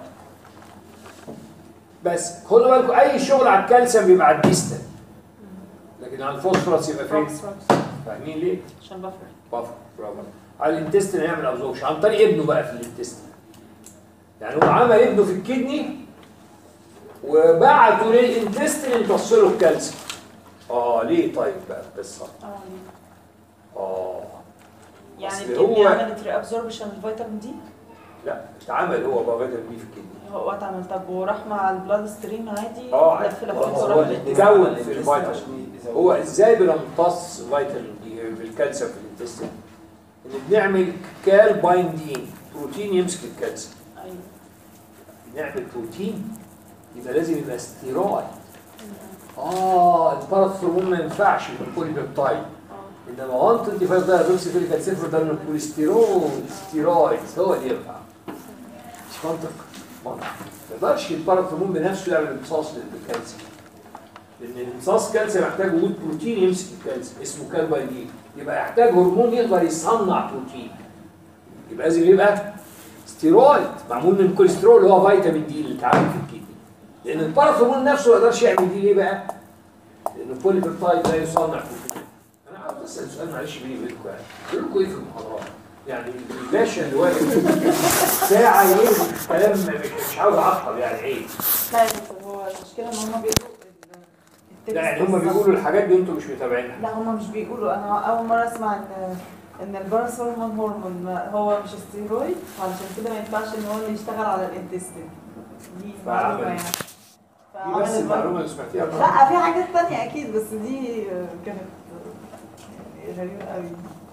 بس خدوا بالكم اي شغل على الكالسيوم بيبقى على الديستال لكن على الفوسفورس يبقى فين؟ روكس روكس فاهمين ليه؟ عشان بفرق بفر برافو على الانتستين هيعمل ابزوربشن عن طريق ابنه بقى في الانتستين يعني هو عمل ابنه في الكدني وبعته للانتستين يمتصله الكالسيوم اه ليه طيب بقى القصه اه اه يعني أصل الكدني هو- عملت ري ابزوربشن الفيتامين دي لا اتعمل هو بقى فيتامين بي في الكدني هو اتعمل طب وراح مع البلاد ستريم عادي اه لف لفات هو وراح اتكون للانتستين. في الفيتامين هو ازاي بنمتص فيتامين دي بالكالسيوم في الانتستين ان بنعمل كال بايندين بروتين يمسك الكالسيوم ايوه نعمل بروتين يبقى لازم يبقى ستيرويد اه الباراثرمون ما ينفعش يبقى بولي بيبتايد انما 125 ده هيدروكسيفيليك صفر ده من الكوليسترول ستيرويد هو اللي ينفع مش منطق منطق ما يقدرش الباراثرمون بنفسه يعمل امتصاص للكالسيوم لان امتصاص الكالسيوم محتاج وجود بروتين يمسك الكالسيوم اسمه كاربايدين يبقى يحتاج هرمون يقدر يصنع بروتين يبقى لازم يبقى ستيرويد معمول من الكوليسترول اللي هو فيتامين دي اللي اتعمل في الكدني لان الباراثرمون نفسه ما يقدرش يعمل دي ليه بقى؟ لان البوليبيبتايد لا يصنع بروتين انا عاوز اسال سؤال معلش بيني وبينكم يعني بقول لكم ايه في المحاضرات؟ يعني الباشا اللي واقف ساعه يقول كلام مش مش عاوز اعطل يعني عيب لا يا دكتور هو المشكله ان هم بيقولوا ال- لا يعني التكست هم بالظبط. بيقولوا الحاجات دي انتوا مش متابعينها لا هم مش بيقولوا انا اول مره اسمع ان ان البارس هرمون هرمون ما- هو مش ستيرويد علشان كده ما ينفعش ان هو اللي يشتغل على الانتستين دي فعمل- معلومه يعني دي فعمل بس البر- المعلومه اللي سمعتيها لا في حاجات تانية اكيد بس دي كانت غريبه قوي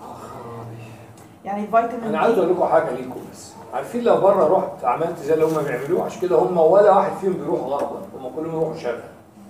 يعني الفيتامين انا عايز اقول لكم حاجه ليكم بس عارفين لو بره رحت عملت زي اللي هم بيعملوه عشان كده هم ولا واحد فيهم بيروح غربا هم كلهم يروحوا شرقا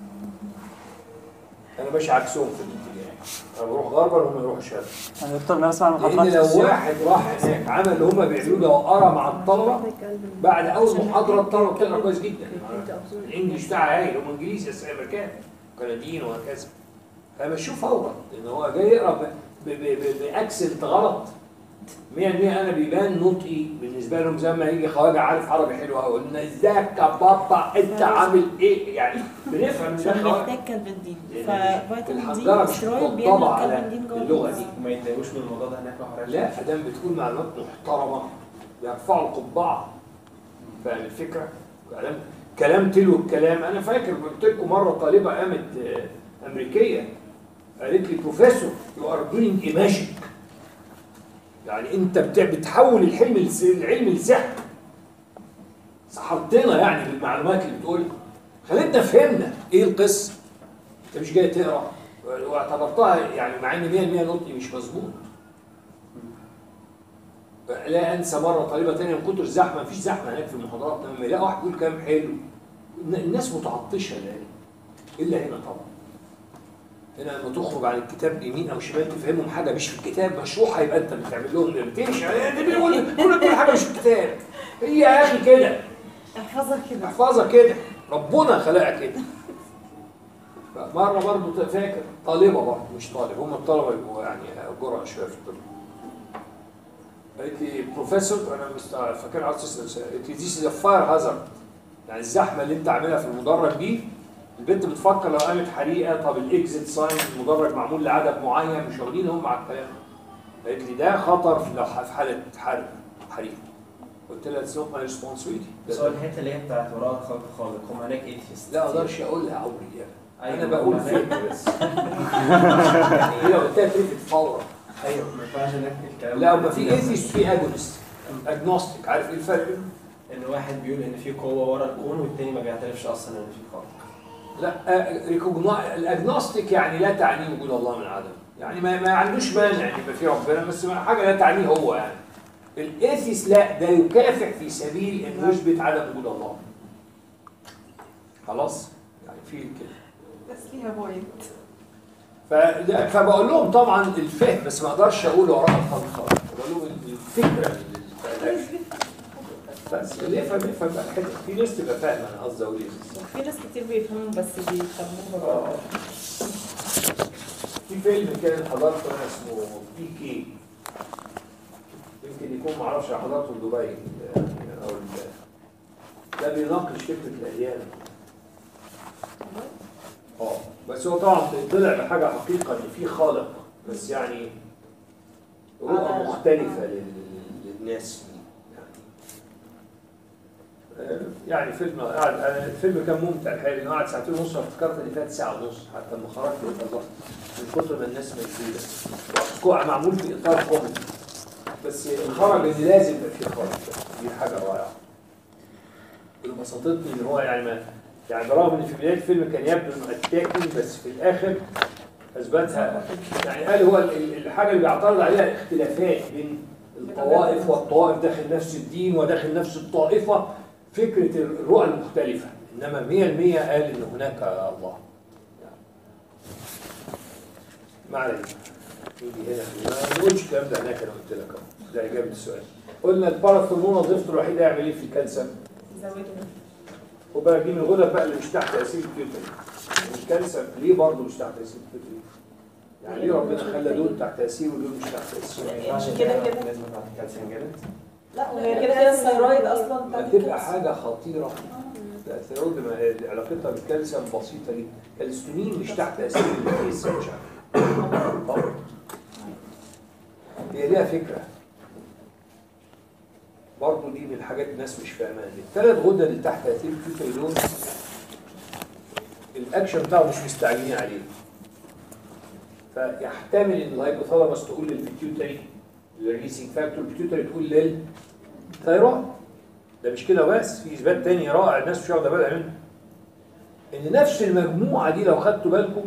انا ماشي عكسهم في الاتجاه انا بروح غربا وهم يروحوا شرقا انا دكتور انا بسمع لان المحاضرات لو الفسيولوجية. واحد راح هناك عمل اللي هم بيعملوه ده وقرا مع الطلبه بعد اول محاضره الطلبه بتقرا كويس جدا الانجليش بتاعها هايل هم انجليزي بس امريكان كنديين وهكذا فانا بشوف فورا ان هو جاي يقرا ب- ب- ب- باكسنت غلط 100% انا بيبان نطقي بالنسبه لهم زي ما يجي خواجه عارف عربي حلو قوي قلنا ازيك يا بابا انت عامل ايه يعني بنفهم ان ده عشان خواجه محتاج كالفندين لأن ففيتامين دي الحنجره مش سترويد مطبعه بيعمل على كالفندين جوه اللغه الجسم. دي وما يتضايقوش من الموضوع ده هناك لو حضرتك لا ادام بتقول معلومات محترمه بيرفعوا القبعه فاهم الفكره؟ كلام كلام تلو الكلام انا فاكر قلت لكم مره طالبه قامت آه، امريكيه قالت لي بروفيسور يو ار دوينج ايه ماجيك يعني انت بت- بتحول الحلم لس- العلم لسحر سحرتنا يعني بالمعلومات اللي بتقولها خلتنا فهمنا ايه القصه انت مش جاي تقرا واعتبرتها يعني مع ان 100% نطقي مش مظبوط لا انسى مره طالبه ثانيه من كتر الزحمه مفيش زحمه هناك في المحاضرات لما يلاقي واحد بيقول كلام حلو الن- الناس متعطشه يعني الا هنا طبعا هنا لما تخرج عن الكتاب يمين او شمال تفهمهم حاجه مش في الكتاب مشروحه يبقى انت بتعمل لهم بتمشي انت بيقول كل كل حاجه مش في الكتاب هي يا اخي كده احفظها كده احفظها كده ربنا خلقها كده مرة برضه فاكر طالبة برضه مش طالب هم الطلبة يبقوا يعني جرأة شوية في الطب قالت لي بروفيسور انا مست- فاكر عاوز تسال سؤال قالت لي ذيس از فاير هازارد يعني الزحمه اللي انت عاملها في المدرج دي البنت بتفكر لو قامت حريقه طب الاكزيت ساين المدرج معمول لعدد معين مش واخدين هم على الكلام قالت لي ده خطر في لو ح- في حاله حرق حريق قلت لها اتس نوت ماي ريسبونسبيلتي بس هو الحته اللي هي بتاعت وراء الخلق خالق هم هناك ايثيست لا اقدرش اقولها عمري يعني أيوة، انا بقول هم هناك- فكره بس يعني هي لو قلتها تلفت فورا ايوه ما ينفعش هناك الكلام لا ده. ما في ايثيست في اجونست اجنوستيك عارف ايه الفرق بينهم؟ ان واحد بيقول ان في قوه ورا الكون والتاني ما بيعترفش اصلا ان في خالق لا ريكوجنا الاجنوستيك يعني لا تعني وجود الله من عدم يعني ما, ما عندوش مانع ان يبقى في ربنا بس ما- حاجه لا تعنيه هو يعني الايثيس لا ده يكافح في سبيل انه يثبت عدم وجود الله خلاص يعني في كده بس ليها بوينت فلا- فبقول لهم طبعا الفهم بس ما اقدرش اقول وراء الخلق خالق بقول لهم الفكره اللي- بس اللي يفهم يفهم بقى الحته في ناس تبقى فاهمه انا قصدي اقول ايه بس. في ناس كتير بيفهموا بس بيفهموها آه. غلط. في فيلم كان حضرته انا اسمه بي كي يمكن يكون معرفش حضرته في دبي يعني او ال- ده بيناقش فكره الاديان اه بس هو طبعا طلع بحاجه حقيقه ان في خالق بس يعني رؤى على- مختلفه لل- للناس فيه يعني آه، يعني فيلم قعد أنا الفيلم كان ممتع الحقيقه لانه قعد ساعتين ونص افتكرت ان فات ساعه ونص حتى لما خرجت قلت الله من كتر ما الناس مشدوده وأفكار معمول في اطار كوميدي بس خرج ان لازم يبقى في خالق دي حاجه رائعه اللي بسطتني ان هو يعني ما يعني برغم ان في بدايه الفيلم كان يبدو انه اتاكي بس في الاخر اثبتها يعني قال هو ال- ال- الحاجه اللي بيعترض عليها الاختلافات بين الطوائف والطوائف داخل نفس الدين وداخل نفس الطائفه فكره الرؤى المختلفه انما 100% قال ان هناك الله يعني. ما علينا يجي هنا ما نقولش الكلام ده هناك انا قلت لك اهو ده اجابه السؤال قلنا الباراثرمون وظيفته الوحيده يعمل ايه في الكالسيوم؟ زودوا وبقى دي من الغدد بقى اللي مش تحت تاثير الكيوتري الكالسيوم ليه برضه مش تحت تاثير الكيوتري؟ يعني ليه ربنا خلى دول تحت تاثير ودول مش تحت تاثير؟ عشان كده كده. لازم بتاعت الكالسيوم جامد لا وهي كده كده الثيرويد اصلا بتاع هتبقى حاجه خطيره لا، الثيرويد ما- علاقتها بالكالسيوم بسيطه جدا الستونين مش تحت تاثير الكالسيوم مش عارف طبعا. هي ليها فكره برضه دي من الحاجات الناس مش فاهماها الثلاث غدد اللي تحت تاثير الكيوتري دول الاكشن بتاعه مش مستعجلين عليه فيحتمل ان الهايبوثالاموس تقول للبيتيوتري الريسينج فاكتور البيتيوتري تقول للثيرويد ده مش كده بس في اثبات تاني رائع الناس مش واخده بالها منه ان نفس المجموعه دي لو خدتوا بالكم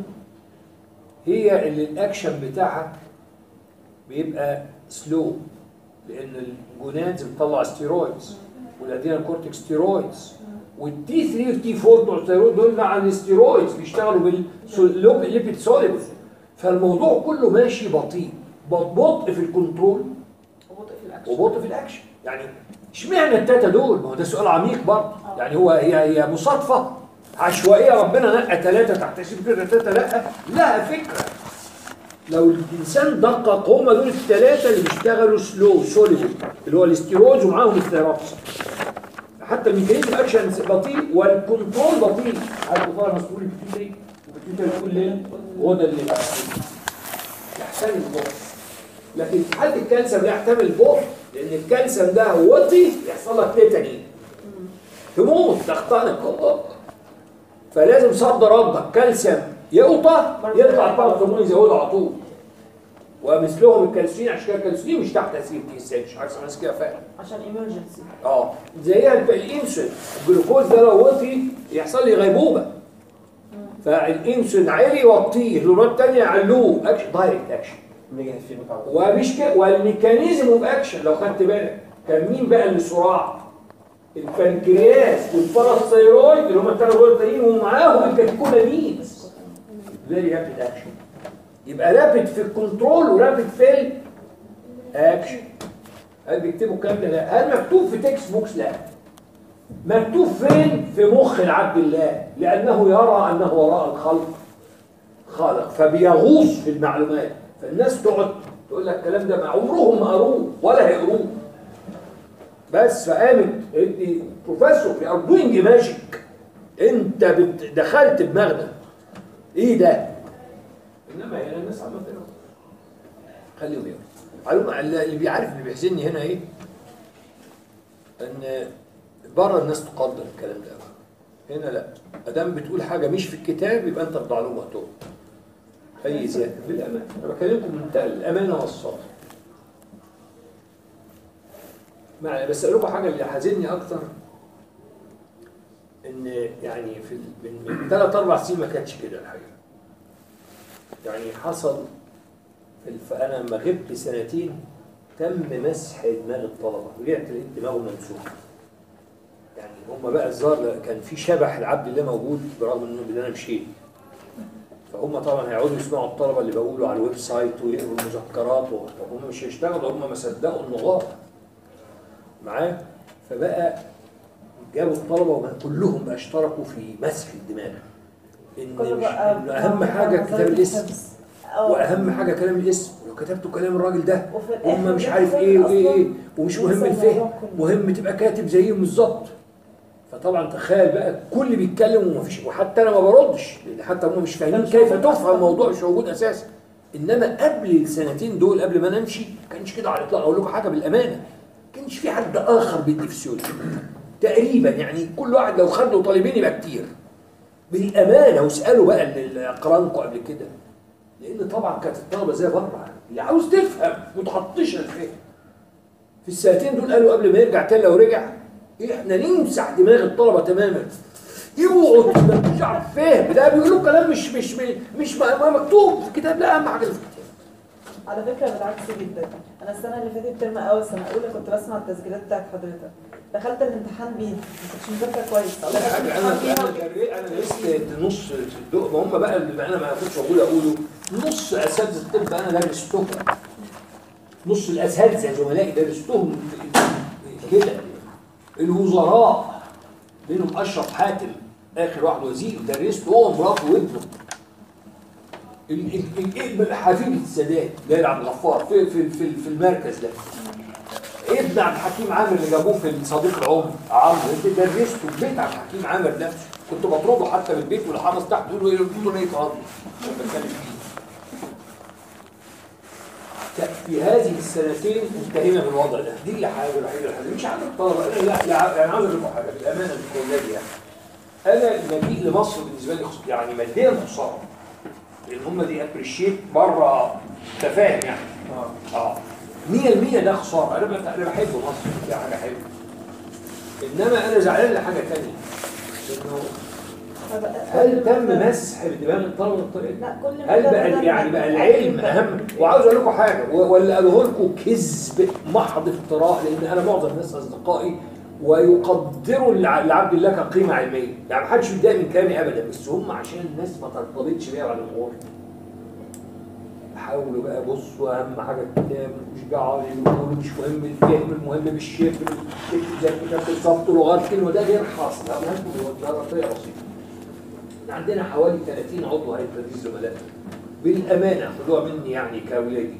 هي اللي الاكشن بتاعها بيبقى سلو لان الجونادز بتطلع ستيرويدز والادينال كورتكس ستيرويدز والتي 3 والتي 4 بتوع الثيرويد دول مع الستيرويدز بيشتغلوا بالليبيد سوليبل فالموضوع كله ماشي بطيء بطء في الكنترول وبطء في الاكشن وبطء في الاكشن يعني اشمعنى التلاته دول ما هو ده سؤال عميق برضه يعني هو هي هي مصادفه عشوائيه ربنا نقى ثلاثه تحت تاثير كده ثلاثه لا لها فكره لو الانسان دقق هم دول الثلاثه اللي بيشتغلوا سلو سوليد اللي هو الاستيرويدز ومعاهم الثيرابس حتى الميكانيزم اكشن بطيء والكنترول بطيء عارف طبعا مسؤول البيتيوتري والبيتيوتري يقول للغدد اللي تحت يحتمل البطء لكن في حاله الكالسيوم لا يحتمل البطء لان الكالسيوم ده وطي يحصل لك تيتاني تموت تختنق فلازم صد ردك كالسيوم يقطع يطلع البارثرمون يزوده على طول ومثلهم الكالسيين عشان كده الكالسيين مش تحت تاثير تي اس اتش عكس الناس كده فاهم عشان ايمرجنسي اه زيها الب- الانسولين الجلوكوز ده لو وطي يحصل لي غيبوبه فالانسولين عالي وطيه هرمونات تانية يعلوه اكشن دايركت اكشن نيجاتيف فيدباك على طول ومش كده والميكانيزم اوف اكشن لو خدت بالك كان مين بقى اللي صراع؟ البنكرياس والباراثيرويد اللي هم الثلاث غدد التانيين ومعاهم الكاتيكولامينز فيري رابيد اكشن يبقى رابيد في الكنترول ورابيد في الاكشن هل بيكتبوا الكلام ده؟ لا هل مكتوب في تكست بوكس؟ لا مكتوب فين؟ في مخ العبد الله لأنه يرى أنه وراء الخلق خالق فبيغوص في المعلومات فالناس تقعد تقول لك الكلام ده مع عمرهم ما قروه ولا هيقروه بس فقامت انت بروفيسور في ار دوينج ماجيك انت بت- دخلت دماغنا ايه ده؟ انما هنا الناس عماله تقرا خليهم يقروا معلومه اللي بيعرف اللي بيحزنني هنا ايه؟ ان بره الناس تقدر الكلام ده هنا لا ادام بتقول حاجه مش في الكتاب يبقى انت بتضع له مهتم اي زياده بالامانه انا بكلمكم من الامانه والصبر مع بس اقول لكم حاجه اللي حازني اكتر ان يعني في ال- من من ثلاث اربع سنين ما كانتش كده الحقيقه يعني حصل في الف... انا لما غبت سنتين تم مسح دماغ الطلبه رجعت لقيت دماغه ممسوحه يعني هم بقى الظاهر كان في شبح العبد الله موجود برغم انه ان انا مشيت فهم طبعا هيقعدوا يسمعوا الطلبه اللي بقولوا على الويب سايت ويقروا المذكرات و- طب هم مش هيشتغلوا هم ما صدقوا انه غلط معاه فبقى جابوا الطلبه وبقى كلهم بقى اشتركوا في مسح الدماغ ان كله مش بقى إنه اهم حاجه كتاب الاسم أو- واهم حاجه كلام الاسم لو كتبتوا كلام الراجل ده وفي الآخر هم مش ده عارف كله ايه وايه أصلاً ايه ومش مهم بينسى الفهم الموضوع كله. مهم تبقى كاتب زيهم بالظبط فطبعا تخيل بقى كل بيتكلم ومفيش وحتى انا ما بردش لان حتى هم مش فاهمين كيف تفهم الموضوع مش موجود اساسا انما قبل السنتين دول قبل ما انا امشي ما كانش كده على الاطلاق اقول لكم حاجه بالامانه ما كانش في حد اخر بيدي فسيولوجي تقريبا يعني كل واحد لو خد له طالبين يبقى كتير بالامانه واسالوا بقى اللي اقرانكم قبل كده لان طبعا كانت الطلبه زي بره اللي عاوز تفهم متحطش الفهم في السنتين دول قالوا قبل ما يرجع تاني لو رجع احنا نمسح دماغ الطلبه تماما يقعد مش عارف فاهم ده بيقولوا كلام مش مش مش, مش ما- ما مكتوب في الكتاب لا اهم حاجه اللي في الكتاب على فكره بالعكس جدا انا السنه اللي فاتت ترم اول سنه اولى كنت بسمع التسجيلات بتاعت حضرتك دخلت الامتحان بيه ما كنتش مذاكره كويس أقول لك انا الامتحان انا بيه انا انا لسه نص الدق ما هم بقى اللي انا ما كنتش بقول اقوله نص اساتذه الطب انا درستهم نص الاساتذه زملائي درستهم كده الوزراء منهم اشرف حاتم اخر واحد وزير درسته هو ومراته وابنه ال- ال- ال- حفيد السادات جاي عبد الغفار في في في, في المركز ده ابن عبد الحكيم عامر اللي جابوه في صديق العمر عمرو انت درسته في بيت عبد الحكيم عامر نفسه كنت بطرده حتى من البيت والحرس تحت يقول له ايه الدكتور ايه تقعد عشان بتكلم فيه في هذه السنتين انتهينا من الوضع ده دي الحاجه الوحيده الحاجه مش عارف الطلبه انا لا لا يعني عاوز اقول لكم حاجه بالامانه للطلاب يعني انا المجيء لمصر بالنسبه لي خس- يعني ماديا خساره لان هم دي ابريشيت بره تفاهم يعني اه 100% ده خساره انا بت- انا بحب مصر دي حاجه حلوه انما انا زعلان لحاجه ثانيه انه هل تم مسح دماغ الطلبه بالطريقه دي؟ لا كل ما هل ده بقى بدل يعني ما بقى تتأكد العلم بقى. اهم وعاوز اقول لكم حاجه و- ولا قالوا لكم كذب محض افتراء لان انا معظم الناس اصدقائي ويقدروا الع- لعبد الله كقيمه علميه يعني ما حدش بيتضايق من كلامي ابدا بس هم عشان الناس ما ترتبطش بيها بعد الامور حاولوا بقى بصوا اهم حاجه الكتاب مش دعوه يقولوا مش مهم الفهم المهم بالشفر تكتب زي الكتاب بالظبط لغات كلمه ده غير حاصل لا مهم ده طريقه بسيطه إحنا عندنا حوالي 30 عضو هيئه تدريس زملاء بالامانه خدوها مني يعني كاولادي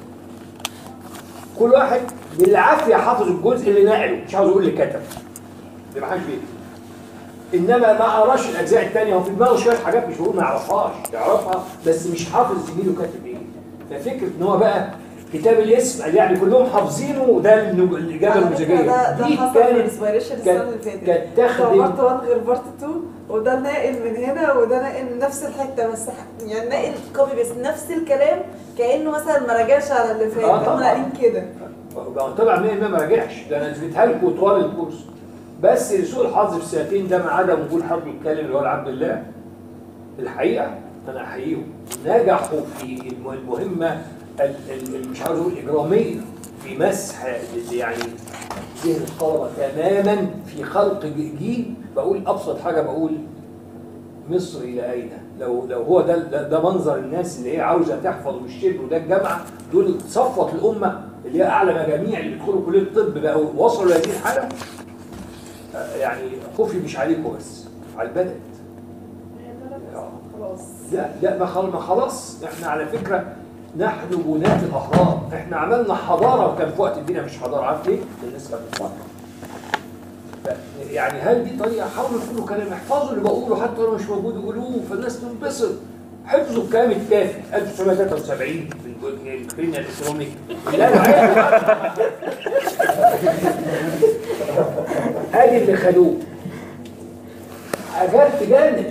كل واحد بالعافيه حافظ الجزء اللي نقله مش عاوز اقول اللي كتب ده ما حدش بيكتب انما ما قراش الاجزاء الثانيه هو في دماغه شويه حاجات مش بقول ما يعرفهاش يعرفها بس مش حافظ زميله كاتب ايه ففكره ان هو بقى كتاب الاسم قال يعني كلهم حافظينه وده النج- الاجابه على فكرة المزاجيه ده ده دي حصل في كانت الانسبيريشن السنه اللي كانت فاتت كانت بتوع تخدم بارت 1 غير بارت 2 وده ناقل من هنا وده ناقل من نفس الحته بس ح- يعني ناقل كوبي بس نفس الكلام كانه مثلا ما راجعش على اللي فات آه هم طبعاً. ناقلين كده بقى طلع 100% ما رجعش ده انا اثبتها لكم طوال الكورس بس لسوء الحظ في السنتين ده ما عدم وجود حد يتكلم اللي هو عبد الله الحقيقه انا احييهم نجحوا في الم- المهمه ال- ال- ال- مش عاوز اقول اجراميه في مسح ال- يعني ذهن الطلبه تماما في خلق ج- جيل بقول ابسط حاجه بقول مصر الى اين؟ لو لو هو ده ده, ده منظر الناس اللي هي عاوزه تحفظ وتشد وده الجامعه دول صفوه الامه اللي هي اعلى مجاميع اللي بيدخلوا كليه الطب بقوا وصلوا لهذه الحاله آه، يعني خوفي مش عليكم بس على البلد آه. خلاص لا لا ما خل- ما خلاص احنا على فكره نحن بناة الاهرام احنا عملنا حضاره وكان في وقت الدنيا مش حضاره عارف ليه؟ الناس كانت بتفكر ف- يعني هل دي طريقه حاولوا تقولوا كلام احفظوا اللي بقوله حتى لو مش موجود قولوه فالناس تنبسط حفظوا الكلام التافه 1973 من الكرينيا الالكترونيك لا لا عيب. ادي اللي خدوه حاجات تجنن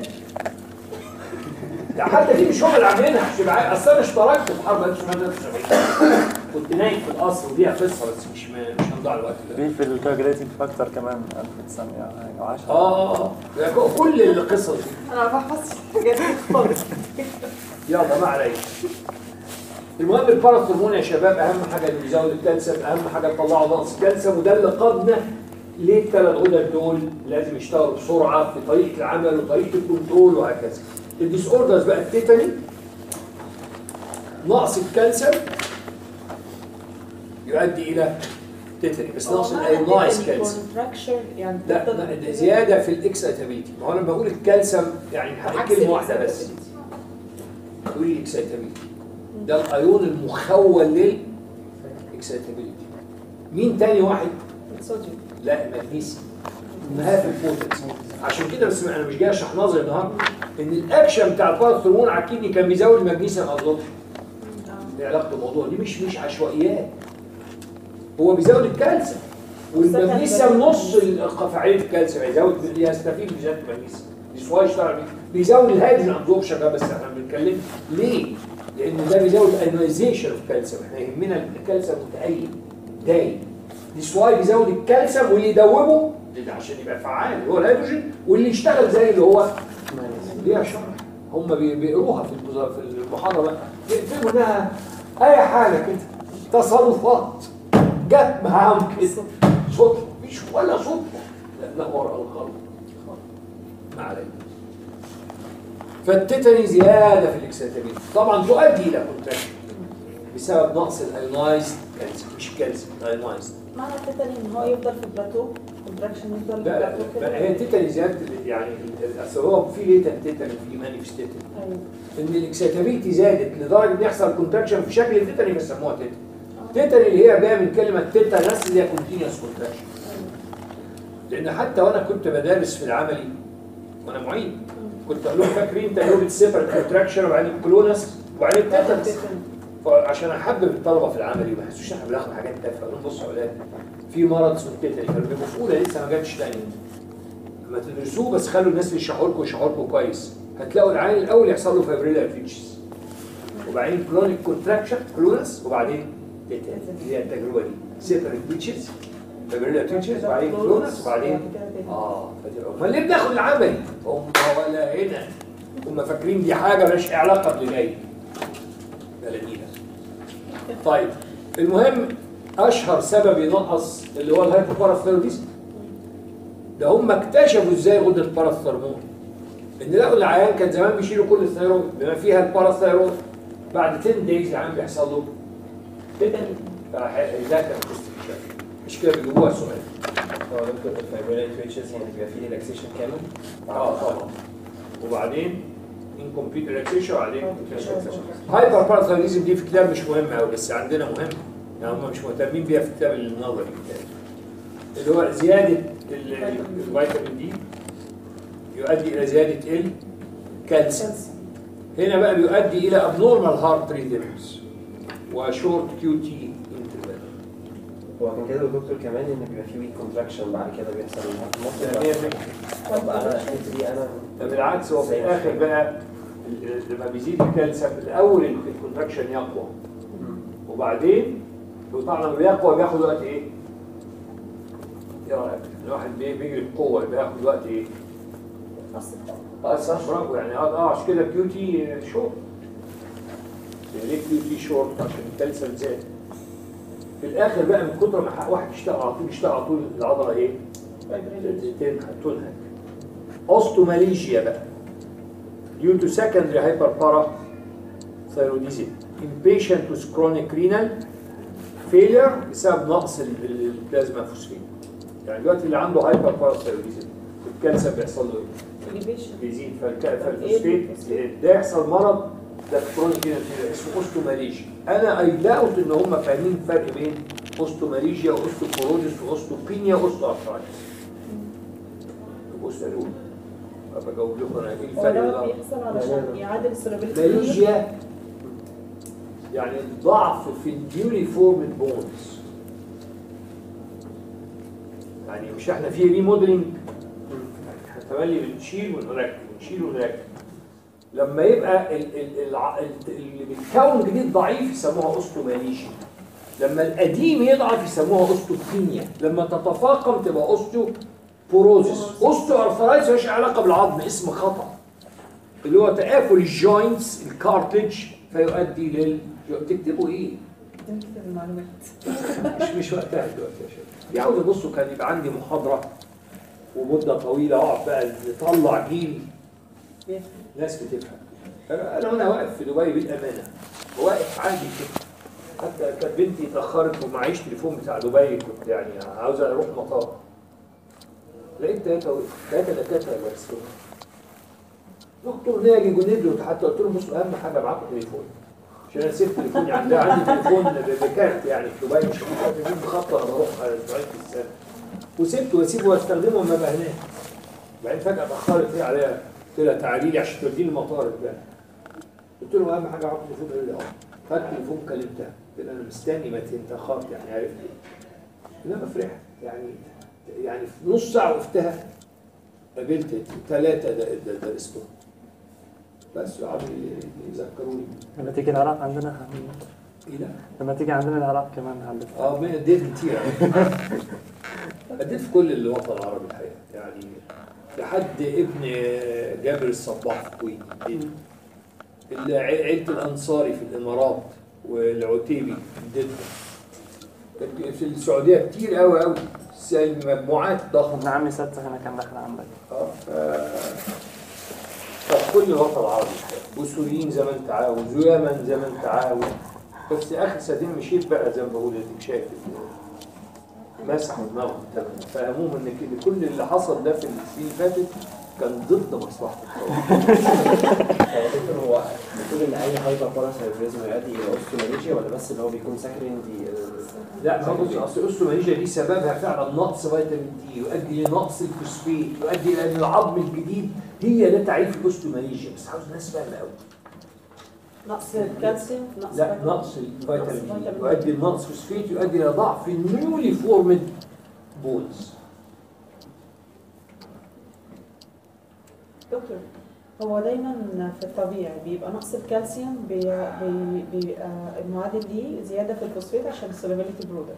ده حتى دي مش هم اللي عاملينها عشان يبقى عارف. اصل انا اشتركت في حرب 1973 كنت نايم في القصر ودي قصه بس مش مش هنضيع الوقت ده في في الكالكوليتنج فاكتور كمان 1910 اه اه ده كل القصص دي انا ما بحفظش الحاجات دي خالص يلا ما عليك المهم الباراثرمون يا شباب اهم حاجه اللي بيزود الكالسيوم اهم حاجه تطلعوا نقص كالسيوم وده اللي قادنا للثلاث غدد دول لازم يشتغلوا بسرعه في طريقه العمل وطريقه الكنترول وهكذا الديس اوردرز بقى التيتاني نقص الكالسيوم يؤدي الى تيتاني بس نقص الايونايز كالسيوم كونتراكشر يعني لا تفضل لا، كده. زياده في الاكسايتابيلتي ما هو لما بقول الكالسيوم يعني عكس كلمه واحده بس الإكسايتابيلتي. تقول لي اكسايتابيلتي ده الايون المخول للاكسايتابيلتي مين تاني واحد؟ الصوديوم لا المغنيسيوم ما في البوتنس عشان كده بس انا مش جاي اشرح نظري النهارده ان الاكشن بتاع الباراثرمون على الكدني كان بيزود المغنيسيوم ابزوربشن دي علاقه بالموضوع دي مش مش عشوائيات هو بيزود الكالسيوم والمغنيسيوم نص فعاليه الكالسيوم يزود يستفيد من زياده المغنيسيوم مش هو يشتغل بيه بيزود الهيدروجين ابزوربشن ده بس احنا بنتكلم ليه؟ لان ده بيزود ايونيزيشن اوف كالسيوم احنا يهمنا الكالسيوم متأيد دايم دي واي بيزود الكالسيوم واللي يدوبه ده عشان يبقى فعال اللي هو الهيدروجين واللي يشتغل زي اللي هو ليها شرح هم بي- بيقروها في المز- في المحاضره بقى يقفلوا انها اي حاجه كده تصرفات جت معاهم كده صدفه مش ولا صدفه لا لا وراء الخلق ما علينا فالتيتاني زياده في الاكسيتابيلتي طبعا تؤدي الى كونتراكشن بسبب نقص الايونايزد كالسيوم مش كالسيوم ايونايزد معنى التاني ان هو يفضل في بلاتو كونتراكشن يفضل في لا بلاتو لا، كده هي التيتاني زياده يعني اصل هو في ليتا تيتاني في مانيفستيتد ايوه ان الاكسيتابيلتي زادت لدرجه ان يحصل كونتراكشن في شكل التيتاني بيسموها تيتاني تيتاني اللي هي جايه من كلمه تيتانس اللي هي كونتينوس كونتراكشن لان حتى وانا كنت بدرس في العملي وانا معيد كنت اقول لهم فاكرين تجربه سيبرت كونتراكشن وبعدين كلونس وبعدين تيتانس فعشان احبب الطلبه في العملي وما يحسوش احنا بناخد حاجات تافهه اقول لهم بصوا يا اولاد في مرض اسمه التيتاني كانوا بيبقوا في اولى لسه ما جاتش تاني لما تدرسوه بس خلوا الناس اللي يشرحوا لكم يشرحوا لكم كويس هتلاقوا العين الاول يحصل له فابريلا فيتشز وبعدين كلونيك كونتراكشن كلونس وبعدين تيتاني اللي هي التجربه دي سيبرت فيتشز فابريلا فيتشز وبعدين كلونس وبعدين اه فتبقى- امال ليه بناخد العملي؟ هم ولا هنا هم فاكرين دي حاجه مالهاش أي علاقه باللي جاي بلدينا طيب المهم اشهر سبب ينقص اللي هو الهايبوباراثيروديزم ده هم اكتشفوا ازاي غده الباراثيرمون ان لقوا العيان كان زمان بيشيلوا كل الثيرويد بما فيها الباراثيرويد بعد 10 دايز العيان بيحصل له تيتاني فده كان الاستكشاف مش كده بيجيبوها سؤال هو دكتور الفايبريلات تويتشز يعني بيبقى فيه ريلاكسيشن كامل اه طبعا وبعدين incomplete relaxation وبعدين هايبر باراثيريزم دي في كتاب مش مهم قوي بس عندنا مهم يعني هم مش مهتمين بيها في الكتاب النظري بتاعي اللي هو زياده ال- الفيتامين دي يؤدي الى زياده الكالسيوم هنا بقى بيؤدي الى abnormal heart rhythms وشورت كيو تي انترفال هو كان كده دكتور كمان ان بيبقى فيه ويك كونتراكشن بعد كده بيحصل يعني هي فكرة. طب انا الحته دي انا ده بالعكس هو في الاخر بقى ال- ال- لما بيزيد الكالسيوم الاول الكونتراكشن يقوى وبعدين طبعا لما بيقوى بياخد وقت ايه؟ ايه رايك؟ الواحد بي- بيجري بقوه بياخد وقت ايه؟ اه صح برافو يعني اه اه عشان كده كيو تي شورت يعني ليه كيو تي شورت عشان الكالسيوم زاد في الاخر بقى من كتر ما ح- واحد يشتغل على طول يشتغل على طول العضله ايه؟ تنهك تنهك اوستوماليجيا بقى due to secondary hyperparathyroidism in patient with chronic renal failure بسبب نقص ال- ال- البلازما فوسفين يعني دلوقتي اللي عنده hyperparathyroidism الكالسيوم بيحصل له ايه؟ بيزيد فالك- فالفوسفين ده يحصل مرض ده كرونيك رينال فيلير اسمه اوستوماليجيا انا اي داوت ان هم فاهمين الفرق بين اوستوماليجيا واوستوبوروزيس واوستوبينيا واوستوارثرايتس بصوا اسالوني ابقى اجاوب لكم انا ايه هو الفرق ده ده بيحصل علشان يعادل السولابيلتي ماليجيا يعني ضعف في النيولي فورمد بونز يعني مش احنا في ريموديلنج احنا تملي بنشيل ونركب بنشيل ونركب لما يبقى ال ال الع- ال- اللي بيتكون جديد ضعيف يسموها اوستوماليجيا لما القديم يضعف يسموها اوستوبينيا لما تتفاقم تبقى اوستو بوروزيس اوستو ارثرايتس ملوش علاقه بالعظم اسم خطا اللي هو تآكل الجوينتس الكارتج فيؤدي لل تكتبوا ايه؟ تكتب المعلومات مش مش وقتها دلوقتي يا شباب يعود بصوا كان يبقى عندي محاضره ومده طويله اقعد بقى نطلع جيل ناس بتفهم انا انا وانا واقف في دبي بالامانه واقف عادي كده حتى كانت بنتي اتاخرت ومعيش تليفون بتاع دبي كنت يعني عاوز اروح مطار لقيت ثلاثه ثلاثه دكاتره بس دكتور ناجي جندلت حتى قلت لهم بصوا اهم حاجه معاكم تليفون عشان انا سبت تليفوني عندي عندي تليفون ب- بكارت يعني في دبي مش هجيب بخط وانا بروح على اسبوعين في السنه وسبته واسيبه واستخدمه ما بقى هناك بعدين فجاه اتاخرت هي عليها قلت لها تعالي لي عشان توديني المطار بتاعي قلت له اهم حاجه معاكم تليفون قال لي اه خدت التليفون كلمتها قلت لها انا مستني ما تتاخرت يعني عرفت انما فرحت يعني يعني في نص ساعه وقفتها قابلت ثلاثه ده ده ده اسمه بس قعدوا يذكروني لما تيجي العراق عندنا هن- ايه ده؟ لما تيجي عندنا العراق كمان هنلف اه ما اديت كتير اديت في كل الوطن العربي الحقيقه يعني لحد ابن جابر الصباح في الكويت اديته. اللي ع- عيله الانصاري في الامارات والعتيبي اديتهم كانت في السعوديه كتير قوي قوي مجموعات ضخمه ابن عمي ستة هنا كان داخل عندك اه ف- في كل الوطن العربي وسوريين زي ما انت عاوز ويمن زي ما انت عاوز بس اخر سنتين مشيت بقى زي ما بقول اديك شايف مسحوا دماغهم تماما فهموهم ان كده كل اللي حصل ده في السنين اللي فاتت كان ضد مصلحه الدوله يعني دكتور هو المفروض ان اي هايبر باراسايرفيزم يؤدي الى اوستيولوجيا ولا بس اللي هو بيكون ساكرين دي لا ما بص اصل الاوستوماليجيا دي سببها فعلا نقص فيتامين دي يؤدي لنقص الفوسفيت يؤدي الى ان العظم الجديد هي ده تعريف الاوستوماليجيا بس عاوز ناس فاهمه قوي نقص الكالسيوم نقص لا فيتامين. نقص الفيتامين دي فيتامين. يؤدي لنقص فوسفيت يؤدي الى ضعف النيولي فورمد بونز دكتور هو دايما في الطبيعي بيبقى نقص الكالسيوم بي بي بي آه، المعادل دي زياده في الفوسفات عشان السوليبيليتي برودكت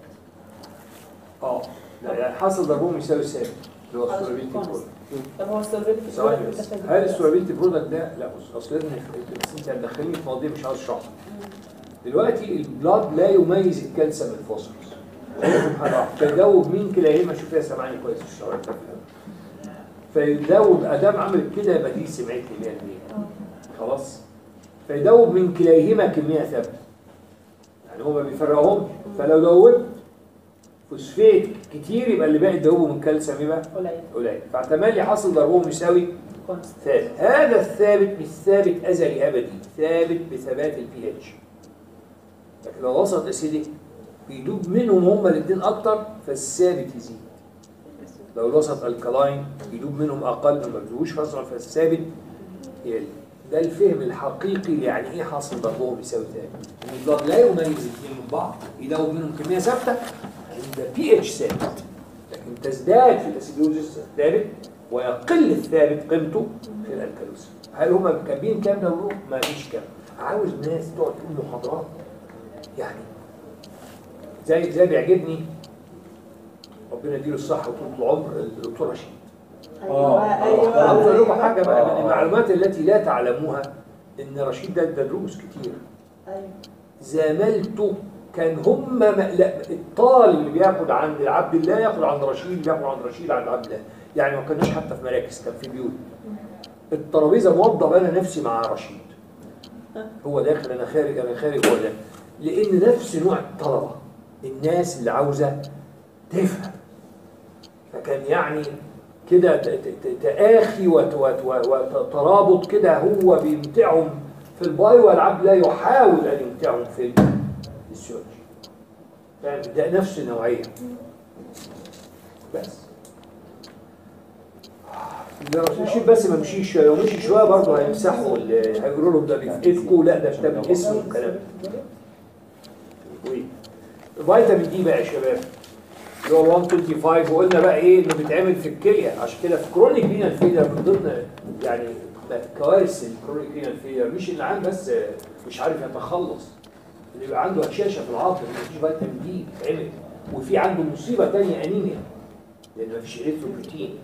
اه لا يعني حاصل ضربهم يساوي ثابت اللي هو حاصل السولابيلتي كونست. برودكت طب هو السوليبيليتي ثواني برودكت بس دخل هل بيه السولابيلتي برودكت ده لا بص اصل لازم نفرق. بس انت هتدخلني في مواضيع مش عاوز اشرحها دلوقتي البلاد لا يميز الكالسيوم من الفوسفورس فيدوب مين كلاهما شوف يا سامعني كويس في الشرح فيدوب ادام عمل كده يبقى دي سمعتني 100% خلاص فيدوب من كليهما كميه ثابته يعني هو ما بيفرقهمش فلو دوبت فوسفيت كتير يبقى اللي باقي تدوبه من كالسيوم يبقى قليل قليل فاحتمال حاصل ضربهم يساوي كونست ثابت هذا الثابت مش ثابت ازلي ابدي ثابت بثبات البي اتش لكن لو وسط اسيدي بيدوب منهم هما الاثنين اكتر فالثابت يزيد لو الوسط الكلاين بيدوب منهم اقل ما بيدوبوش فاصلا فالثابت يقل ده الفهم الحقيقي يعني ايه حاصل ضربهم يساوي ثابت ان البلاد لا يميز الاثنين من بعض يدوب منهم كميه ثابته عند بي اتش ثابت لكن تزداد في الاسيدوزيس الثابت ويقل الثابت قيمته في الالكالوز هل هم كاتبين كام ده ويقولوا ما فيش كام عاوز ناس تقعد تقول محاضرات يعني زي زي بيعجبني ربنا يديله الصحه وطول العمر الدكتور رشيد ايوه ايوه اقول لكم أيوة. حاجه بقى من آه. المعلومات التي لا تعلموها ان رشيد ده ده دروس كتير ايوه زميلته كان هم لا الطالب اللي بياخد عند عبد الله ياخد عند رشيد بياخد عند رشيد عند عبد الله يعني ما كناش حتى في مراكز كان في بيوت الترابيزه موضب انا نفسي مع رشيد هو داخل انا خارج انا خارج هو ده لان نفس نوع الطلبه الناس اللي عاوزه تفهم فكان يعني كده ت- ت- ت- تآخي وت- وت- وترابط كده هو بيمتعهم في البايو والعبد لا يحاول ان يمتعهم في السيولوجي فاهم ده نفس النوعيه بس لا رشيد بس ما مشيش لو مشي شويه برضه هيمسحوا ال- هيقولوا لهم ده بيفقدكوا لا ده كتاب اسمه وكلام فيتامين دي بقى يا شباب اللي هو 125 وقلنا بقى ايه انه بيتعمل في الكليه عشان كده في كرونيك رينال فيلر من ضمن يعني كوارث الكرونيك رينال فيلر مش اللي عام بس مش عارف يتخلص اللي يبقى عنده هشاشه في العظم مفيش فيتامين دي بيتعمل وفي عنده مصيبه ثانيه انيميا لان مفيش اريثروبروتين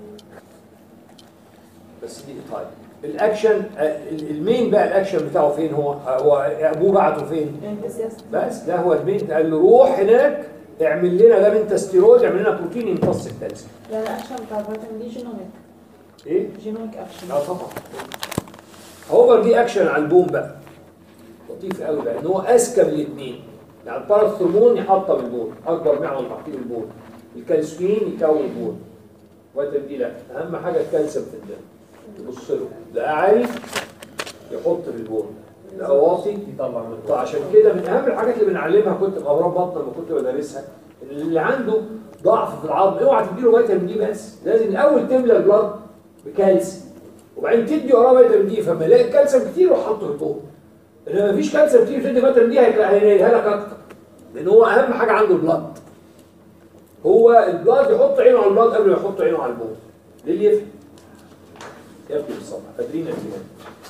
بس دي طيب الاكشن ال- المين بقى الاكشن بتاعه فين هو هو ابوه بعته فين انتسياست بس ده هو المين قال له روح هناك اعمل لنا ده انت ستيرويد اعمل لنا بروتين يمتص الكالسيوم يعني الاكشن بتاع الفيتامين دي جينوميك ايه جينوميك اكشن اه طبعا هوفر دي اكشن على البوم بقى لطيف قوي بقى ان هو اذكى من الاثنين يعني الباراثرمون يحطم البون اكبر معمل تحطيم البون الكالسيوم يكون البون فيتامين دي لا اهم حاجه الكالسيوم في الدم يبص له ده عالي يحط في البون ده واطي يطلع من فعشان كده من اهم الحاجات اللي بنعلمها كنت في امراض بطن لما كنت بدرسها اللي عنده ضعف في العظم اوعى تديله فيتامين دي بس لازم الاول تملى البلد بكالسيوم وبعدين تدي وراه فيتامين دي فما يلاقي الكالسيوم كتير وحطه في البول انما مفيش كالسيوم كتير تدي فيتامين دي هيبقى- هينيلها لك اكتر لان هو اهم حاجه عنده البلد هو البلد يحط عينه على البلد قبل ما يحط عينه على البول ليه اللي يفهم يبدو بالصبر قادرين الكلام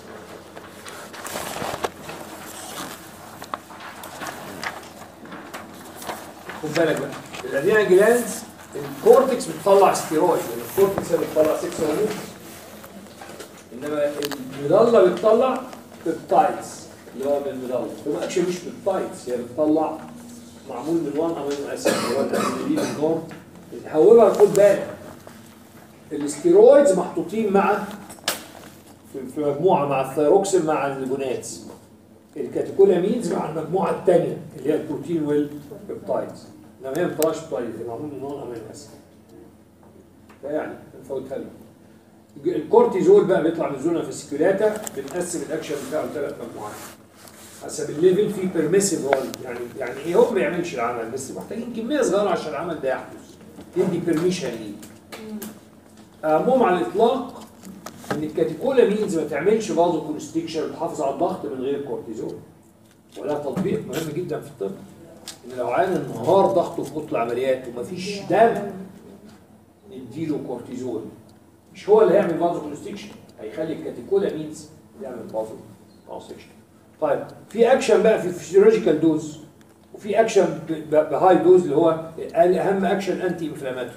خد بالك بقى الادرينال جلاندز الكورتكس بتطلع ستيرويد يعني الكورتكس هي بتطلع 6 هرمون انما المضله بتطلع بيبتايدز اللي هو من المضله هو اكشن مش بيبتايدز هي بتطلع معمول من وان امينو اسيد اللي هو الامينولين النور هوبر خد بالك الستيرويدز محطوطين مع في, في مجموعه مع الثيروكسين مع الجوناتس الكاتيكولامينز مع المجموعه الثانيه اللي هي البروتين والبيبتايدز انما هي ما بتطلعش بيبتايدز هي معمول من نون امينو اسيد فيعني نفوتها له الكورتيزول بقى بيطلع من الزونه فاسيكولاتا بنقسم الاكشن بتاعه لثلاث مجموعات حسب الليفل في بيرميسيف رول يعني يعني ايه هو ما بيعملش العمل بس محتاجين كميه صغيره عشان العمل ده يحدث يدي بيرميشن ليه اهمهم على الاطلاق ان الكاتيكولامينز ما تعملش فازو كونستيكشن وتحافظ على الضغط من غير كورتيزول ولا تطبيق مهم جدا في الطب ان لو عيان انهار ضغطه في اوضه العمليات ومفيش دم نديله كورتيزول مش هو اللي هيعمل فازو كونستيكشن هيخلي الكاتيكولامينز يعمل فازو كونستيكشن طيب في اكشن بقى في فيسيولوجيكال دوز وفي اكشن ب- بهاي دوز اللي هو اهم اكشن انتي انفلاماتوري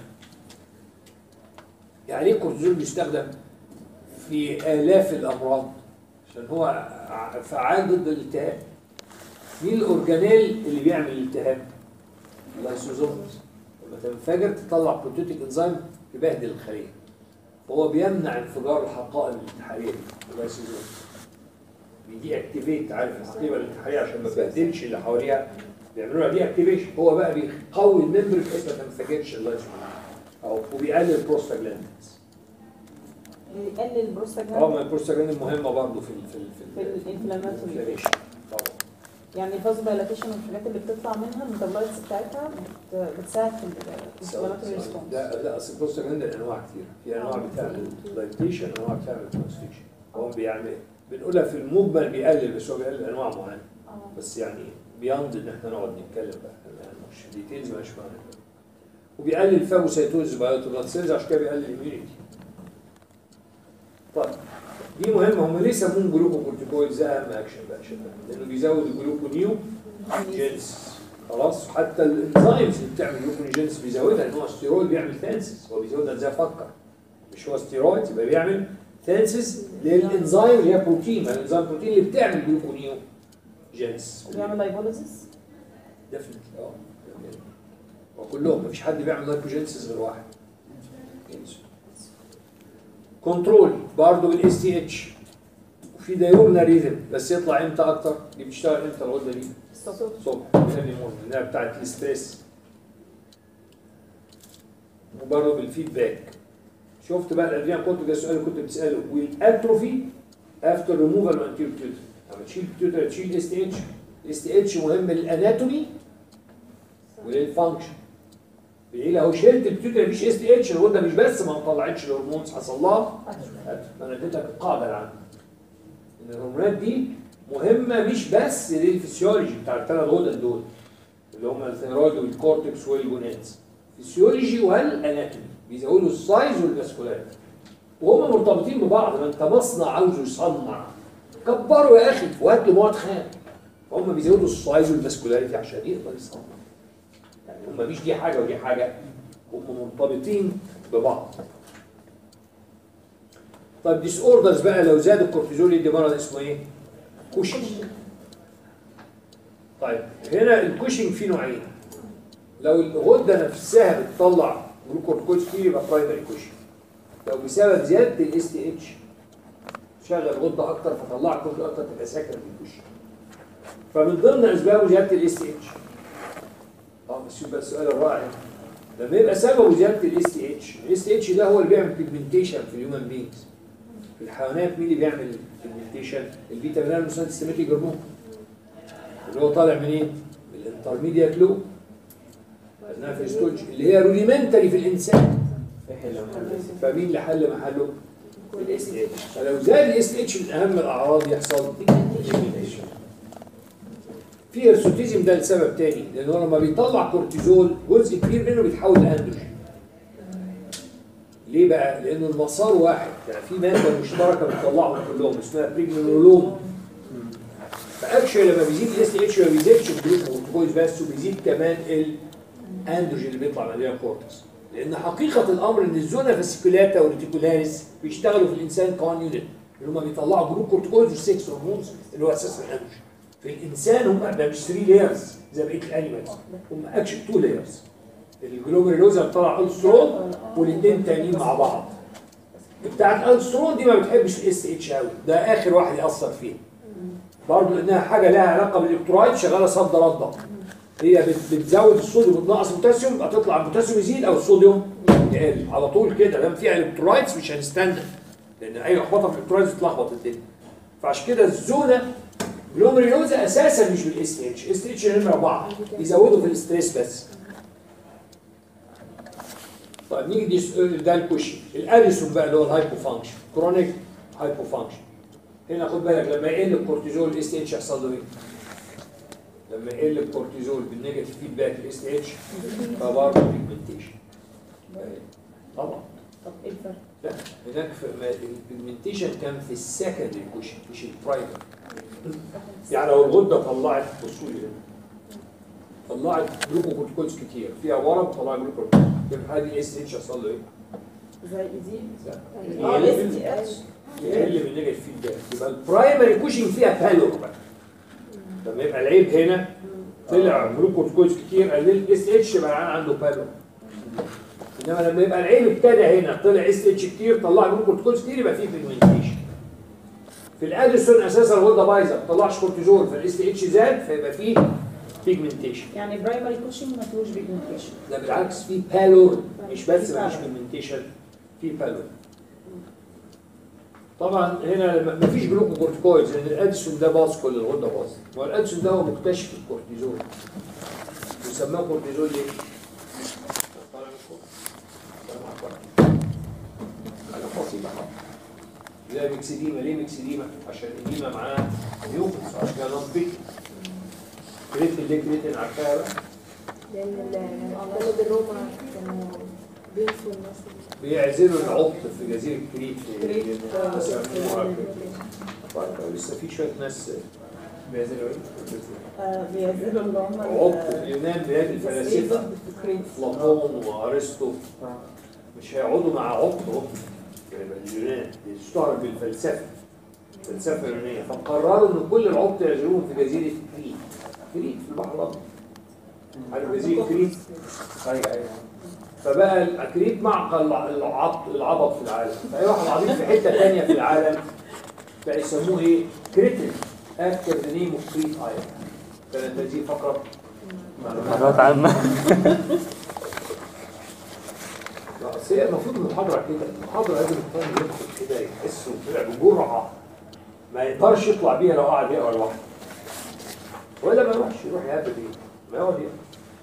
يعني ايه الكورتيزول بيستخدم في آلاف الأمراض عشان هو ع- فعال ضد الالتهاب مين الأورجانيل اللي بيعمل الالتهاب؟ اللايسوزومز لما تنفجر تطلع بروتيتيك انزيم يبهدل الخلية فهو بيمنع انفجار الحقائب الانتحارية دي اللايسوزومز بيدي اكتيفيت عارف الحقيبة الانتحارية عشان ما تبهدلش اللي حواليها بيعملوا لها دي اكتيفيشن هو بقى بيقوي الممبر بحيث ما تنفجرش اللايسوزومز أو وبيقلل البروستاجلاندز يقلل اه البروستاجلاند ما البروستاجلاند مهمه برضه في ال في ال في الانفلاماتوري الانفلاميشن طبعا يعني الفازودايلاتيشن والحاجات اللي بتطلع منها الميتابولايتس بتاعتها بت- بتساعد في الانفلاماتوري ريسبونس لا لا اصل البروستاجلاند انواع كتير في انواع بتعمل دايتيشن انواع بتعمل كونستيكشن هو بيعمل بنقولها في المجمل بيقلل بس هو بيقلل انواع معينه بس يعني بياند ان احنا نقعد نتكلم بقى يعني مش ديتيلز مش معنى وبيقلل الفاجوسيتوز بايوتوبلات سيلز عشان كده بيقلل الاميونيتي طيب دي مهمه هم ليه سموهم جلوكوكورتيكويدز ده اهم اكشن بقى عشان لانه بيزود الجلوكونيو جينس خلاص حتى الانزيمز اللي بتعمل جلوكونيوجينس بيزودها ان هو ستيرويد بيعمل ثانسس هو بيزودها ازاي افكر مش هو ستيرويد يبقى بيعمل ثانسس للانزيم اللي هي بروتين ما الانزيم بروتين اللي بتعمل جلوكونيو جينس بيعمل لايبوليزيس ديفنتلي اه وكلهم مفيش حد بيعمل لايكوجينسيس غير واحد كنترول برضه بالاس تي اتش وفي دايورنا ريزم بس يطلع امتى اكتر دي بتشتغل امتى الغده دي الصبح early morning، اللي هي بتاعت الستريس وبرضه بالفيدباك شفت بقى الادريان كنت ده السؤال اللي كنت بتساله والاتروفي افتر ريموفال من انتيريور بيوتر لما تشيل بيوتر تشيل اس تي اتش الاس تي اتش مهم للاناتومي وللفانكشن بيقول اهو شلت البيوتر مفيش اس تي اتش الغده مش بس ما طلعتش الهرمونز حصل لها انا اديت لك القاعده العامه ان الهرمونات دي مهمه مش بس للفسيولوجي بتاع الثلاث غدد دول اللي هم الثيرويد والكورتكس والجونادز فسيولوجي والاناتومي بيزودوا السايز والفاسكولاريتي وهم مرتبطين ببعض ما انت مصنع عاوزه يصنع كبروا يا اخي وهات له مواد خام هم بيزودوا السايز والفاسكولاريتي عشان يقدر يصنع يعني هم مش دي حاجه ودي حاجه هم مرتبطين ببعض طيب ديس اوردرز بقى لو زاد الكورتيزول يدي مرض اسمه ايه؟ كوشنج طيب هنا الكوشنج فيه نوعين لو الغده نفسها بتطلع جلوكورتيكويد كتير يبقى برايمري كوشنج لو بسبب زياده الاس تي اتش شغل الغده اكتر فطلع كورتيكويد اكتر تبقى ساكن في الكوشنج فمن ضمن اسبابه زياده الاس تي اتش اه بس يبقى السؤال الرائع لما يبقى سببه زياده الاس تي اتش الاس تي اتش ده هو اللي بيعمل بيجمنتيشن في الهيومن بينجز في الحيوانات مين اللي بيعمل بيجمنتيشن البيتا ميلانوسايت سيستماتيك هرمون اللي هو طالع منين؟ من الانترميديات لو خدناها في الستولج اللي هي روديمنتري في الانسان فمين اللي حل محله؟ الاس تي اتش فلو زاد الاس تي اتش من اهم الاعراض يحصل pigmentation. في هرسوتيزم ده لسبب تاني لان هو لما بيطلع كورتيزول جزء كبير منه بيتحول لاندروجين ليه بقى؟ لانه المسار واحد يعني في ماده مشتركه بتطلعهم كلهم اسمها بريجنولوم فاكشن لما بيزيد الاس اتش ما بيزيدش الجلوكوز بس وبيزيد كمان الاندروجين اللي بيطلع من الكورتكس لان حقيقه الامر ان الزونا فاسيكولاتا والريتيكولاريس بيشتغلوا في الانسان كوان يونت اللي هم بيطلعوا جلوكورتيكوز والسكس هرمونز اللي هو اساس الاندروجين في الانسان هم ده مش 3 لايرز زي بقيه الانيمالز هم اكشن 2 لايرز الجلوبريلوزا بتطلع السترون والاثنين تانيين مع بعض بتاعت السترون دي ما بتحبش الاس اتش قوي ده اخر واحد ياثر فيها برضه لانها حاجه لها علاقه بالالكترولايت شغاله صد رده هي بت- بتزود الصوديوم وتنقص البوتاسيوم هتطلع البوتاسيوم يزيد او الصوديوم يقل على طول كده دام فيها الكترولايتس مش هنستنى لان اي لخبطه في الالكترولايتس بتلخبط الدنيا فعشان كده الزونه جلوميرينوزا اساسا مش بالاس اتش اس اتش نمره اربعه يزودوا في الاستريس بس طيب نيجي دي سؤال- ده الكوشن الاديسون بقى اللي هو الهايبو فانكشن كرونيك هايبو فانكشن هنا خد بالك لما يقل الكورتيزول الاس اتش يحصل له ايه؟ لما يقل الكورتيزول بالنيجاتيف فيدباك الاس اتش فبرضه بيجمنتيشن طبعا طب ايه الفرق؟ لا هناك في البيجمنتيشن كان في السكندري كوشن مش البرايمري يعني لو الغده طلعت بصوا لي هنا طلعت جلوكوكورتيكويدز كتير فيها ورم طلع جلوكوكورتيكويدز يبقى هذه اس اتش يحصل له ايه؟ زي دي لا. اه يقل اس تي اتش يقل من نيجاتيف فيدباك يبقى البرايمري كوشن فيها بالور بقى لما يبقى العيب هنا طلع جلوكوكورتيكويدز كتير قلل اس اتش يبقى العيان عنده بالور انما لما يبقى العيب ابتدى هنا طلع اس اتش كتير طلع جلوكوكورتيكويدز كتير يبقى فيه بيجمنتيشن في الاديسون اساسا الغده بايظه ما بتطلعش كورتيزول فالاس اتش زاد فيبقى فيه بيجمنتيشن يعني برايمري كوشنج ما فيهوش بيجمنتيشن ده بالعكس في بالور مش بس ما فيش بيجمنتيشن في بالور طبعا هنا ما فيش جلوكوكورتيكويدز لان الاديسون ده باظ كل الغده باظ هو الاديسون ده هو مكتشف الكورتيزول بيسموه كورتيزول ليه؟ طالع من فوق. طالع من فوق. حاجه بسيطه زي ميكسيديما ليه ميكسيديما؟ عشان الإديمة معاه ميوكس عشان كده نون كريتين ليه كريتين عارفاها بقى؟ لأن بلد الروما كانوا بينفوا الناس بيعزلوا العبط في جزيرة كريت في كريت. بيسموها طيب لسه في شوية ناس بيعزلوا ايه؟ آه، بيعزلوا اللي هم عبط في اليونان بلاد الفلاسفة أفلاطون وأرسطو مش هيقعدوا مع عبط عبط يعني اليونان بيشتهر بالفلسفة الفلسفة اليونانية فقرروا إن كل العبط يعزلوهم في جزيرة كريت كريت في البحر الأبيض عارف جزيرة كريت؟ أيوه أيوه فبقى الكريت معقل العبط العبط في العالم فأي واحد عبيط في حتة تانية في العالم بقى يسموه إيه؟ كريتن after the name of Crete Island كانت هذه فقرة معلومات عامة لا، أصل هي المفروض المحاضرة كده المحاضرة لازم الطالب يدخل كده يحس وطلع بجرعة ما يقدرش يطلع بيها لو قعد يقرا لوحده ولا ما يروحش يروح يهبل ايه ما يقعد يقرا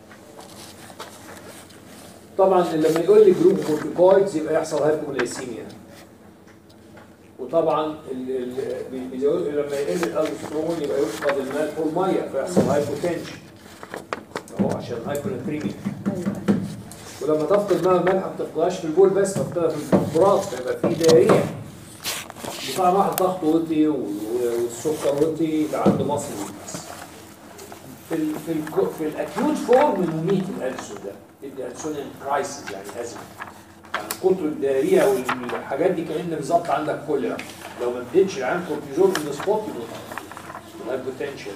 طبعا لما يقول لي جروب كورتيكويدز يبقى يحصل هايبوغليسيميا وطبعا ال- ال- بي- بيزود لما يقل الالسترون يبقى يفقد الملح والميه فيحصل هايبوتنشن اهو عشان هايبوناتريميا ولما تفقد ماء الملح ما بتفقدهاش في البول بس تفقدها في الفرات فيبقى في دايريه طبعا واحد ضغطه وطي و- و- والسكر وطي يبقى عنده مصل ويكنس. في ال في ال في الاكيوت فورم مميت الالسون ده يبقى الالسون كرايسيس يعني ازمه يعني كتر الدايريه والحاجات دي كان بالظبط عندك كوليرا لو ما اديتش العيان كورتيزون من سبوت يموت الهايبوتنشن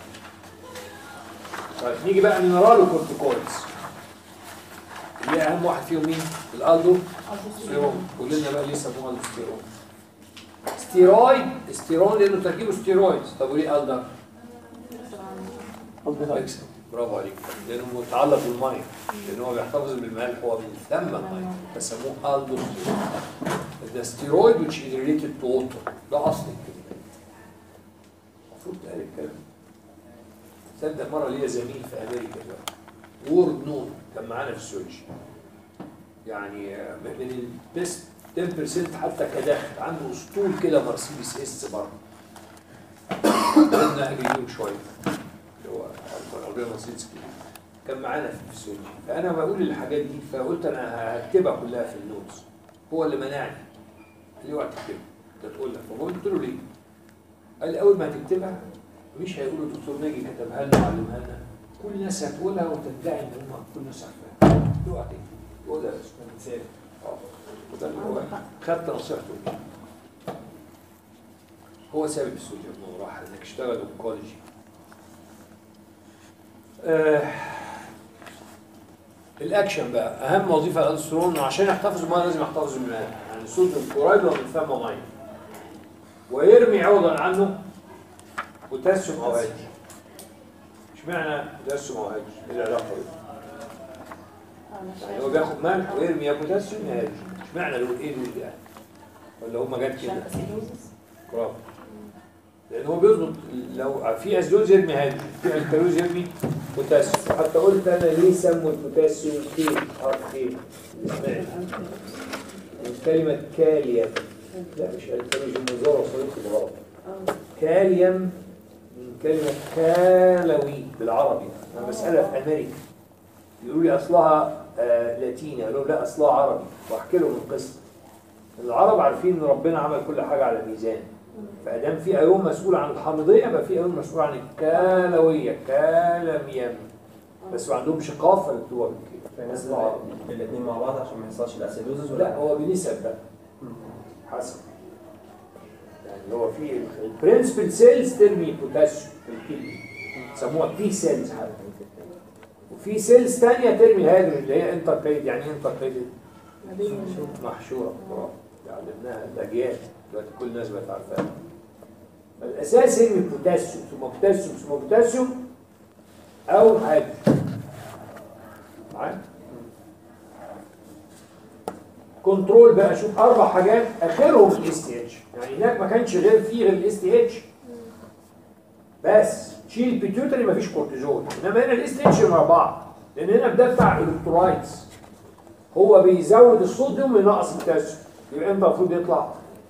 طيب نيجي بقى للنرالو كورتيكويدز اللي اهم واحد فيهم مين؟ الالدو ستيرون كلنا بقى ليه سموها الستيرون ستيرويد ستيرون لانه تركيبه ستيرويدز طب وليه الدر؟ اكسب برافو عليك لانه متعلق بالميه لان هو بيحتفظ بالملح هو من ثم الميه فسموه الدو ده ستيرويد which is related to water ده اصل الكلمه المفروض تقال الكلام تصدق مره ليا زميل في امريكا بقى وورد نون كان معانا في السويتش يعني آه، من البيست 10% حتى كداخل عنده اسطول كده مرسيدس اس برضه كنا اجريهم شويه اللي هو عربيه مرسيدس كده كان معانا في السويتش فانا بقول الحاجات دي فقلت انا هكتبها كلها في النوتس هو اللي منعني قال لي اوعى تكتبها انت تقولها فقلت له ليه؟ قال لي اول ما هتكتبها مش هيقولوا دكتور ناجي كتبها لنا وعلمها لنا كل الناس هتقولها وتدعي ان هم كل الناس عارفاها اوعى تكتب قولها بس ما تنساش اه وده اللي هو خدت نصيحته مني. هو سبب السوء انه راح انك اشتغل اونكولوجي آه الاكشن بقى اهم وظيفه الالسترون عشان يحتفظ بالميه لازم يحتفظ بالماء يعني من صوديوم كلورايد ومن ثم ميه ويرمي عوضا عنه بوتاسيوم او هيدروجين اشمعنى بوتاسيوم او هيدروجين؟ ايه العلاقه دي؟ يعني هو بياخد ملح ويرمي يا بوتاسيوم يا هيدروجين اشمعنى دول ايه دول يعني؟ ولا هما جت كده؟ برافو لان هو بيظبط لو في اسيدوز يرمي هيدروجين في الكالوز يرمي بوتاسيوم حتى قلت انا ليه سموا البوتاسيوم كيل حرف كيل اسمعني من كلمة كاليوم لا مش الكالوز المزارة صديقي غلط كاليوم من كلمة كالوي بالعربي انا بسألها في امريكا يقولوا لي اصلها آه لاتيني اقول لهم لا اصلها عربي واحكي لهم القصه العرب عارفين ان ربنا عمل كل حاجه على ميزان فادام في ايون مسؤول عن الحامضيه يبقى في ايون مسؤول عن الكالويه كالميم بس ما عندهمش قاف فيكتبوها بالكده فنزل الاثنين مع بعض عشان ما يحصلش الاسيدوزس ولا لا هو بنسب بقى حسب يعني هو في البرنسبل سيلز ترمي بوتاسيوم في الكدني يسموها بي سيلز حتى وفي سيلز ثانيه ترمي هيدروجين اللي هي انتربيد يعني ايه انتربيد محشوره برافو علمناها الاجيال دلوقتي كل الناس بقت عارفاها الاساس يرمي بوتاسيوم ثم بوتاسيوم ثم بوتاسيوم او هيدروجين معايا كنترول بقى شوف اربع حاجات اخرهم الاس تي اتش يعني هناك ما كانش غير فيه غير الاس تي اتش بس شيل البيتيوتري مفيش كورتيزول انما هنا الاس تي اتش مع بعض لان هنا ده بتاع الكترولايتس هو بيزود الصوديوم وينقص البوتاسيوم يبقى امتى المفروض يطلع؟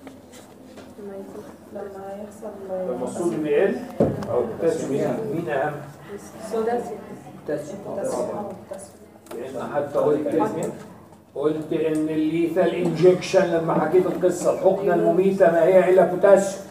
لما يحصل لما الصوديوم يقل او البوتاسيوم يزيد مين اهم؟ لان حتى قلت قلت ان الليثال انجكشن لما حكيت القصه الحقنه المميته ما هي الا بوتاسيوم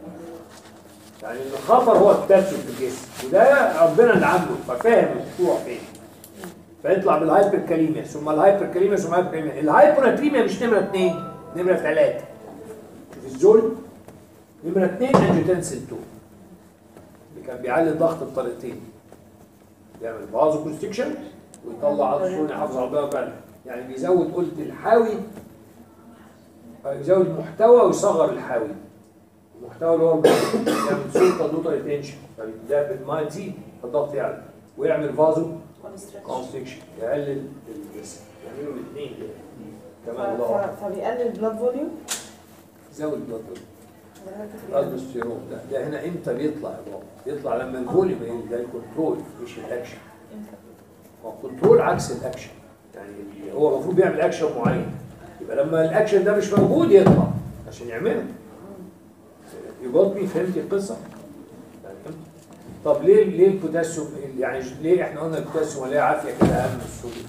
يعني الخطر هو البوتاسيوم في الجسم وده ربنا اللي عامله ففاهم الموضوع فين فيطلع بالهايبركاليميا ثم الهايبركاليميا ثم الهايبركاليميا الهايبوناتريميا مش نمره اثنين نمره ثلاثه شوف الزول نمره اثنين انجيوتنسين 2 اللي كان بيعلي الضغط بطريقتين يعمل فازو كونستكشن ويطلع الصون يحافظ على البيض بقى يعني بيزود قلت الحاوي أو يزود المحتوى ويصغر الحاوي المحتوى اللي هو يعمل سلطه دوتا ريتنشن فده بالماء تزيد الضغط يعلى ويعمل فازو كونستكشن يقلل الجسم يعملوا الاثنين كده كمان الله أكبر. فبيقلل البلاد فوليوم يزود البلد الالدوستيرون ده ده هنا امتى بيطلع يا بابا؟ بيطلع لما الفوليوم يقل ده الكنترول مش الاكشن هو الكنترول عكس الاكشن يعني هو المفروض بيعمل اكشن معين يبقى لما الاكشن ده مش موجود يطلع عشان يعمله يبقى مي فهمتي القصه؟ يعني فهمت؟ طب ليه ليه البوتاسيوم يعني ليه احنا قلنا البوتاسيوم ولا عافيه كده اهم من الصوديوم؟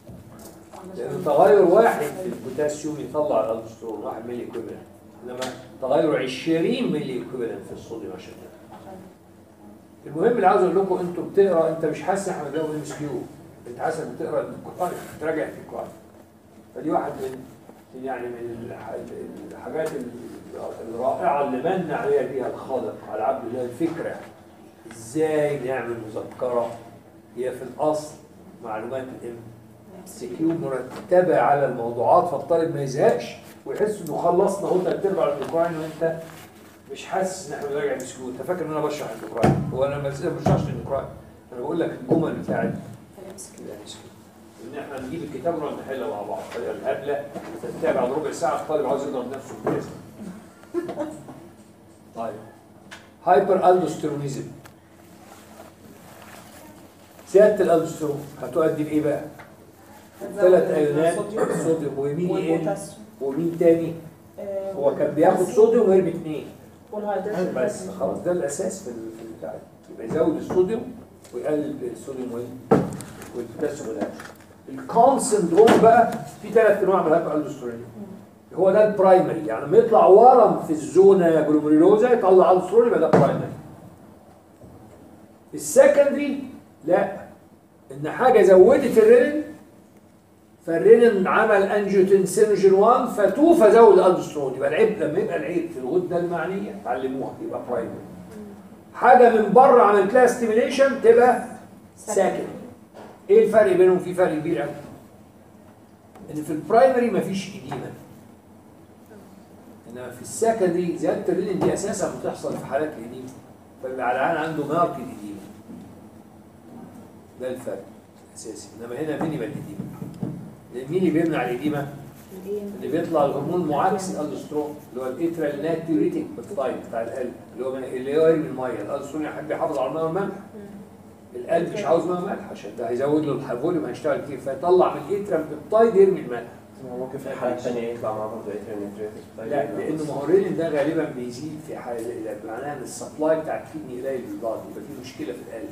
لان تغير واحد في البوتاسيوم يطلع الالدوسترون 1 ملي كوبلنت انما تغير 20 ملي كوبلنت في الصوديوم عشان كده المهم اللي عاوز اقول لكم انتوا بتقرا انت مش حاسس احنا ده ام اس كيو انت حاسس بتقرا القران بتراجع في القران فدي واحد من يعني من الح- الحاجات الرائعه اللي من عليها بيها الخالق على عبد الله الفكره ازاي نعمل مذكره هي في الاصل معلومات الام سي كيو مرتبه على الموضوعات فالطالب ما يزهقش ويحس انه خلصنا اهو ثلاث ارباع الاوكراني وانت مش حاسس ان احنا بنراجع ام كيو انت فاكر ان انا بشرح الاوكراني هو انا ما بشرحش الاوكراني انا بقول لك الجمل بتاعت الام كيو ان احنا نجيب الكتاب ونقعد نحلها مع بعض الطريقه الهبله تتابع بعد ربع ساعه الطالب عاوز يضرب نفسه في الجسم طيب هايبر الدوستيرونيزم زياده الالدوستيرون هتؤدي لايه بقى؟ ثلاث ايونات صوديوم ومين يقل والبوتاسيوم ومين تاني؟ آه، هو كان بياخد صوديوم ويرمي اثنين والهيدروجين بس خلاص ده الاساس في ال- في البتاع ده. يبقى يزود الصوديوم ويقلل الصوديوم وال- والبوتاسيوم والهيدروجين الكون سندروم بقى في ثلاث انواع من الهايبر الدوسترونيزم هو ده البرايمري يعني لما يطلع ورم في الزونه جلوميرولوزا يطلع الدوسترون يبقى ده برايمري السكندري لا ان حاجه زودت الرينين فالرينين عمل انجيوتنسينوجين 1 فتو فزود الالدوسترون يبقى العيب لما يبقى العيب في الغده المعنيه تعلموها يبقى برايمري حاجه من بره عملت لها ستيميليشن تبقى ساكن ايه الفرق بينهم في فرق كبير قوي ان في البرايمري مفيش اديمه انما في السكندري زياده الرينين دي اساسا بتحصل في حالات الاديمه فالعيان عنده ماركت اديمه ده الفرق الاساسي انما هنا مينيمال اديمه لان مين اللي بيمنع الاديمه؟ اللي بيطلع الهرمون معاكس الالدوسترون اللي هو الاترال ناتريتيك بيبتايد بتاع القلب اللي هو من اللي هو يرمي الميه الالدوسترون يحب يحافظ على الميه والملح القلب مش عاوز ميه وملح عشان ده هيزود له الفوليوم هيشتغل كتير فيطلع من الاترال بيبتايد يرمي الملح ممكن في الحالة الثانية يطلع معاه برضه اتريال نيتريتك لا لانه ما هو الرينين ده غالبا بيزيد في حال معناها ان السبلاي بتاع الكدني قليل للبعض يبقى في مشكله في القلب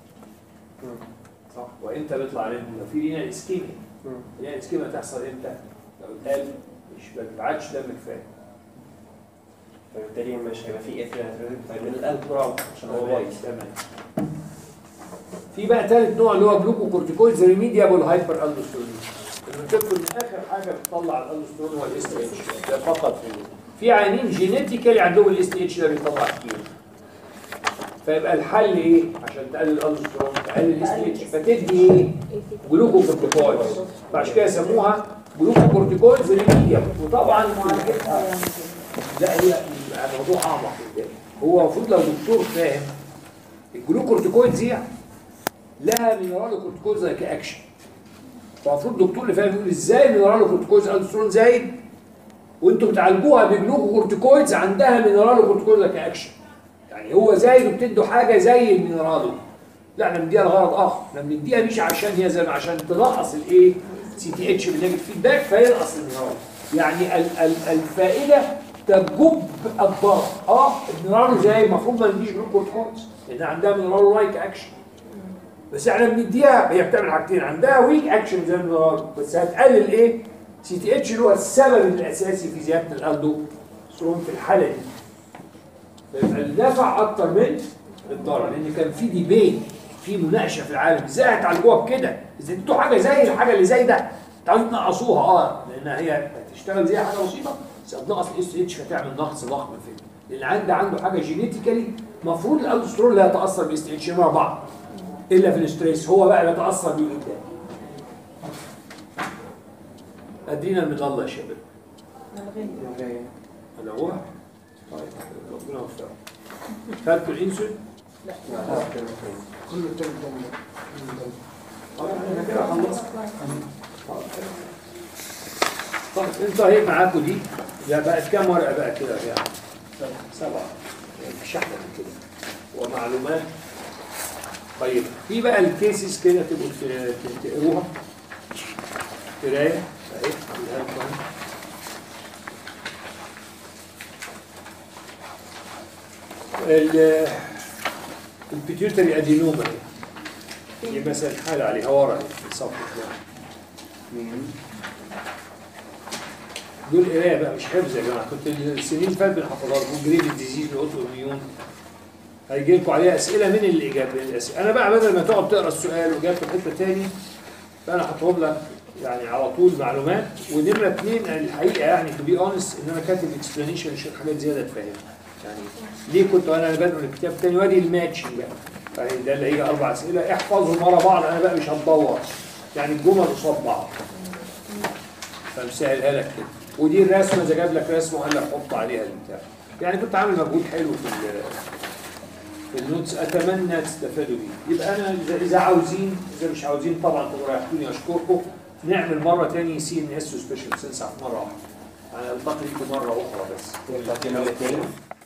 صح وامتى بيطلع رينين لو في رينال اسكيميا رينال اسكيميا تحصل امتى؟ لو القلب مش ما بيبعتش دم كفايه فبالتالي مش هيبقى في اتريال نيتريتك من القلب طبعا عشان هو بايظ تمام في بقى ثالث نوع اللي هو جلوكوكورتيكويدز ريميديابل هايبر الدوستيرون بتذكر ان اخر حاجه بتطلع الالدوستيرون هو الاس تي اتش ده فقط في في عيانين جينيتيكالي عندهم الاس تي اتش ده بيطلع كتير فيبقى الحل ايه عشان تقلل الالدوستيرون تقلل الاس تي اتش فتدي ايه جلوكوكورتيكويدز فعشان كده يسموها جلوكوكورتيكويدز ريميديابل وطبعا معالجتها لا هي الموضوع اعمق من ذلك هو المفروض لو دكتور فاهم الجلوكورتيكويدز دي لها مينرال كورتيكويدز لايك اكشن فالمفروض الدكتور اللي فاهم يقول ازاي مينرال كورتيكويدز الدوسترون زايد وانتوا بتعالجوها بجلوكورتيكويدز عندها مينرال كورتيكويدز لايك اكشن يعني هو زايد وبتدوا حاجه زي المينرال لا احنا بنديها لغرض اخر احنا بنديها مش عشان هي زي ما عشان تنقص الايه سي تي اتش بالنيجاتيف فيدباك فينقص المينرال يعني ال ال الفائده تجب الضرر اه المينرال زي المفروض ما نديش جلوكورتيكويدز لان عندها مينرال لايك اكشن بس احنا بنديها هي بتعمل حاجتين عندها ويك اكشن زي المينرال بس هتقلل ايه سي تي اتش اللي هو السبب الاساسي في زياده الالدوسترون في الحاله دي فيبقى النفع اكتر من الضرر لان كان في ديبيت في مناقشه في العالم ازاي هتعالجوها بكده ازاي اديتوا حاجه زي الحاجه اللي زي ده تعالوا تنقصوها اه لان هي هتشتغل زي حاجه بسيطه بس هتنقص الاس اتش فتعمل نقص ضخم في لان عنده عنده حاجه جينيتيكالي المفروض الالدوسترون لا يتاثر بالاس اتش مع بعض الا في الاستريس هو بقى بيتاثر بيه قدام ادينا المظله يا شباب هذا هو طيب ربنا يوفقك خدتوا الانسولين كله تاني تاني طيب احنا كده خلصنا طيب انتوا اهي معاكم دي يا بقت كام ورقه بقى كده يعني سبعه يعني شحنه كده ومعلومات طيب في بقى الكيسز كده تبقوا ت- ت- تقروها قرايه اهي خليها لكم أهي. ال البيتيوتري ادينوما دي مثلا حالة عليها ورا في الصفحة ده. دول قرايه بقى مش حفظ يا جماعه كنت السنين اللي فاتت بنحفظها لكم جريد ديزيز الاوتو اميون هيجي لكم عليها اسئله من اللي جاب الاسئله انا بقى بدل ما تقعد تقرا السؤال وجابته حته تاني فانا هحطهم لك يعني على طول معلومات ونمره اثنين الحقيقه يعني تو بي اونست ان انا كاتب اكسبلانيشن عشان حاجات زياده تفهمها يعني ليه كنت وانا بدرس الكتاب الثاني وادي الماتشنج بقى فاهم ده اللي هيجي اربع اسئله احفظهم ورا بعض انا بقى مش هتدور يعني الجمل قصاد بعض فمسهلها لك كده ودي الرسمه اذا جاب لك رسمه وقال لك حط عليها البتاع يعني كنت عامل مجهود حلو في ال- في النوتس اتمنى تستفادوا بيه يبقى انا إذا- اذا عاوزين اذا مش عاوزين طبعا تبقوا رايحوني اشكركم نعمل مره تاني سي ان اس وسبيشال سنس مره واحده يعني التقي بكم مره اخرى بس بتاعت يوم الاثنين